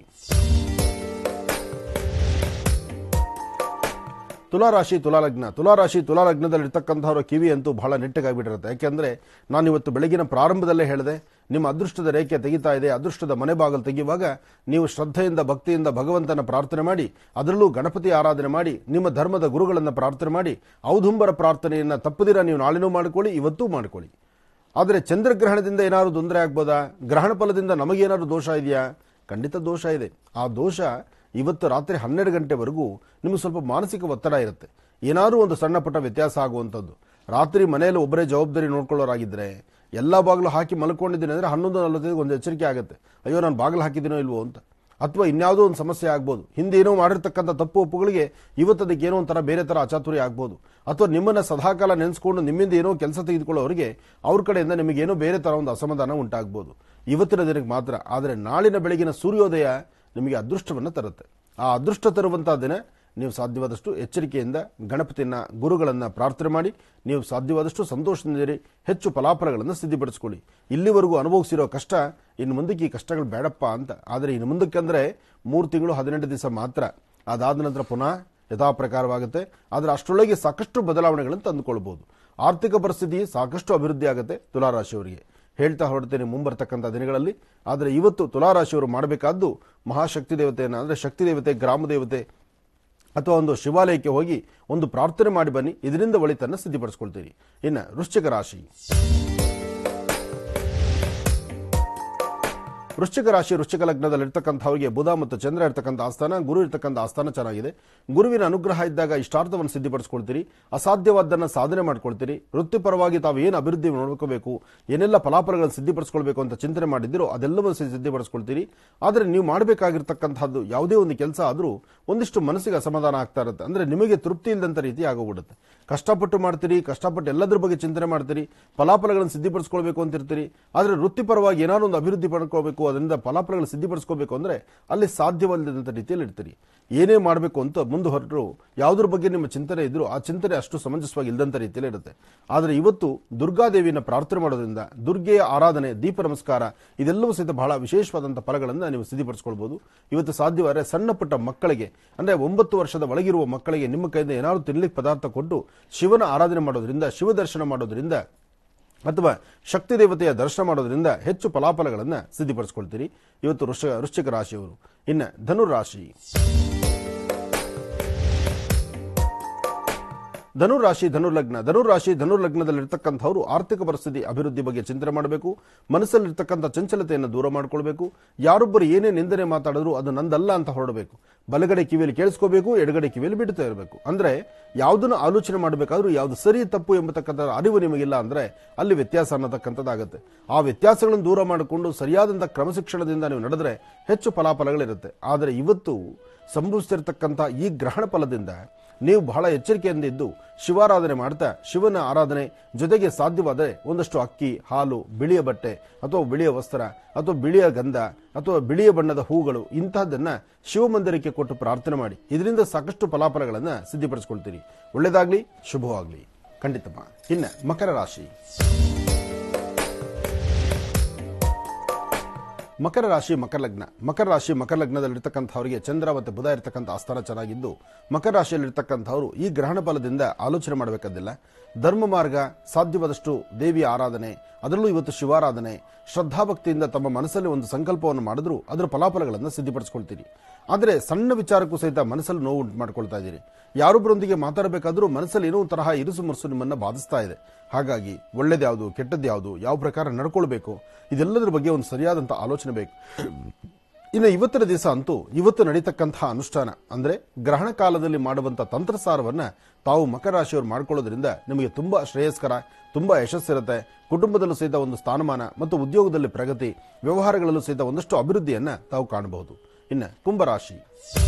ತುಲಾರಾಶಿ ತುಲಾಲಗ್ನ ತುಲಾರಾಶಿ ತುಲಾಲಗ್ನದಲ್ಲಿ ಇರ್ತಕ್ಕಂಥವ್ರ ಕಿವಿ ಅಂತೂ ಬಹಳ ನೆಟ್ಟಗಾಗ್ಬಿಟ್ಟಿರುತ್ತೆ ಯಾಕೆಂದ್ರೆ ನಾನು ಇವತ್ತು ಬೆಳಗಿನ ಪ್ರಾರಂಭದಲ್ಲೇ ಹೇಳಿದೆ ನಿಮ್ಮ ಅದೃಷ್ಟದ ರೇಖೆ ತೆಗಿತಾ ಇದೆ ಅದೃಷ್ಟದ ಮನೆ ಬಾಗಿಲು ತೆಗೆಯುವಾಗ ನೀವು ಶ್ರದ್ಧೆಯಿಂದ ಭಕ್ತಿಯಿಂದ ಭಗವಂತನ ಪ್ರಾರ್ಥನೆ ಮಾಡಿ ಅದರಲ್ಲೂ ಗಣಪತಿ ಆರಾಧನೆ ಮಾಡಿ ನಿಮ್ಮ ಧರ್ಮದ ಗುರುಗಳನ್ನು ಪ್ರಾರ್ಥನೆ ಮಾಡಿ ಔದುಂಬರ ಪ್ರಾರ್ಥನೆಯನ್ನು ತಪ್ಪದಿರ ನೀವು ನಾಳಿನೂ ಮಾಡ್ಕೊಳ್ಳಿ ಇವತ್ತೂ ಮಾಡ್ಕೊಳ್ಳಿ ಆದರೆ ಚಂದ್ರಗ್ರಹಣದಿಂದ ಏನಾದ್ರು ತೊಂದರೆ ಆಗ್ಬೋದಾ ಗ್ರಹಣ ಫಲದಿಂದ ನಮಗೇನಾದ್ರು ದೋಷ ಇದೆಯಾ ಖಂಡಿತ ದೋಷ ಇದೆ ಆ ದೋಷ ಇವತ್ತು ರಾತ್ರಿ ಹನ್ನೆರಡು ಗಂಟೆವರೆಗೂ ನಿಮಗೆ ಸ್ವಲ್ಪ ಮಾನಸಿಕ ಒತ್ತಡ ಇರುತ್ತೆ ಏನಾದರೂ ಒಂದು ಸಣ್ಣ ಪುಟ್ಟ ವ್ಯತ್ಯಾಸ ಆಗುವಂಥದ್ದು ರಾತ್ರಿ ಮನೆಯಲ್ಲಿ ಒಬ್ಬರೇ ಜವಾಬ್ದಾರಿ ನೋಡ್ಕೊಳ್ಳೋರಾಗಿದ್ದರೆ ಎಲ್ಲ ಬಾಗಿಲು ಹಾಕಿ ಮಲ್ಕೊಂಡಿದ್ದೀನಿ ಅಂದರೆ ಹನ್ನೊಂದು ನಲವತ್ತೈದು ಒಂದು ಎಚ್ಚರಿಕೆ ಆಗುತ್ತೆ ಅಯ್ಯೋ ನಾನು ಬಾಗಿಲು ಹಾಕಿದ್ದೀನೋ ಇಲ್ವೋ ಅಂತ ಅಥವಾ ಇನ್ಯಾವುದೋ ಒಂದು ಸಮಸ್ಯೆ ಆಗ್ಬೋದು ಹಿಂದೆ ಏನೋ ಮಾಡಿರ್ತಕ್ಕಂಥ ತಪ್ಪು ಒಪ್ಪುಗಳಿಗೆ ಇವತ್ತು ಅದಕ್ಕೆ ಏನೋ ಒಂಥರ ಬೇರೆ ಥರ ಅಚಾತುರ್ಯ ಆಗ್ಬೋದು ಅಥವಾ ನಿಮ್ಮನ್ನ ಸದಾಕಾಲ ನೆನೆಸ್ಕೊಂಡು ನಿಮ್ಮಿಂದ ಏನೋ ಕೆಲಸ ತೆಗೆದುಕೊಳ್ಳೋರಿಗೆ ಅವ್ರ ಕಡೆಯಿಂದ ನಿಮಗೇನೋ ಬೇರೆ ಥರ ಒಂದು ಅಸಮಾಧಾನ ಉಂಟಾಗ್ಬೋದು ಇವತ್ತಿನ ದಿನಕ್ಕೆ ಮಾತ್ರ ಆದರೆ ನಾಳಿನ ಬೆಳಗಿನ ಸೂರ್ಯೋದಯ ನಿಮಗೆ ಅದೃಷ್ಟವನ್ನು ತರುತ್ತೆ ಆ ಅದೃಷ್ಟ ತರುವಂತಹ ದಿನ ನೀವು ಸಾಧ್ಯವಾದಷ್ಟು ಎಚ್ಚರಿಕೆಯಿಂದ ಗಣಪತಿಯನ್ನ ಗುರುಗಳನ್ನ ಪ್ರಾರ್ಥನೆ ಮಾಡಿ ನೀವು ಸಾಧ್ಯವಾದಷ್ಟು ಸಂತೋಷದಿಂದಿರಿ ಹೆಚ್ಚು ಫಲಾಫಲಗಳನ್ನು ಸಿದ್ಧಿಪಡಿಸ್ಕೊಳ್ಳಿ ಇಲ್ಲಿವರೆಗೂ ಅನುಭವಿಸಿರೋ ಕಷ್ಟ ಇನ್ನು ಮುಂದಕ್ಕೆ ಈ ಕಷ್ಟಗಳು ಬೇಡಪ್ಪ ಅಂತ ಆದರೆ ಇನ್ನು ಮುಂದಕ್ಕೆ ಅಂದರೆ ಮೂರು ತಿಂಗಳು ಹದಿನೆಂಟು ದಿವಸ ಮಾತ್ರ ಅದಾದ ನಂತರ ಪುನಃ ಯಥಾ ಪ್ರಕಾರವಾಗುತ್ತೆ ಆದರೆ ಅಷ್ಟರೊಳಗೆ ಸಾಕಷ್ಟು ಬದಲಾವಣೆಗಳನ್ನು ತಂದುಕೊಳ್ಬಹುದು ಆರ್ಥಿಕ ಪರಿಸ್ಥಿತಿ ಸಾಕಷ್ಟು ಅಭಿವೃದ್ಧಿ ಆಗುತ್ತೆ ತುಲಾರಾಶಿಯವರಿಗೆ ಹೇಳ್ತಾ ಹೊರಡ್ತೇನೆ ಮುಂಬರ್ತಕ್ಕಂಥ ದಿನಗಳಲ್ಲಿ ಆದರೆ ಇವತ್ತು ತುಲಾರಾಶಿಯವರು ಮಾಡಬೇಕಾದ್ದು ಮಹಾಶಕ್ತಿ ದೇವತೆಯನ್ನು ಅಂದರೆ ಶಕ್ತಿ ದೇವತೆ ಗ್ರಾಮ ದೇವತೆ ಅಥವಾ ಒಂದು ಶಿವಾಲಯಕ್ಕೆ ಹೋಗಿ ಒಂದು ಪ್ರಾರ್ಥನೆ ಮಾಡಿ ಬನ್ನಿ ಇದರಿಂದ ಒಳಿತನ್ನು ಸಿದ್ಧಿಪಡಿಸ್ಕೊಳ್ತೀರಿ ಇನ್ನು ವೃಶ್ಚಿಕ ರಾಶಿ ವೃಶ್ಚಿಕ ರಾಶಿ ವೃಶ್ಚಿಕ ಲಗ್ನದಲ್ಲಿ ಇರ್ತಕ್ಕಂಥವರಿಗೆ ಬುಧ ಮತ್ತು ಚಂದ್ರ ಇರ್ತಕ್ಕಂಥ ಆಸ್ಥಾನ ಗುರು ಇರ್ತಕ್ಕಂಥ ಆಸ್ಥಾನ ಚೆನ್ನಾಗಿದೆ ಗುರುವಿನ ಅನುಗ್ರಹ ಇದ್ದಾಗ ಇಷ್ಟಾರ್ಥವನ್ನು ಸಿದ್ಧಿಪಡಿಸ್ಕೊಳ್ತೀರಿ ಅಸಾಧ್ಯವಾದ್ದನ್ನು ಸಾಧನೆ ಮಾಡ್ಕೊಳ್ತೀರಿ ವೃತ್ತಿಪರವಾಗಿ ತಾವು ಏನು ಅಭಿವೃದ್ಧಿ ನೋಡ್ಕೋಬೇಕು ಏನೆಲ್ಲ ಫಲಾಫಲಗಳನ್ನು ಸಿದ್ಧಿಪಡಿಸ್ಕೊಳ್ಬೇಕು ಅಂತ ಚಿಂತನೆ ಮಾಡಿದ್ದೀರೋ ಅದೆಲ್ಲವೂ ಸಿ- ಸಿದ್ಧಿಪಡಿಸ್ಕೊಳ್ತೀರಿ ಆದರೆ ನೀವು ಮಾಡಬೇಕಾಗಿರ್ತಕ್ಕಂಥದ್ದು ಯಾವುದೇ ಒಂದು ಕೆಲಸ ಆದರೂ ಒಂದಿಷ್ಟು ಮನಸ್ಸಿಗೆ ಅಸಮಾಧಾನ ಆಗ್ತಾ ಇರುತ್ತೆ ಅಂದ್ರೆ ನಿಮಗೆ ತೃಪ್ತಿ ಇಲ್ಲದಂತ ರೀತಿ ಆಗೋಗ್ಬಿಡುತ್ತೆ ಕಷ್ಟಪಟ್ಟು ಮಾಡ್ತೀರಿ ಕಷ್ಟಪಟ್ಟು ಎಲ್ಲದ್ರ ಬಗ್ಗೆ ಚಿಂತನೆ ಮಾಡ್ತೀರಿ ಫಲಾಫಲಗಳನ್ನು ಸಿದ್ಧಿಪಡಿಸ್ಕೊಳ್ಬೇಕು ಅಂತಿರ್ತೀರಿ ಆದರೆ ವೃತ್ತಿಪರವಾಗಿ ಏನಾದ್ರು ಒಂದು ಅಭಿವೃದ್ಧಿ ಪಡ್ಕೋಬೇಕು ಅದರಿಂದ ಫಲಾಫಲಗಳನ್ನು ಸಿದ್ಧಿಪಡಿಸ್ಕೋಬೇಕು ಅಂದ್ರೆ ಅಲ್ಲಿ ಸಾಧ್ಯವಲ್ಲದಂಥ ರೀತಿಯಲ್ಲಿ ಇರ್ತೀರಿ ಏನೇ ಮಾಡಬೇಕು ಅಂತ ಮುಂದೆ ಹೊರಟರು ಯಾವುದ್ರ ಬಗ್ಗೆ ನಿಮ್ಮ ಚಿಂತನೆ ಇದ್ರೂ ಆ ಚಿಂತನೆ ಅಷ್ಟು ಸಮಂಜಸವಾಗಿ ಇಲ್ಲದಂಥ ರೀತಿಯಲ್ಲಿ ಇರುತ್ತೆ ಆದರೆ ಇವತ್ತು ದುರ್ಗಾದೇವಿಯನ್ನು ಪ್ರಾರ್ಥನೆ ಮಾಡೋದ್ರಿಂದ ದುರ್ಗೆಯ ಆರಾಧನೆ ದೀಪ ನಮಸ್ಕಾರ ಇದೆಲ್ಲವೂ ಸಹಿತ ಬಹಳ ವಿಶೇಷವಾದಂಥ ಫಲಗಳನ್ನು ನೀವು ಸಿದ್ಧಿಪಡಿಸ್ಕೊಳ್ಬಹುದು ಇವತ್ತು ಸಾಧ್ಯವಾದರೆ ಸಣ್ಣ ಪುಟ್ಟ ಮಕ್ಕಳಿಗೆ ಅಂದ್ರೆ ಒಂಬತ್ತು ವರ್ಷದ ಒಳಗಿರುವ ಮಕ್ಕಳಿಗೆ ನಿಮ್ಮ ಕೈಯಿಂದ ಏನಾದ್ರು ತಿನ್ಲಿಕ್ಕೆ ಪದಾರ್ಥ ಕೊಟ್ಟು ಶಿವನ ಆರಾಧನೆ ಮಾಡೋದ್ರಿಂದ ಶಿವ ದರ್ಶನ ಮಾಡೋದ್ರಿಂದ ಅಥವಾ ಶಕ್ತಿ ದೇವತೆಯ ದರ್ಶನ ಮಾಡೋದ್ರಿಂದ ಹೆಚ್ಚು ಫಲಾಫಲಗಳನ್ನು ಸಿದ್ಧಿಪಡಿಸ್ಕೊಳ್ತೀರಿ ಇವತ್ತು ವೃಷ ವೃಶ್ಚಿಕ ರಾಶಿಯವರು ಇನ್ನು ಧನುರ್ ರಾಶಿ ಧನುರ್ ರಾಶಿ ಧನುರ್ ಲಗ್ನ ಧನುರ್ ರಾಶಿ ಧನುರ್ ಲಗ್ನದಲ್ಲಿರ್ತಕ್ಕಂಥವ್ರು ಆರ್ಥಿಕ ಪರಿಸ್ಥಿತಿ ಅಭಿವೃದ್ಧಿ ಬಗ್ಗೆ ಚಿಂತನೆ ಮಾಡಬೇಕು ಮನಸ್ಸಲ್ಲಿರ್ತಕ್ಕಂಥ ಚಂಚಲತೆಯನ್ನು ದೂರ ಮಾಡ್ಕೊಳ್ಬೇಕು ಯಾರೊಬ್ಬರು ಏನೇ ನಿಂದನೆ ಮಾತಾಡಿದ್ರು ಅದು ನಂದಲ್ಲ ಅಂತ ಹೊರಡಬೇಕು ಬಲಗಡೆ ಕಿವಿಯಲ್ಲಿ ಕೇಳಿಸ್ಕೋಬೇಕು ಎಡಗಡೆ ಕಿವಿಯಲ್ಲಿ ಬಿಡ್ತಾ ಇರಬೇಕು ಅಂದ್ರೆ ಯಾವುದನ್ನು ಆಲೋಚನೆ ಮಾಡಬೇಕಾದ್ರೂ ಯಾವುದು ಸರಿ ತಪ್ಪು ಎಂಬತಕ್ಕಂಥ ಅರಿವು ನಿಮಗಿಲ್ಲ ಅಂದ್ರೆ ಅಲ್ಲಿ ವ್ಯತ್ಯಾಸ ಅನ್ನತಕ್ಕಂಥದ್ದಾಗುತ್ತೆ ಆ ವ್ಯತ್ಯಾಸಗಳನ್ನು ದೂರ ಮಾಡಿಕೊಂಡು ಸರಿಯಾದಂಥ ಕ್ರಮಶಿಕ್ಷಣದಿಂದ ನೀವು ನಡೆದ್ರೆ ಹೆಚ್ಚು ಫಲಾಫಲಗಳಿರುತ್ತೆ ಆದರೆ ಇವತ್ತು ಸಂಭವಿಸ್ತಿರ್ತಕ್ಕಂಥ ಈ ಗ್ರಹಣ ಫಲದಿಂದ ನೀವು ಬಹಳ ಎಚ್ಚರಿಕೆಯಿಂದ ಇದ್ದು ಶಿವಾರಾಧನೆ ಮಾಡ್ತಾ ಶಿವನ ಆರಾಧನೆ ಜೊತೆಗೆ ಸಾಧ್ಯವಾದರೆ ಒಂದಷ್ಟು ಅಕ್ಕಿ ಹಾಲು ಬಿಳಿಯ ಬಟ್ಟೆ ಅಥವಾ ಬಿಳಿಯ ವಸ್ತ್ರ ಅಥವಾ ಬಿಳಿಯ ಗಂಧ ಅಥವಾ ಬಿಳಿಯ ಬಣ್ಣದ ಹೂಗಳು ಇಂತಹದ್ದನ್ನ ಶಿವಮಂದಿರಕ್ಕೆ ಕೊಟ್ಟು ಪ್ರಾರ್ಥನೆ ಮಾಡಿ ಇದರಿಂದ ಸಾಕಷ್ಟು ಫಲಾಫಲಗಳನ್ನು ಸಿದ್ಧಿಪಡಿಸ್ಕೊಳ್ತೀರಿ ಒಳ್ಳೆಯದಾಗ್ಲಿ ಶುಭವಾಗ್ಲಿ ಖಂಡಿತಮ್ಮ ಇನ್ನ ಮಕರ ರಾಶಿ ಮಕರ ರಾಶಿ ಮಕರ ಲಗ್ನ ಮಕರ ರಾಶಿ ಮಕರ ಲಗ್ನದಲ್ಲಿರ್ತಕ್ಕಂಥವರಿಗೆ ಚಂದ್ರ ಮತ್ತು ಬುಧ ಇರತಕ್ಕಂಥ ಆಸ್ಥಾನ ಚೆನ್ನಾಗಿದ್ದು ಮಕರ ರಾಶಿಯಲ್ಲಿರ್ತಕ್ಕಂಥವರು ಈ ಗ್ರಹಣ ಫಲದಿಂದ ಆಲೋಚನೆ ಮಾಡಬೇಕಾದಿಲ್ಲ ಧರ್ಮ ಮಾರ್ಗ ಸಾಧ್ಯವಾದಷ್ಟು ದೇವಿಯ ಆರಾಧನೆ ಅದರಲ್ಲೂ ಇವತ್ತು ಶಿವಾರಾಧನೆ ಶ್ರದ್ಧಾಭಕ್ತಿಯಿಂದ ತಮ್ಮ ಮನಸ್ಸಲ್ಲಿ ಒಂದು ಸಂಕಲ್ಪವನ್ನು ಮಾಡಿದ್ರು ಅದರ ಫಲಾಫಲಗಳನ್ನು ಸಿದ್ಧಿಪಡಿಸ್ಕೊಳ್ತೀರಿ ಆದರೆ ಸಣ್ಣ ವಿಚಾರಕ್ಕೂ ಸಹಿತ ಮನಸ್ಸಲ್ಲಿ ನೋವು ಉಂಟು ಮಾಡ್ಕೊಳ್ತಾ ಇದ್ದೀರಿ ಯಾರೊಬ್ಬರೊಂದಿಗೆ ಮಾತಾಡಬೇಕಾದ್ರೂ ಮನಸ್ಸಲ್ಲಿ ಏನೋ ಒಂದು ತರಹ ಇರುಸು ಮುರುಸು ನಿಮ್ಮನ್ನ ಬಾಧಿಸ್ತಾ ಇದೆ ಹಾಗಾಗಿ ಒಳ್ಳೇದ್ಯಾವುದು ಕೆಟ್ಟದ್ಯಾವುದು ಯಾವ ಪ್ರಕಾರ ನಡ್ಕೊಳ್ಬೇಕು ಇದೆಲ್ಲದರ ಬಗ್ಗೆ ಒಂದು ಸರಿಯಾದಂಥ ಆಲೋಚನೆ ಬೇಕು ಇನ್ನು ಇವತ್ತಿನ ದಿವಸ ಅಂತೂ ಇವತ್ತು ನಡೀತಕ್ಕಂತಹ ಅನುಷ್ಠಾನ ಅಂದ್ರೆ ಗ್ರಹಣ ಕಾಲದಲ್ಲಿ ಮಾಡುವಂಥ ತಂತ್ರಸಾರವನ್ನ ತಾವು ಮಕರ ರಾಶಿಯವರು ಮಾಡ್ಕೊಳ್ಳೋದ್ರಿಂದ ನಿಮಗೆ ತುಂಬಾ ಶ್ರೇಯಸ್ಕರ ತುಂಬಾ ಯಶಸ್ಸಿರುತ್ತೆ ಕುಟುಂಬದಲ್ಲೂ ಸಹಿತ ಒಂದು ಸ್ಥಾನಮಾನ ಮತ್ತು ಉದ್ಯೋಗದಲ್ಲಿ ಪ್ರಗತಿ ವ್ಯವಹಾರಗಳಲ್ಲೂ ಸಹಿತ ಒಂದಷ್ಟು ಅಭಿವೃದ್ಧಿಯನ್ನ ತಾವು ಕಾಣಬಹುದು ಇನ್ನು ಕುಂಭರಾಶಿ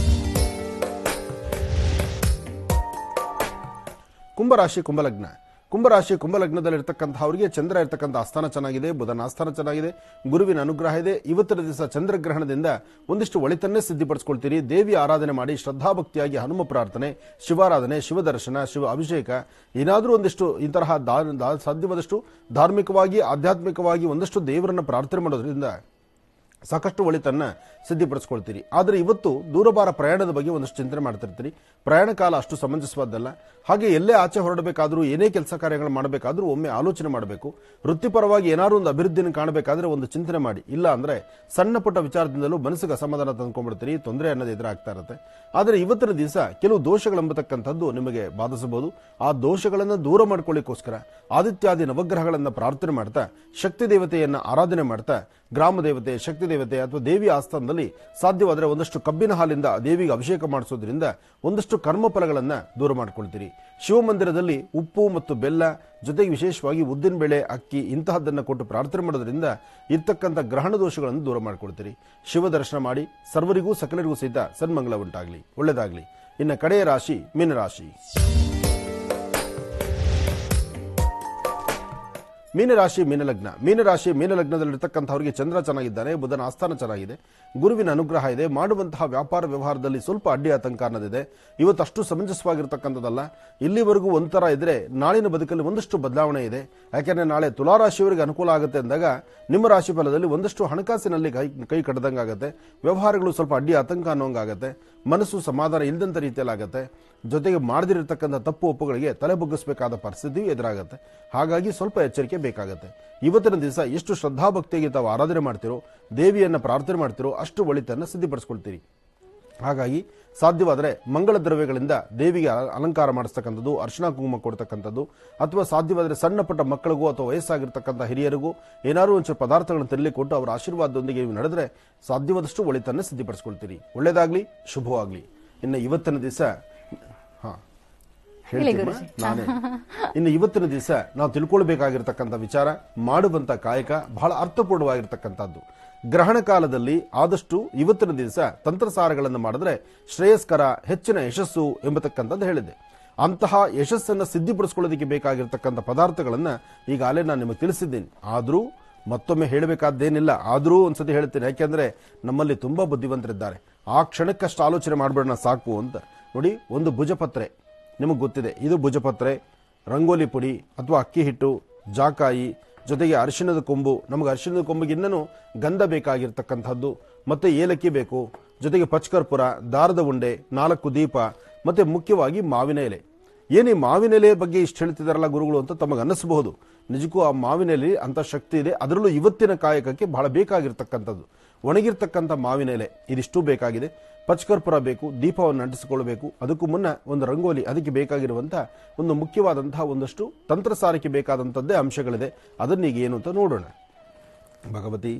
ಕುಂಭರಾಶಿ ಕುಂಭಲಗ್ನ ಕುಂಭರಾಶಿ ಕುಂಭಲಗ್ನದಲ್ಲಿರ್ತಕ್ಕಂಥವರಿಗೆ ಚಂದ್ರ ಇರ್ತಕ್ಕಂಥ ಆಸ್ಥಾನ ಚೆನ್ನಾಗಿದೆ ಬುಧನ ಆಸ್ಥಾನ ಚೆನ್ನಾಗಿದೆ ಗುರುವಿನ ಅನುಗ್ರಹ ಇದೆ ಇವತ್ತಿನ ದಿವಸ ಚಂದ್ರಗ್ರಹಣದಿಂದ ಒಂದಿಷ್ಟು ಒಳಿತನ್ನೇ ಸಿದ್ಧಿಪಡಿಸ್ಕೊಳ್ತೀರಿ ದೇವಿ ಆರಾಧನೆ ಮಾಡಿ ಶ್ರದ್ಧಾಭಕ್ತಿಯಾಗಿ ಹನುಮ ಪ್ರಾರ್ಥನೆ ಶಿವಾರಾಧನೆ ಶಿವದರ್ಶನ ಶಿವ ಅಭಿಷೇಕ ಏನಾದರೂ ಒಂದಿಷ್ಟು ಇಂತಹ ದಾ- ದಾ- ಸಾಧ್ಯವಾದಷ್ಟು ಧಾರ್ಮಿಕವಾಗಿ ಆಧ್ಯಾತ್ಮಿಕವಾಗಿ ಒಂದಷ್ಟು ದೇವರನ್ನ ಪ್ರಾರ್ಥನೆ ಮಾಡೋದ್ರಿಂದ ಸಾಕಷ್ಟು ಒಳಿತನ್ನ ಸಿದ್ಧಿಪಡಿಸ್ಕೊಳ್ತೀರಿ ಆದರೆ ಇವತ್ತು ದೂರಭಾರ ಪ್ರಯಾಣದ ಬಗ್ಗೆ ಒಂದಷ್ಟು ಚಿಂತನೆ ಮಾಡ್ತಿರ್ತೀರಿ ಪ್ರಯಾಣ ಕಾಲ ಅಷ್ಟು ಸಮಂಜಸವಾದ್ದಲ್ಲ ಹಾಗೆ ಎಲ್ಲೇ ಆಚೆ ಹೊರಡಬೇಕಾದ್ರೂ ಏನೇ ಕೆಲಸ ಕಾರ್ಯಗಳು ಮಾಡಬೇಕಾದ್ರೂ ಒಮ್ಮೆ ಆಲೋಚನೆ ಮಾಡಬೇಕು ವೃತ್ತಿಪರವಾಗಿ ಏನಾದ್ರು ಒಂದು ಅಭಿವೃದ್ಧಿಯನ್ನು ಕಾಣಬೇಕಾದ್ರೆ ಒಂದು ಚಿಂತನೆ ಮಾಡಿ ಇಲ್ಲ ಅಂದ್ರೆ ಸಣ್ಣ ಪುಟ್ಟ ವಿಚಾರದಿಂದಲೂ ಮನಸ್ಸಿಗೆ ಅಸಮಾಧಾನ ತಂದ್ಕೊಂಡ್ಬಿಡ್ತೀರಿ ತೊಂದರೆ ಅನ್ನೋದು ಎದುರಾಗ್ತಾ ಇರುತ್ತೆ ಆದರೆ ಇವತ್ತಿನ ದಿವಸ ಕೆಲವು ದೋಷಗಳೆಂಬತಕ್ಕಂಥದ್ದು ನಿಮಗೆ ಬಾಧಿಸಬಹುದು ಆ ದೋಷಗಳನ್ನು ದೂರ ಮಾಡ್ಕೊಳ್ಳಿಕ್ಕೋಸ್ಕರ ಆದಿತ್ಯಾದಿ ನವಗ್ರಹಗಳನ್ನ ಪ್ರಾರ್ಥನೆ ಮಾಡ್ತಾ ಶಕ್ತಿ ದೇವತೆಯನ್ನ ಆರಾಧನೆ ಮಾಡ್ತಾ ಗ್ರಾಮ ದೇವತೆ ಶಕ್ತಿ ದೇವತೆ ಅಥವಾ ದೇವಿ ಆಸ್ಥಾನದಲ್ಲಿ ಸಾಧ್ಯವಾದರೆ ಒಂದಷ್ಟು ಕಬ್ಬಿನ ಹಾಲಿಂದ ದೇವಿಗೆ ಅಭಿಷೇಕ ಮಾಡಿಸೋದ್ರಿಂದ ಒಂದಷ್ಟು ಕರ್ಮಫಲಗಳನ್ನ ದೂರ ಮಾಡ್ಕೊಳ್ತೀರಿ ಶಿವಮಂದಿರದಲ್ಲಿ ಉಪ್ಪು ಮತ್ತು ಬೆಲ್ಲ ಜೊತೆಗೆ ವಿಶೇಷವಾಗಿ ಉದ್ದಿನ ಬೇಳೆ ಅಕ್ಕಿ ಇಂತಹದ್ದನ್ನು ಕೊಟ್ಟು ಪ್ರಾರ್ಥನೆ ಮಾಡೋದ್ರಿಂದ ಇರ್ತಕ್ಕಂಥ ಗ್ರಹಣ ದೋಷಗಳನ್ನು ದೂರ ಮಾಡ್ಕೊಳ್ತೀರಿ ಶಿವ ದರ್ಶನ ಮಾಡಿ ಸರ್ವರಿಗೂ ಸಕಲರಿಗೂ ಸಹಿತ ಸನ್ಮಂಗಲ ಉಂಟಾಗ್ಲಿ ಒಳ್ಳೆದಾಗ್ಲಿ ಇನ್ನು ಕಡೆಯ ರಾಶಿ ಮೀನರಾಶಿ ಮೀನರಾಶಿ ಮೀನಲಗ್ನ ಮೀನರಾಶಿ ಮೀನಲಗ್ನದಲ್ಲಿರ್ತಕ್ಕಂಥವರಿಗೆ ಚಂದ್ರ ಚೆನ್ನಾಗಿದ್ದಾನೆ ಬುಧನ ಆಸ್ಥಾನ ಚೆನ್ನಾಗಿದೆ ಗುರುವಿನ ಅನುಗ್ರಹ ಇದೆ ಮಾಡುವಂತಹ ವ್ಯಾಪಾರ ವ್ಯವಹಾರದಲ್ಲಿ ಸ್ವಲ್ಪ ಅಡ್ಡಿ ಆತಂಕ ಅನ್ನೋದಿದೆ ಇವತ್ತು ಅಷ್ಟು ಸಮಂಜಸವಾಗಿರ್ತಕ್ಕಂಥದ್ದಲ್ಲ ಇಲ್ಲಿವರೆಗೂ ಒಂಥರ ಇದ್ರೆ ನಾಳಿನ ಬದುಕಲ್ಲಿ ಒಂದಷ್ಟು ಬದಲಾವಣೆ ಇದೆ ಯಾಕೆಂದ್ರೆ ನಾಳೆ ತುಲಾರಾಶಿಯವರಿಗೆ ಅನುಕೂಲ ಆಗುತ್ತೆ ಅಂದಾಗ ನಿಮ್ಮ ರಾಶಿ ಫಲದಲ್ಲಿ ಒಂದಷ್ಟು ಹಣಕಾಸಿನಲ್ಲಿ ಕೈ ಕೈ ಕಡ್ದಂಗಾಗತ್ತೆ ವ್ಯವಹಾರಗಳು ಸ್ವಲ್ಪ ಅಡ್ಡಿ ಆತಂಕ ಅನ್ನೋಂಗಾಗತ್ತೆ ಮನಸ್ಸು ಸಮಾಧಾನ ಇಲ್ಲದಂತ ರೀತಿಯಲ್ಲಿ ಆಗತ್ತೆ ಜೊತೆಗೆ ಮಾಡದಿರತಕ್ಕಂಥ ತಪ್ಪು ಒಪ್ಪುಗಳಿಗೆ ತಲೆ ಬಗ್ಗಿಸಬೇಕಾದ ಪರಿಸ್ಥಿತಿ ಎದುರಾಗತ್ತೆ ಹಾಗಾಗಿ ಸ್ವಲ್ಪ ಎಚ್ಚರಿಕೆ ಬೇಕಾಗತ್ತೆ ಇವತ್ತಿನ ದಿವಸ ಎಷ್ಟು ಶ್ರದ್ಧಾಭಕ್ತಿಯಾಗಿ ತಾವು ಆರಾಧನೆ ಮಾಡ್ತಿರೋ ದೇವಿಯನ್ನ ಪ್ರಾರ್ಥನೆ ಮಾಡ್ತಿರೋ ಅಷ್ಟು ಒಳಿತನ್ನ ಸಿದ್ಧಿಪಡಿಸ್ಕೊಳ್ತೀರಿ ಹಾಗಾಗಿ ಸಾಧ್ಯವಾದರೆ ಮಂಗಳ ದ್ರವ್ಯಗಳಿಂದ ದೇವಿಗೆ ಅಲ- ಅಲಂಕಾರ ಮಾಡಿಸ್ತಕ್ಕಂಥದ್ದು ಅರ್ಶಿನ ಕುಂಕುಮ ಕೊಡ್ತಕ್ಕಂಥದ್ದು ಅಥವಾ ಸಾಧ್ಯವಾದರೆ ಸಣ್ಣ ಪುಟ್ಟ ಮಕ್ಕಳಿಗೂ ಅಥವಾ ವಯಸ್ಸಾಗಿರ್ತಕ್ಕಂಥ ಹಿರಿಯರಿಗೂ ಏನಾದ್ರು ಒಂಚೂರು ಪದಾರ್ಥಗಳನ್ನು ತರಲಿ ಕೊಟ್ಟು ಅವರ ಆಶೀರ್ವಾದದೊಂದಿಗೆ ನೀವು ನಡೆದ್ರೆ ಸಾಧ್ಯವಾದಷ್ಟು ಒಳಿತನ್ನ ಸಿದ್ಧಿಪಡಿಸ್ಕೊಳ್ತೀರಿ ಒಳ್ಳೇದಾಗ್ಲಿ ಶುಭವಾಗ್ಲಿ ಇನ್ನು ಇವತ್ತಿನ ದಿವಸ ಹಾ ಹೇಳ್ತೀನಮ್ಮ? ನಾನೇ ಇನ್ನು ಇವತ್ತಿನ ದಿವಸ ನಾವು ತಿಳ್ಕೊಳ್ಬೇಕಾಗಿರ್ತಕ್ಕಂಥ ವಿಚಾರ ಮಾಡುವಂತ ಕಾಯಕ ಬಹಳ ಅರ್ಥಪೂರ್ಣವಾಗಿರ್ತಕ್ಕಂಥದ್ದು ಗ್ರಹಣ ಕಾಲದಲ್ಲಿ ಆದಷ್ಟು ಇವತ್ತಿನ ದಿವಸ ತಂತ್ರಸಾರಗಳನ್ನು ಮಾಡಿದ್ರೆ ಶ್ರೇಯಸ್ಕರ ಹೆಚ್ಚಿನ ಯಶಸ್ಸು ಎಂಬತಕ್ಕಂಥದ್ದು ಹೇಳಿದೆ ಅಂತಹ ಯಶಸ್ಸನ್ನು ಸಿದ್ಧಿಪಡಿಸ್ಕೊಳ್ಳೋದಕ್ಕೆ ಬೇಕಾಗಿರ್ತಕ್ಕಂಥ ಪದಾರ್ಥಗಳನ್ನ ಈಗಾಗಲೇ ನಾನು ನಿಮಗೆ ತಿಳಿಸಿದ್ದೀನಿ ಆದರೂ ಮತ್ತೊಮ್ಮೆ ಹೇಳಬೇಕಾದ್ದೇನಿಲ್ಲ ಆದರೂ ಒಂದ್ಸತಿ ಹೇಳ್ತೀನಿ ಯಾಕೆಂದ್ರೆ ನಮ್ಮಲ್ಲಿ ತುಂಬಾ ಬುದ್ಧಿವಂತರಿದ್ದಾರೆ ಆ ಕ್ಷಣಕ್ಕಷ್ಟು ಆಲೋಚನೆ ಮಾಡಬೇಡ ಸಾಕು ಅಂತ ನೋಡಿ ಒಂದು ಭುಜಪತ್ರೆ ನಿಮಗೆ ಗೊತ್ತಿದೆ ಇದು ಭುಜಪತ್ರೆ ರಂಗೋಲಿ ಪುಡಿ ಅಥವಾ ಅಕ್ಕಿ ಹಿಟ್ಟು ಜಾಕಾಯಿ ಜೊತೆಗೆ ಅರಿಶಿಣದ ಕೊಂಬು ನಮಗೆ ಅರಿಶಿಣದ ಕೊಂಬಿಗೆ ಇನ್ನೂ ಗಂಧ ಬೇಕಾಗಿರ್ತಕ್ಕಂಥದ್ದು ಮತ್ತೆ ಏಲಕ್ಕಿ ಬೇಕು ಜೊತೆಗೆ ಪಚ್ಕರ್ಪುರ ದಾರದ ಉಂಡೆ ನಾಲ್ಕು ದೀಪ ಮತ್ತೆ ಮುಖ್ಯವಾಗಿ ಮಾವಿನ ಎಲೆ ಏನು ಈ ಮಾವಿನ ಎಲೆ ಬಗ್ಗೆ ಇಷ್ಟು ಹೇಳ್ತಿದಾರಲ್ಲ ಗುರುಗಳು ಅಂತ ತಮಗೆ ಅನ್ನಿಸಬಹುದು ನಿಜಕ್ಕೂ ಆ ಮಾವಿನೆಲೆ ಅಂತ ಶಕ್ತಿ ಇದೆ ಅದರಲ್ಲೂ ಇವತ್ತಿನ ಕಾಯಕಕ್ಕೆ ಬಹಳ ಬೇಕಾಗಿರ್ತಕ್ಕಂಥದ್ದು ಒಣಗಿರ್ತಕ್ಕಂಥ ಮಾವಿನ ಎಲೆ ಇದಿಷ್ಟು ಬೇಕಾಗಿದೆ ಪಚ್ಕರ್ಪುರ ಬೇಕು ದೀಪವನ್ನು ಅಂಟಿಸಿಕೊಳ್ಳಬೇಕು ಅದಕ್ಕೂ ಮುನ್ನ ಒಂದು ರಂಗೋಲಿ ಅದಕ್ಕೆ ಬೇಕಾಗಿರುವಂತಹ ಒಂದು ಮುಖ್ಯವಾದಂತಹ ಒಂದಷ್ಟು ತಂತ್ರಸಾರಕ್ಕೆ ಬೇಕಾದಂಥದ್ದೇ ಅಂಶಗಳಿದೆ ಅದನ್ನೀಗ ಏನು ಅಂತ ನೋಡೋಣ ಭಗವತಿ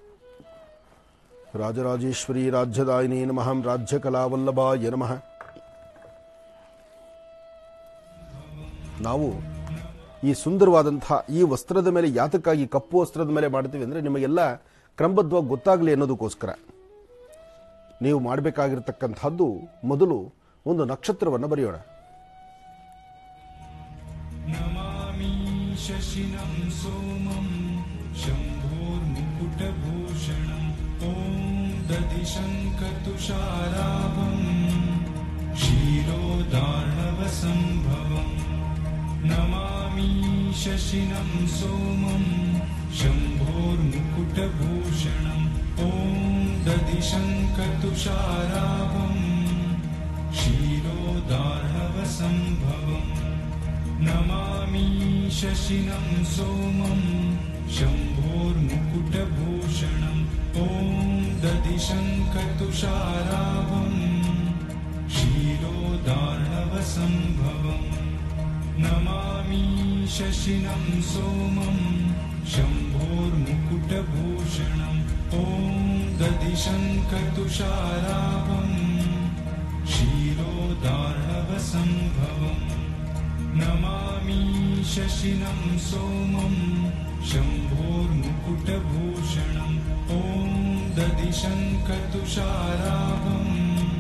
ರಾಜರಾಜೇಶ್ವರಿ ರಾಜ್ಯದಾಯಿನಿ ನಮಃ ರಾಜ್ಯ ಕಲಾವಲ್ಲಭಾಯ ನಮಃ ನಾವು ಈ ಸುಂದರವಾದಂತಹ ಈ ವಸ್ತ್ರದ ಮೇಲೆ ಯಾತಕ್ಕಾಗಿ ಕಪ್ಪು ವಸ್ತ್ರದ ಮೇಲೆ ಮಾಡ್ತೀವಿ ಅಂದರೆ ನಿಮಗೆಲ್ಲ ಕ್ರಮಬದ್ಧವಾಗಿ ಗೊತ್ತಾಗಲಿ ಅನ್ನೋದಕ್ಕೋಸ್ಕರ ನೀವು ಮಾಡಬೇಕಾಗಿರ್ತಕ್ಕಂಥದ್ದು ಮೊದಲು ಒಂದು ನಕ್ಷತ್ರವನ್ನು ಬರೆಯೋಣ शशिनं सोमं शम्भोर्मुकुटभूषणम् ॐ दधिशङ्कतुषाराभम् क्षीरोदार्णवसम्भवम् नमामि शशिनं सोमं शम्भोर्मुकुटभूषणम् ॐ दधिशङ्कतुषाराभम् क्षीरोदार्णवसम्भवम् नमामि शशिनं सोमं शम्भोर्मुकुटभूषणम् ॐ दधिशङ्कतुषाराभम् क्षीरोदार्णवसम्भवम् नमामि शशिनं सोमं शम्भोर्मुकुटभूषणम् ॐ दधिशङ्कतुषाराभम् क्षीरोदार्णवसम्भवम् नमामि शशिनं सोमं शम्भोर्मुकुटभूषणम् ॐ दधिशङ्कतुषाराभम्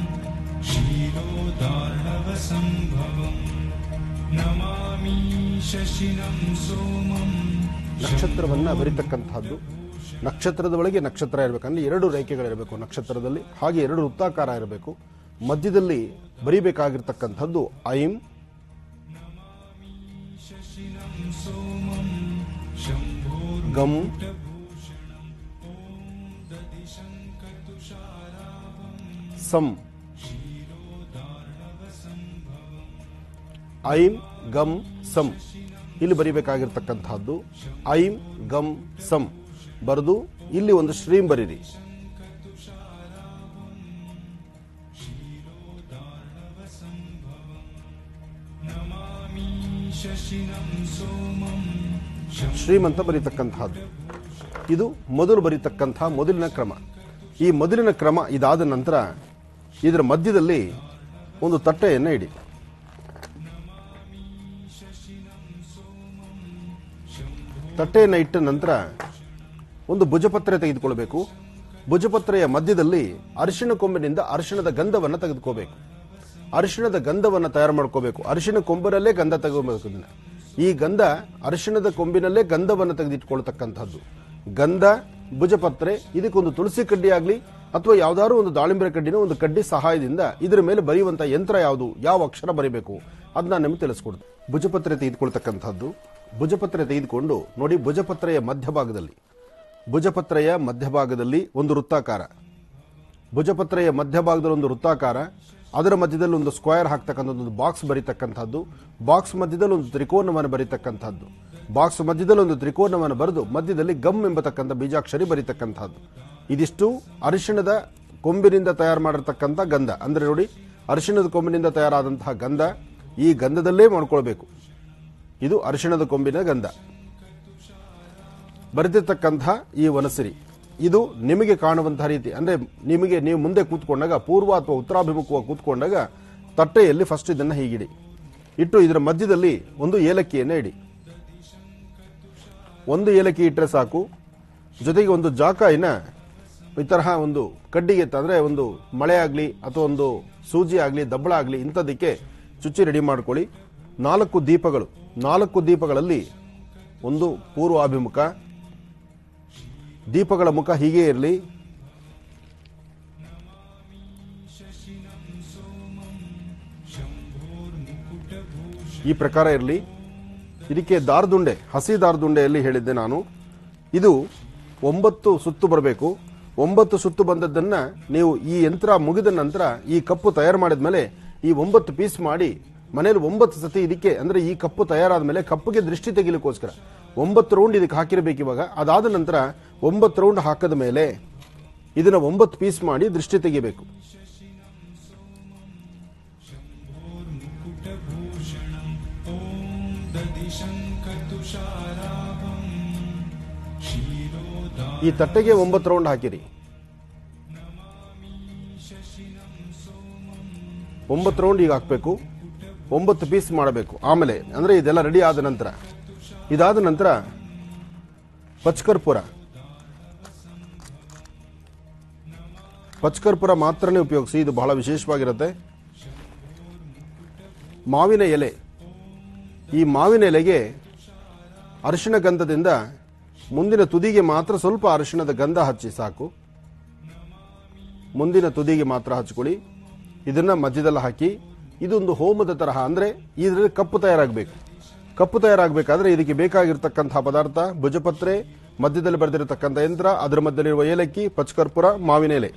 क्षीरोदार्णवसम्भवम् नमामि शशिनं सोमं ನಕ್ಷತ್ರವನ್ನ ಬರಿತಕ್ಕಂಥದ್ದು ನಕ್ಷತ್ರದ ಒಳಗೆ ನಕ್ಷತ್ರ ಇರಬೇಕಂದ್ರೆ ಎರಡು ರೇಖೆಗಳಿರಬೇಕು ನಕ್ಷತ್ರದಲ್ಲಿ ಹಾಗೆ ಎರಡು ವೃತ್ತಾಕಾರ ಇರಬೇಕು ಮಧ್ಯದಲ್ಲಿ ಬರಿಬೇಕಾಗಿರ್ತಕ್ಕಂಥದ್ದು ಐಂ ಗಮ್ ಸಂ ಐಂ ಗಮ್ ಸಂ ಇಲ್ಲಿ ಬರಿಬೇಕಾಗಿರ್ತಕ್ಕಂಥದ್ದು ಐಂ ಗಮ್ ಸಂ ಬರೆದು ಇಲ್ಲಿ ಒಂದು ಸ್ಟ್ರೀಮ್ ಬರೀರಿ ಶ್ರೀಮ್ ಅಂತ ಬರೀತಕ್ಕಂಥದ್ದು ಇದು ಮೊದಲು ಬರೀತಕ್ಕಂಥ ಮೊದಲಿನ ಕ್ರಮ ಈ ಮೊದಲಿನ ಕ್ರಮ ಇದಾದ ನಂತರ ಇದರ ಮಧ್ಯದಲ್ಲಿ ಒಂದು ತಟ್ಟೆಯನ್ನು ಇಡಿ ತಟ್ಟೆಯನ್ನು ಇಟ್ಟ ನಂತರ ಒಂದು ಭುಜಪತ್ರೆ ತೆಗೆದುಕೊಳ್ಬೇಕು ಭುಜಪತ್ರೆಯ ಮಧ್ಯದಲ್ಲಿ ಅರಿಶಿಣ ಕೊಂಬಿನಿಂದ ಅರಿಶಿಣದ ಗಂಧವನ್ನು ತೆಗೆದುಕೋಬೇಕು ಅರಿಶಿಣದ ಗಂಧವನ್ನು ತಯಾರು ಮಾಡ್ಕೋಬೇಕು ಅರಿಶಿಣ ಕೊಂಬಿನಲ್ಲೇ ಗಂಧ ತಗೋಬೇಕು ಇದನ್ನ. ಈ ಗಂಧ ಅರಿಶಿಣದ ಕೊಂಬಿನಲ್ಲೇ ಗಂಧವನ್ನು ತೆಗೆದಿಟ್ಕೊಳ್ತಕ್ಕಂಥದ್ದು ಗಂಧ ಭುಜಪತ್ರೆ ಇದಕ್ಕೊಂದು ತುಳಸಿ ಕಡ್ಡಿ ಆಗಲಿ ಅಥವಾ ಯಾವ್ದಾದ್ರು ಒಂದು ದಾಳಿಂಬೆ ಕಡ್ಡಿನ ಒಂದು ಕಡ್ಡಿ ಸಹಾಯದಿಂದ ಇದರ ಮೇಲೆ ಬರೆಯುವಂತ ಯಂತ್ರ ಯಾವುದು ಯಾವ ಅಕ್ಷರ ಬರೀಬೇಕು ಅದನ್ನ ನಿಮಗೆ ತಿಳಿಸ್ಕೊಡ್ತು ಭುಜಪತ್ರೆ ತೆಗೆದುಕೊಳ್ತಕ್ಕಂಥದ್ದು ಭುಜಪತ್ರೆ ತೆಗೆದುಕೊಂಡು ನೋಡಿ ಭುಜಪತ್ರೆಯ ಮಧ್ಯಭಾಗದಲ್ಲಿ ಭುಜಪತ್ರೆಯ ಮಧ್ಯಭಾಗದಲ್ಲಿ ಒಂದು ವೃತ್ತಾಕಾರ ಭುಜಪತ್ರೆಯ ಮಧ್ಯಭಾಗದಲ್ಲಿ ಒಂದು ವೃತ್ತಾಕಾರ ಅದರ ಮಧ್ಯದಲ್ಲಿ ಒಂದು ಸ್ಕ್ವೇರ್ ಹಾಕ್ತಕ್ಕಂಥ ಒಂದು ಬಾಕ್ಸ್ ಬರೀತಕ್ಕಂಥದ್ದು ಬಾಕ್ಸ್ ಮಧ್ಯದಲ್ಲಿ ಒಂದು ತ್ರಿಕೋನವನ್ನು ಬರೀತಕ್ಕಂಥದ್ದು ಬಾಕ್ಸ್ ಮಧ್ಯದಲ್ಲಿ ಒಂದು ತ್ರಿಕೋನವನ್ನು ಬರೆದು ಮಧ್ಯದಲ್ಲಿ ಗಮ್ ಎಂಬತಕ್ಕಂಥ ಬೀಜಾಕ್ಷರಿ ಬರೀತಕ್ಕಂಥದ್ದು ಇದಿಷ್ಟು ಅರಿಶಿಣದ ಕೊಂಬಿನಿಂದ ತಯಾರು ಮಾಡಿರ್ತಕ್ಕಂಥ ಗಂಧ ಅಂದ್ರೆ ನೋಡಿ ಅರಿಶಿಣದ ಕೊಂಬಿನಿಂದ ತಯಾರಾದಂತಹ ಗಂಧ ಈ ಗಂಧದಲ್ಲೇ ಮಾಡ್ಕೊಳ್ಬೇಕು ಇದು ಅರಿಶಿಣದ ಕೊಂಬಿನ ಗಂಧ ಬರೆದಿರ್ತಕ್ಕಂಥ ಈ ವನಸಿರಿ ಇದು ನಿಮಗೆ ಕಾಣುವಂತಹ ರೀತಿ ಅಂದ್ರೆ ನಿಮಗೆ ನೀವು ಮುಂದೆ ಕೂತ್ಕೊಂಡಾಗ ಪೂರ್ವ ಅಥವಾ ಉತ್ತರಾಭಿಮುಖವಾಗಿ ಕೂತ್ಕೊಂಡಾಗ ತಟ್ಟೆಯಲ್ಲಿ ಫಸ್ಟ್ ಇದನ್ನ ಹೀಗಿಡಿ ಇಟ್ಟು ಇದರ ಮಧ್ಯದಲ್ಲಿ ಒಂದು ಏಲಕ್ಕಿಯನ್ನು ಇಡಿ ಒಂದು ಏಲಕ್ಕಿ ಇಟ್ಟರೆ ಸಾಕು ಜೊತೆಗೆ ಒಂದು ಜಾಕಾಯಿನ ಈ ತರಹ ಒಂದು ಕಡ್ಡಿಗೆ ಅಂದ್ರೆ ಒಂದು ಮಳೆ ಆಗಲಿ ಅಥವಾ ಒಂದು ಸೂಜಿ ಆಗಲಿ ದಬ್ಬಳ ಆಗಲಿ ಇಂಥದಕ್ಕೆ ಚುಚ್ಚಿ ರೆಡಿ ಮಾಡ್ಕೊಳ್ಳಿ ನಾಲ್ಕು ದೀಪಗಳು ನಾಲ್ಕು ದೀಪಗಳಲ್ಲಿ ಒಂದು ಪೂರ್ವಾಭಿಮುಖ ದೀಪಗಳ ಮುಖ ಹೀಗೆ ಇರಲಿ ಈ ಪ್ರಕಾರ ಇರಲಿ ಇದಕ್ಕೆ ದಾರದುಂಡೆ ಹಸಿ ದಾರದುಂಡೆಯಲ್ಲಿ ಹೇಳಿದ್ದೆ ನಾನು ಇದು ಒಂಬತ್ತು ಸುತ್ತು ಬರಬೇಕು ಒಂಬತ್ತು ಸುತ್ತು ಬಂದದ್ದನ್ನ ನೀವು ಈ ಯಂತ್ರ ಮುಗಿದ ನಂತರ ಈ ಕಪ್ಪು ತಯಾರು ಮಾಡಿದ ಮೇಲೆ ಈ ಒಂಬತ್ತು ಪೀಸ್ ಮಾಡಿ ಮನೇಲಿ ಒಂಬತ್ತು ಸತಿ ಇದಕ್ಕೆ ಅಂದ್ರೆ ಈ ಕಪ್ಪು ತಯಾರಾದ ಮೇಲೆ ಕಪ್ಪುಗೆ ದೃಷ್ಟಿ ತೆಗಿಲಿಕ್ಕೋಸ್ಕರ ಒಂಬತ್ತು ರೌಂಡ್ ಇದಕ್ಕೆ ಹಾಕಿರಬೇಕು ಇವಾಗ ಅದಾದ ನಂತರ ಒಂಬತ್ತು ರೌಂಡ್ ಹಾಕದ ಮೇಲೆ ಇದನ್ನ ಒಂಬತ್ತು ಪೀಸ್ ಮಾಡಿ ದೃಷ್ಟಿ ತೆಗಿಬೇಕು मुकुटभूषणम् ॐ दधिशङ्कतुषाराभम् क्षीरोदा ಈ ತಟ್ಟೆಗೆ ಒಂಬತ್ತು ರೌಂಡ್ ಹಾಕಿರಿ ಒಂಬತ್ತು ರೌಂಡ್ ಈಗ ಹಾಕಬೇಕು ಒಂಬತ್ತು ಪೀಸ್ ಮಾಡಬೇಕು ಆಮೇಲೆ ಅಂದರೆ ಇದೆಲ್ಲ ರೆಡಿ ಆದ ನಂತರ ಇದಾದ ನಂತರ ಪಚ್ಕರ್ಪುರ ಪಚ್ಕರ್ಪುರ ಮಾತ್ರನೇ ಉಪಯೋಗಿಸಿ ಇದು ಬಹಳ ವಿಶೇಷವಾಗಿರುತ್ತೆ ಮಾವಿನ ಎಲೆ ಈ ಮಾವಿನ ಎಲೆಗೆ ಅರಿಶಿಣ ಗಂಧದಿಂದ ಮುಂದಿನ ತುದಿಗೆ ಮಾತ್ರ ಸ್ವಲ್ಪ ಅರಿಶಿಣದ ಗಂಧ ಹಚ್ಚಿ ಸಾಕು ಮುಂದಿನ ತುದಿಗೆ ಮಾತ್ರ ಹಚ್ಕೊಳ್ಳಿ ಇದನ್ನ ಮಧ್ಯದಲ್ಲಿ ಹಾಕಿ ಇದೊಂದು ಹೋಮದ ತರಹ ಅಂದ್ರೆ ಇದರಲ್ಲಿ ಕಪ್ಪು ತಯಾರಾಗಬೇಕು ಕಪ್ಪು ತಯಾರಾಗಬೇಕಾದ್ರೆ ಇದಕ್ಕೆ ಬೇಕಾಗಿರ್ತಕ್ಕಂತಹ ಪದಾರ್ಥ ಭುಜಪತ್ರೆ ಮಧ್ಯದಲ್ಲಿ ಬರೆದಿರತಕ್ಕಂಥ ಯಂತ್ರ ಅದರ ಮಧ್ಯದಲ್ಲಿರುವ ಏಲಕ್ಕಿ ಪಚ್ಕರ್ಪುರ ಮಾವಿನ ಎಲೆ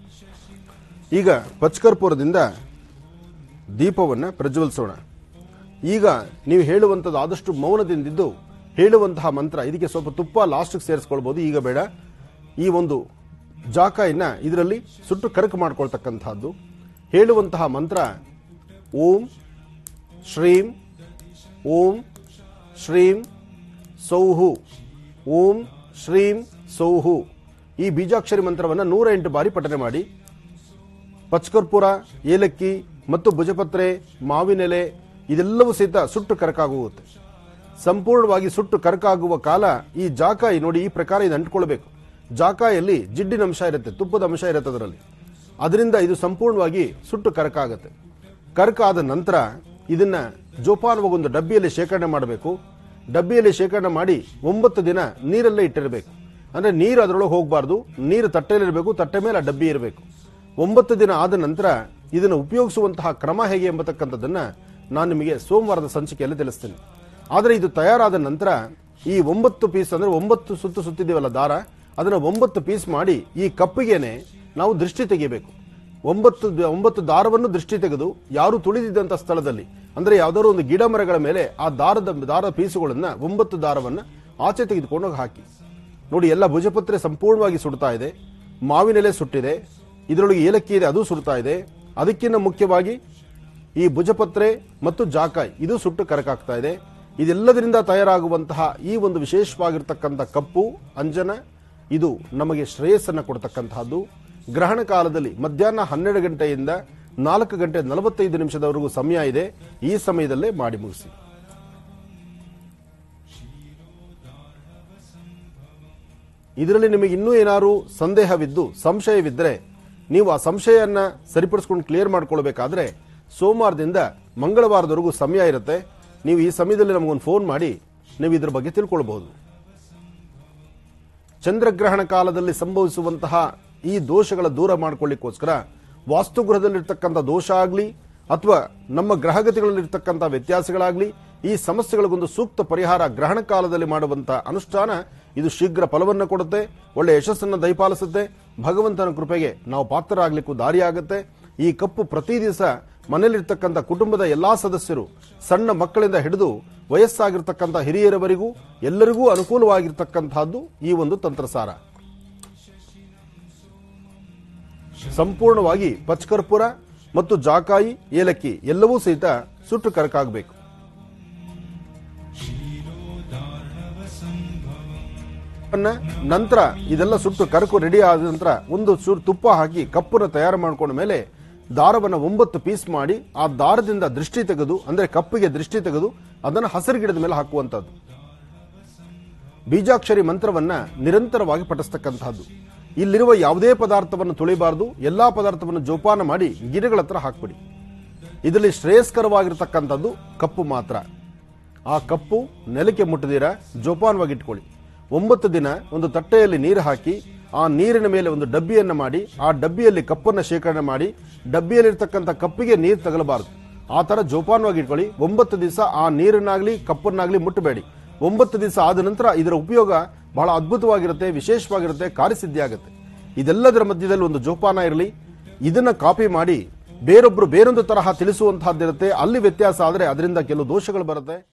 ಈಗ ಪಚ್ಕರ್ಪುರದಿಂದ ದೀಪವನ್ನು ಪ್ರಜ್ವಲಿಸೋಣ ಈಗ ನೀವು ಹೇಳುವಂಥದ್ದು ಆದಷ್ಟು ಮೌನದಿಂದಿದ್ದು ಹೇಳುವಂತಹ ಮಂತ್ರ ಇದಕ್ಕೆ ಸ್ವಲ್ಪ ತುಪ್ಪ ಲಾಸ್ಟ್ಗೆ ಸೇರಿಸ್ಕೊಳ್ಬೋದು ಈಗ ಬೇಡ ಈ ಒಂದು ಜಾಕಾಯಿನ ಇದರಲ್ಲಿ ಸುಟ್ಟು ಕರಕು ಮಾಡ್ಕೊಳ್ತಕ್ಕಂಥದ್ದು ಹೇಳುವಂತಹ ಮಂತ್ರ ಓಂ ಶ್ರೀಂ ಓಂ ಶ್ರೀಂ ಸೌಹು ಓಂ ಶ್ರೀಂ ಸೌಹು ಈ ಬೀಜಾಕ್ಷರಿ ಮಂತ್ರವನ್ನು ನೂರ ಎಂಟು ಬಾರಿ ಪಠನೆ ಮಾಡಿ ಪಚ್ಕರ್ಪುರ ಏಲಕ್ಕಿ ಮತ್ತು ಭುಜಪತ್ರೆ ಮಾವಿನೆಲೆ ಇದೆಲ್ಲವೂ ಸಹಿತ ಸುಟ್ಟು ಕರಕಾಗುವುದು ಸಂಪೂರ್ಣವಾಗಿ ಸುಟ್ಟು ಕರಕಾಗುವ ಕಾಲ ಈ ಜಾಕಾಯಿ ನೋಡಿ ಈ ಪ್ರಕಾರ ಇದು ಅಂಟ್ಕೊಳ್ಬೇಕು ಜಾಕಾಯಲ್ಲಿ ಜಿಡ್ಡಿನ ಅಂಶ ಇರುತ್ತೆ ತುಪ್ಪದ ಅಂಶ ಇರುತ್ತೆ ಅದರಲ್ಲಿ ಅದರಿಂದ ಇದು ಸಂಪೂರ್ಣವಾಗಿ ಸುಟ್ಟು ಕರಕಾಗುತ್ತೆ ಕರಕಾದ ನಂತರ ಇದನ್ನ ಜೋಪಾನವಾಗಿ ಒಂದು ಡಬ್ಬಿಯಲ್ಲಿ ಶೇಖರಣೆ ಮಾಡಬೇಕು ಡಬ್ಬಿಯಲ್ಲಿ ಶೇಖರಣೆ ಮಾಡಿ ಒಂಬತ್ತು ದಿನ ನೀರಲ್ಲೇ ಇಟ್ಟಿರಬೇಕು ಅಂದ್ರೆ ನೀರು ಅದರೊಳಗೆ ಹೋಗಬಾರ್ದು ನೀರು ತಟ್ಟೆಯಲ್ಲಿರಬೇಕು ತಟ್ಟೆ ಮೇಲೆ ಆ ಡಬ್ಬಿ ಇರಬೇಕು ಒಂಬತ್ತು ದಿನ ಆದ ನಂತರ ಇದನ್ನು ಉಪಯೋಗಿಸುವಂತಹ ಕ್ರಮ ಹೇಗೆ ಎಂಬತಕ್ಕಂಥದ್ದನ್ನ ನಾನು ನಿಮಗೆ ಸೋಮವಾರದ ಸಂಚಿಕೆಯಲ್ಲಿ ತಿಳಿಸ್ತೇನೆ ಆದರೆ ಇದು ತಯಾರಾದ ನಂತರ ಈ ಒಂಬತ್ತು ಪೀಸ್ ಅಂದ್ರೆ ಒಂಬತ್ತು ಸುತ್ತು ಸುತ್ತಿದ್ದೀವಲ್ಲ ದಾರ ಅದನ್ನ ಒಂಬತ್ತು ಪೀಸ್ ಮಾಡಿ ಈ ಕಪ್ಪಿಗೆನೆ ನಾವು ದೃಷ್ಟಿ ತೆಗಿಬೇಕು ಒಂಬತ್ತು ಒಂಬತ್ತು ದಾರವನ್ನು ದೃಷ್ಟಿ ತೆಗೆದು ಯಾರು ತುಳಿದಿದ್ದಂಥ ಸ್ಥಳದಲ್ಲಿ ಅಂದ್ರೆ ಯಾವ್ದಾದ್ರು ಒಂದು ಗಿಡ ಮರಗಳ ಮೇಲೆ ಆ ದಾರದ ದಾರ ಪೀಸುಗಳನ್ನ ಒಂಬತ್ತು ದಾರವನ್ನ ಆಚೆ ತೆಗೆದುಕೊಂಡು ಹೋಗಿ ಹಾಕಿ ನೋಡಿ ಎಲ್ಲ ಭುಜಪತ್ರೆ ಸಂಪೂರ್ಣವಾಗಿ ಸುಡ್ತಾ ಇದೆ ಮಾವಿನೆಲೆ ಸುಟ್ಟಿದೆ ಇದರೊಳಗೆ ಏಲಕ್ಕಿ ಇದೆ ಅದು ಸುಡ್ತಾ ಇದೆ ಅದಕ್ಕಿಂತ ಮುಖ್ಯವಾಗಿ ಈ ಭುಜಪತ್ರೆ ಮತ್ತು ಜಾಕಾಯಿ ಇದು ಸುಟ್ಟು ಕರಕಾಗ್ತಾ ಇದೆ ಇದೆಲ್ಲದರಿಂದ ತಯಾರಾಗುವಂತಹ ಈ ಒಂದು ವಿಶೇಷವಾಗಿರ್ತಕ್ಕಂಥ ಕಪ್ಪು ಅಂಜನ ಇದು ನಮಗೆ ಶ್ರೇಯಸ್ಸನ್ನು ಕೊಡ್ತಕ್ಕಂತಹದ್ದು ಗ್ರಹಣ ಕಾಲದಲ್ಲಿ ಮಧ್ಯಾಹ್ನ ಹನ್ನೆರಡು ಗಂಟೆಯಿಂದ ನಾಲ್ಕು ಗಂಟೆ ನಲವತ್ತೈದು ನಿಮಿಷದವರೆಗೂ ಸಮಯ ಇದೆ ಈ ಸಮಯದಲ್ಲೇ ಮಾಡಿ ಮುಗಿಸಿ ಇದರಲ್ಲಿ ನಿಮಗೆ ಇನ್ನೂ ಏನಾದ್ರು ಸಂದೇಹವಿದ್ದು ಸಂಶಯವಿದ್ದರೆ ನೀವು ಆ ಸಂಶಯವನ್ನ ಸರಿಪಡಿಸ್ಕೊಂಡು ಕ್ಲಿಯರ್ ಮಾಡ್ಕೊಳ್ಬೇಕಾದ್ರೆ ಸೋಮವಾರದಿಂದ ಮಂಗಳವಾರದವರೆಗೂ ಸಮಯ ಇರುತ್ತೆ ನೀವು ಈ ಸಮಯದಲ್ಲಿ ನಮಗೊಂದು ಫೋನ್ ಮಾಡಿ ನೀವು ಇದ್ರ ಬಗ್ಗೆ ತಿಳ್ಕೊಳ್ಬಹುದು ಚಂದ್ರಗ್ರಹಣ ಕಾಲದಲ್ಲಿ ಸಂಭವಿಸುವಂತಹ ಈ ದೋಷಗಳ ದೂರ ಮಾಡ್ಕೊಳ್ಳಿಕ್ಕೋಸ್ಕರ ವಾಸ್ತುಗೃಹದಲ್ಲಿರ್ತಕ್ಕಂಥ ದೋಷ ಆಗಲಿ ಅಥವಾ ನಮ್ಮ ಗ್ರಹಗತಿಗಳಲ್ಲಿರ್ತಕ್ಕಂಥ ವ್ಯತ್ಯಾಸಗಳಾಗಲಿ ಈ ಸಮಸ್ಯೆಗಳಿಗೊಂದು ಸೂಕ್ತ ಪರಿಹಾರ ಗ್ರಹಣ ಕಾಲದಲ್ಲಿ ಮಾಡುವಂತಹ ಅನುಷ್ಠಾನ ಇದು ಶೀಘ್ರ ಫಲವನ್ನು ಕೊಡುತ್ತೆ ಒಳ್ಳೆ ಯಶಸ್ಸನ್ನು ದಯಪಾಲಿಸುತ್ತೆ ಭಗವಂತನ ಕೃಪೆಗೆ ನಾವು ಪಾತ್ರರಾಗಲಿಕ್ಕೂ ದಾರಿಯಾಗುತ್ತೆ ಈ ಕಪ್ಪು ಪ್ರತಿ ದಿವಸ ಮನೆಯಲ್ಲಿರ್ತಕ್ಕಂಥ ಕುಟುಂಬದ ಎಲ್ಲಾ ಸದಸ್ಯರು ಸಣ್ಣ ಮಕ್ಕಳಿಂದ ಹಿಡಿದು ವಯಸ್ಸಾಗಿರ್ತಕ್ಕಂಥ ಹಿರಿಯರವರೆಗೂ ಎಲ್ಲರಿಗೂ ಅನುಕೂಲವಾಗಿರ್ತಕ್ಕಂತಹದ್ದು ಈ ಒಂದು ತಂತ್ರಸಾರ ಸಂಪೂರ್ಣವಾಗಿ ಪಚ್ಕರ್ಪುರ ಮತ್ತು ಜಾಕಾಯಿ ಏಲಕ್ಕಿ ಎಲ್ಲವೂ ಸಹಿತ ಸುಟ್ಟು ಕರಕಾಗಬೇಕು ಅನ್ನ ನಂತರ ಇದೆಲ್ಲ ಸುಟ್ಟು ಕರಕು ರೆಡಿ ಆದ ನಂತರ ಒಂದು ಚೂರು ತುಪ್ಪ ಹಾಕಿ ಕಪ್ಪನ್ನು ತಯಾರು ಮಾಡ್ಕೊಂಡ ಮೇಲೆ ದಾರವನ್ನು ಒಂಬತ್ತು ಪೀಸ್ ಮಾಡಿ ಆ ದಾರದಿಂದ ದೃಷ್ಟಿ ತೆಗೆದು ಅಂದ್ರೆ ಕಪ್ಪಿಗೆ ದೃಷ್ಟಿ ತೆಗೆದು ಅದನ್ನು ಹಸಿರು ಗಿಡದ ಮೇಲೆ ಹಾಕುವಂತದ್ದು ಬೀಜಾಕ್ಷರಿ ಮಂತ್ರವನ್ನ ನಿರಂತರವಾಗಿ ಪಠಿಸ್ತಕ್ಕಂತಹದ್ದು ಇಲ್ಲಿರುವ ಯಾವುದೇ ಪದಾರ್ಥವನ್ನು ತುಳಿಬಾರದು ಎಲ್ಲಾ ಪದಾರ್ಥವನ್ನು ಜೋಪಾನ ಮಾಡಿ ಗಿಡಗಳ ಹತ್ರ ಹಾಕ್ಬಿಡಿ ಇದರಲ್ಲಿ ಶ್ರೇಯಸ್ಕರವಾಗಿರ್ತಕ್ಕಂಥದ್ದು ಕಪ್ಪು ಮಾತ್ರ ಆ ಕಪ್ಪು ನೆಲಕ್ಕೆ ಮುಟ್ಟದಿರ ಜೋಪಾನವಾಗಿ ಇಟ್ಕೊಳ್ಳಿ ಒಂಬತ್ತು ದಿನ ಒಂದು ತಟ್ಟೆಯಲ್ಲಿ ನೀರು ಹಾಕಿ ಆ ನೀರಿನ ಮೇಲೆ ಒಂದು ಡಬ್ಬಿಯನ್ನು ಮಾಡಿ ಆ ಡಬ್ಬಿಯಲ್ಲಿ ಕಪ್ಪನ್ನು ಶೇಖರಣೆ ಮಾಡಿ ಡಬ್ಬಿಯಲ್ಲಿರ್ತಕ್ಕಂಥ ಕಪ್ಪಿಗೆ ನೀರು ತಗಲಬಾರದು ಆ ತರ ಜೋಪಾನವಾಗಿ ಇಟ್ಕೊಳ್ಳಿ ಒಂಬತ್ತು ದಿವಸ ಆ ನೀರನ್ನಾಗ್ಲಿ ಕಪ್ಪನ್ನಾಗ್ಲಿ ಮುಟ್ಟಬೇಡಿ ಒಂಬತ್ತು ದಿವಸ ಆದ ನಂತರ ಇದರ ಉಪಯೋಗ ಬಹಳ ಅದ್ಭುತವಾಗಿರುತ್ತೆ ವಿಶೇಷವಾಗಿರುತ್ತೆ ಕಾರ್ಯಸಿದ್ಧಿ ಆಗುತ್ತೆ ಇದೆಲ್ಲದರ ಮಧ್ಯದಲ್ಲಿ ಒಂದು ಜೋಪಾನ ಇರಲಿ ಇದನ್ನ ಕಾಪಿ ಮಾಡಿ ಬೇರೊಬ್ರು ಬೇರೊಂದು ತರಹ ತಿಳಿಸುವಂತಹದ್ದಿರುತ್ತೆ ಅಲ್ಲಿ ವ್ಯತ್ಯಾಸ ಆದರೆ ಅದರಿಂದ ಕೆಲವು ದೋಷಗಳು ಬರುತ್ತೆ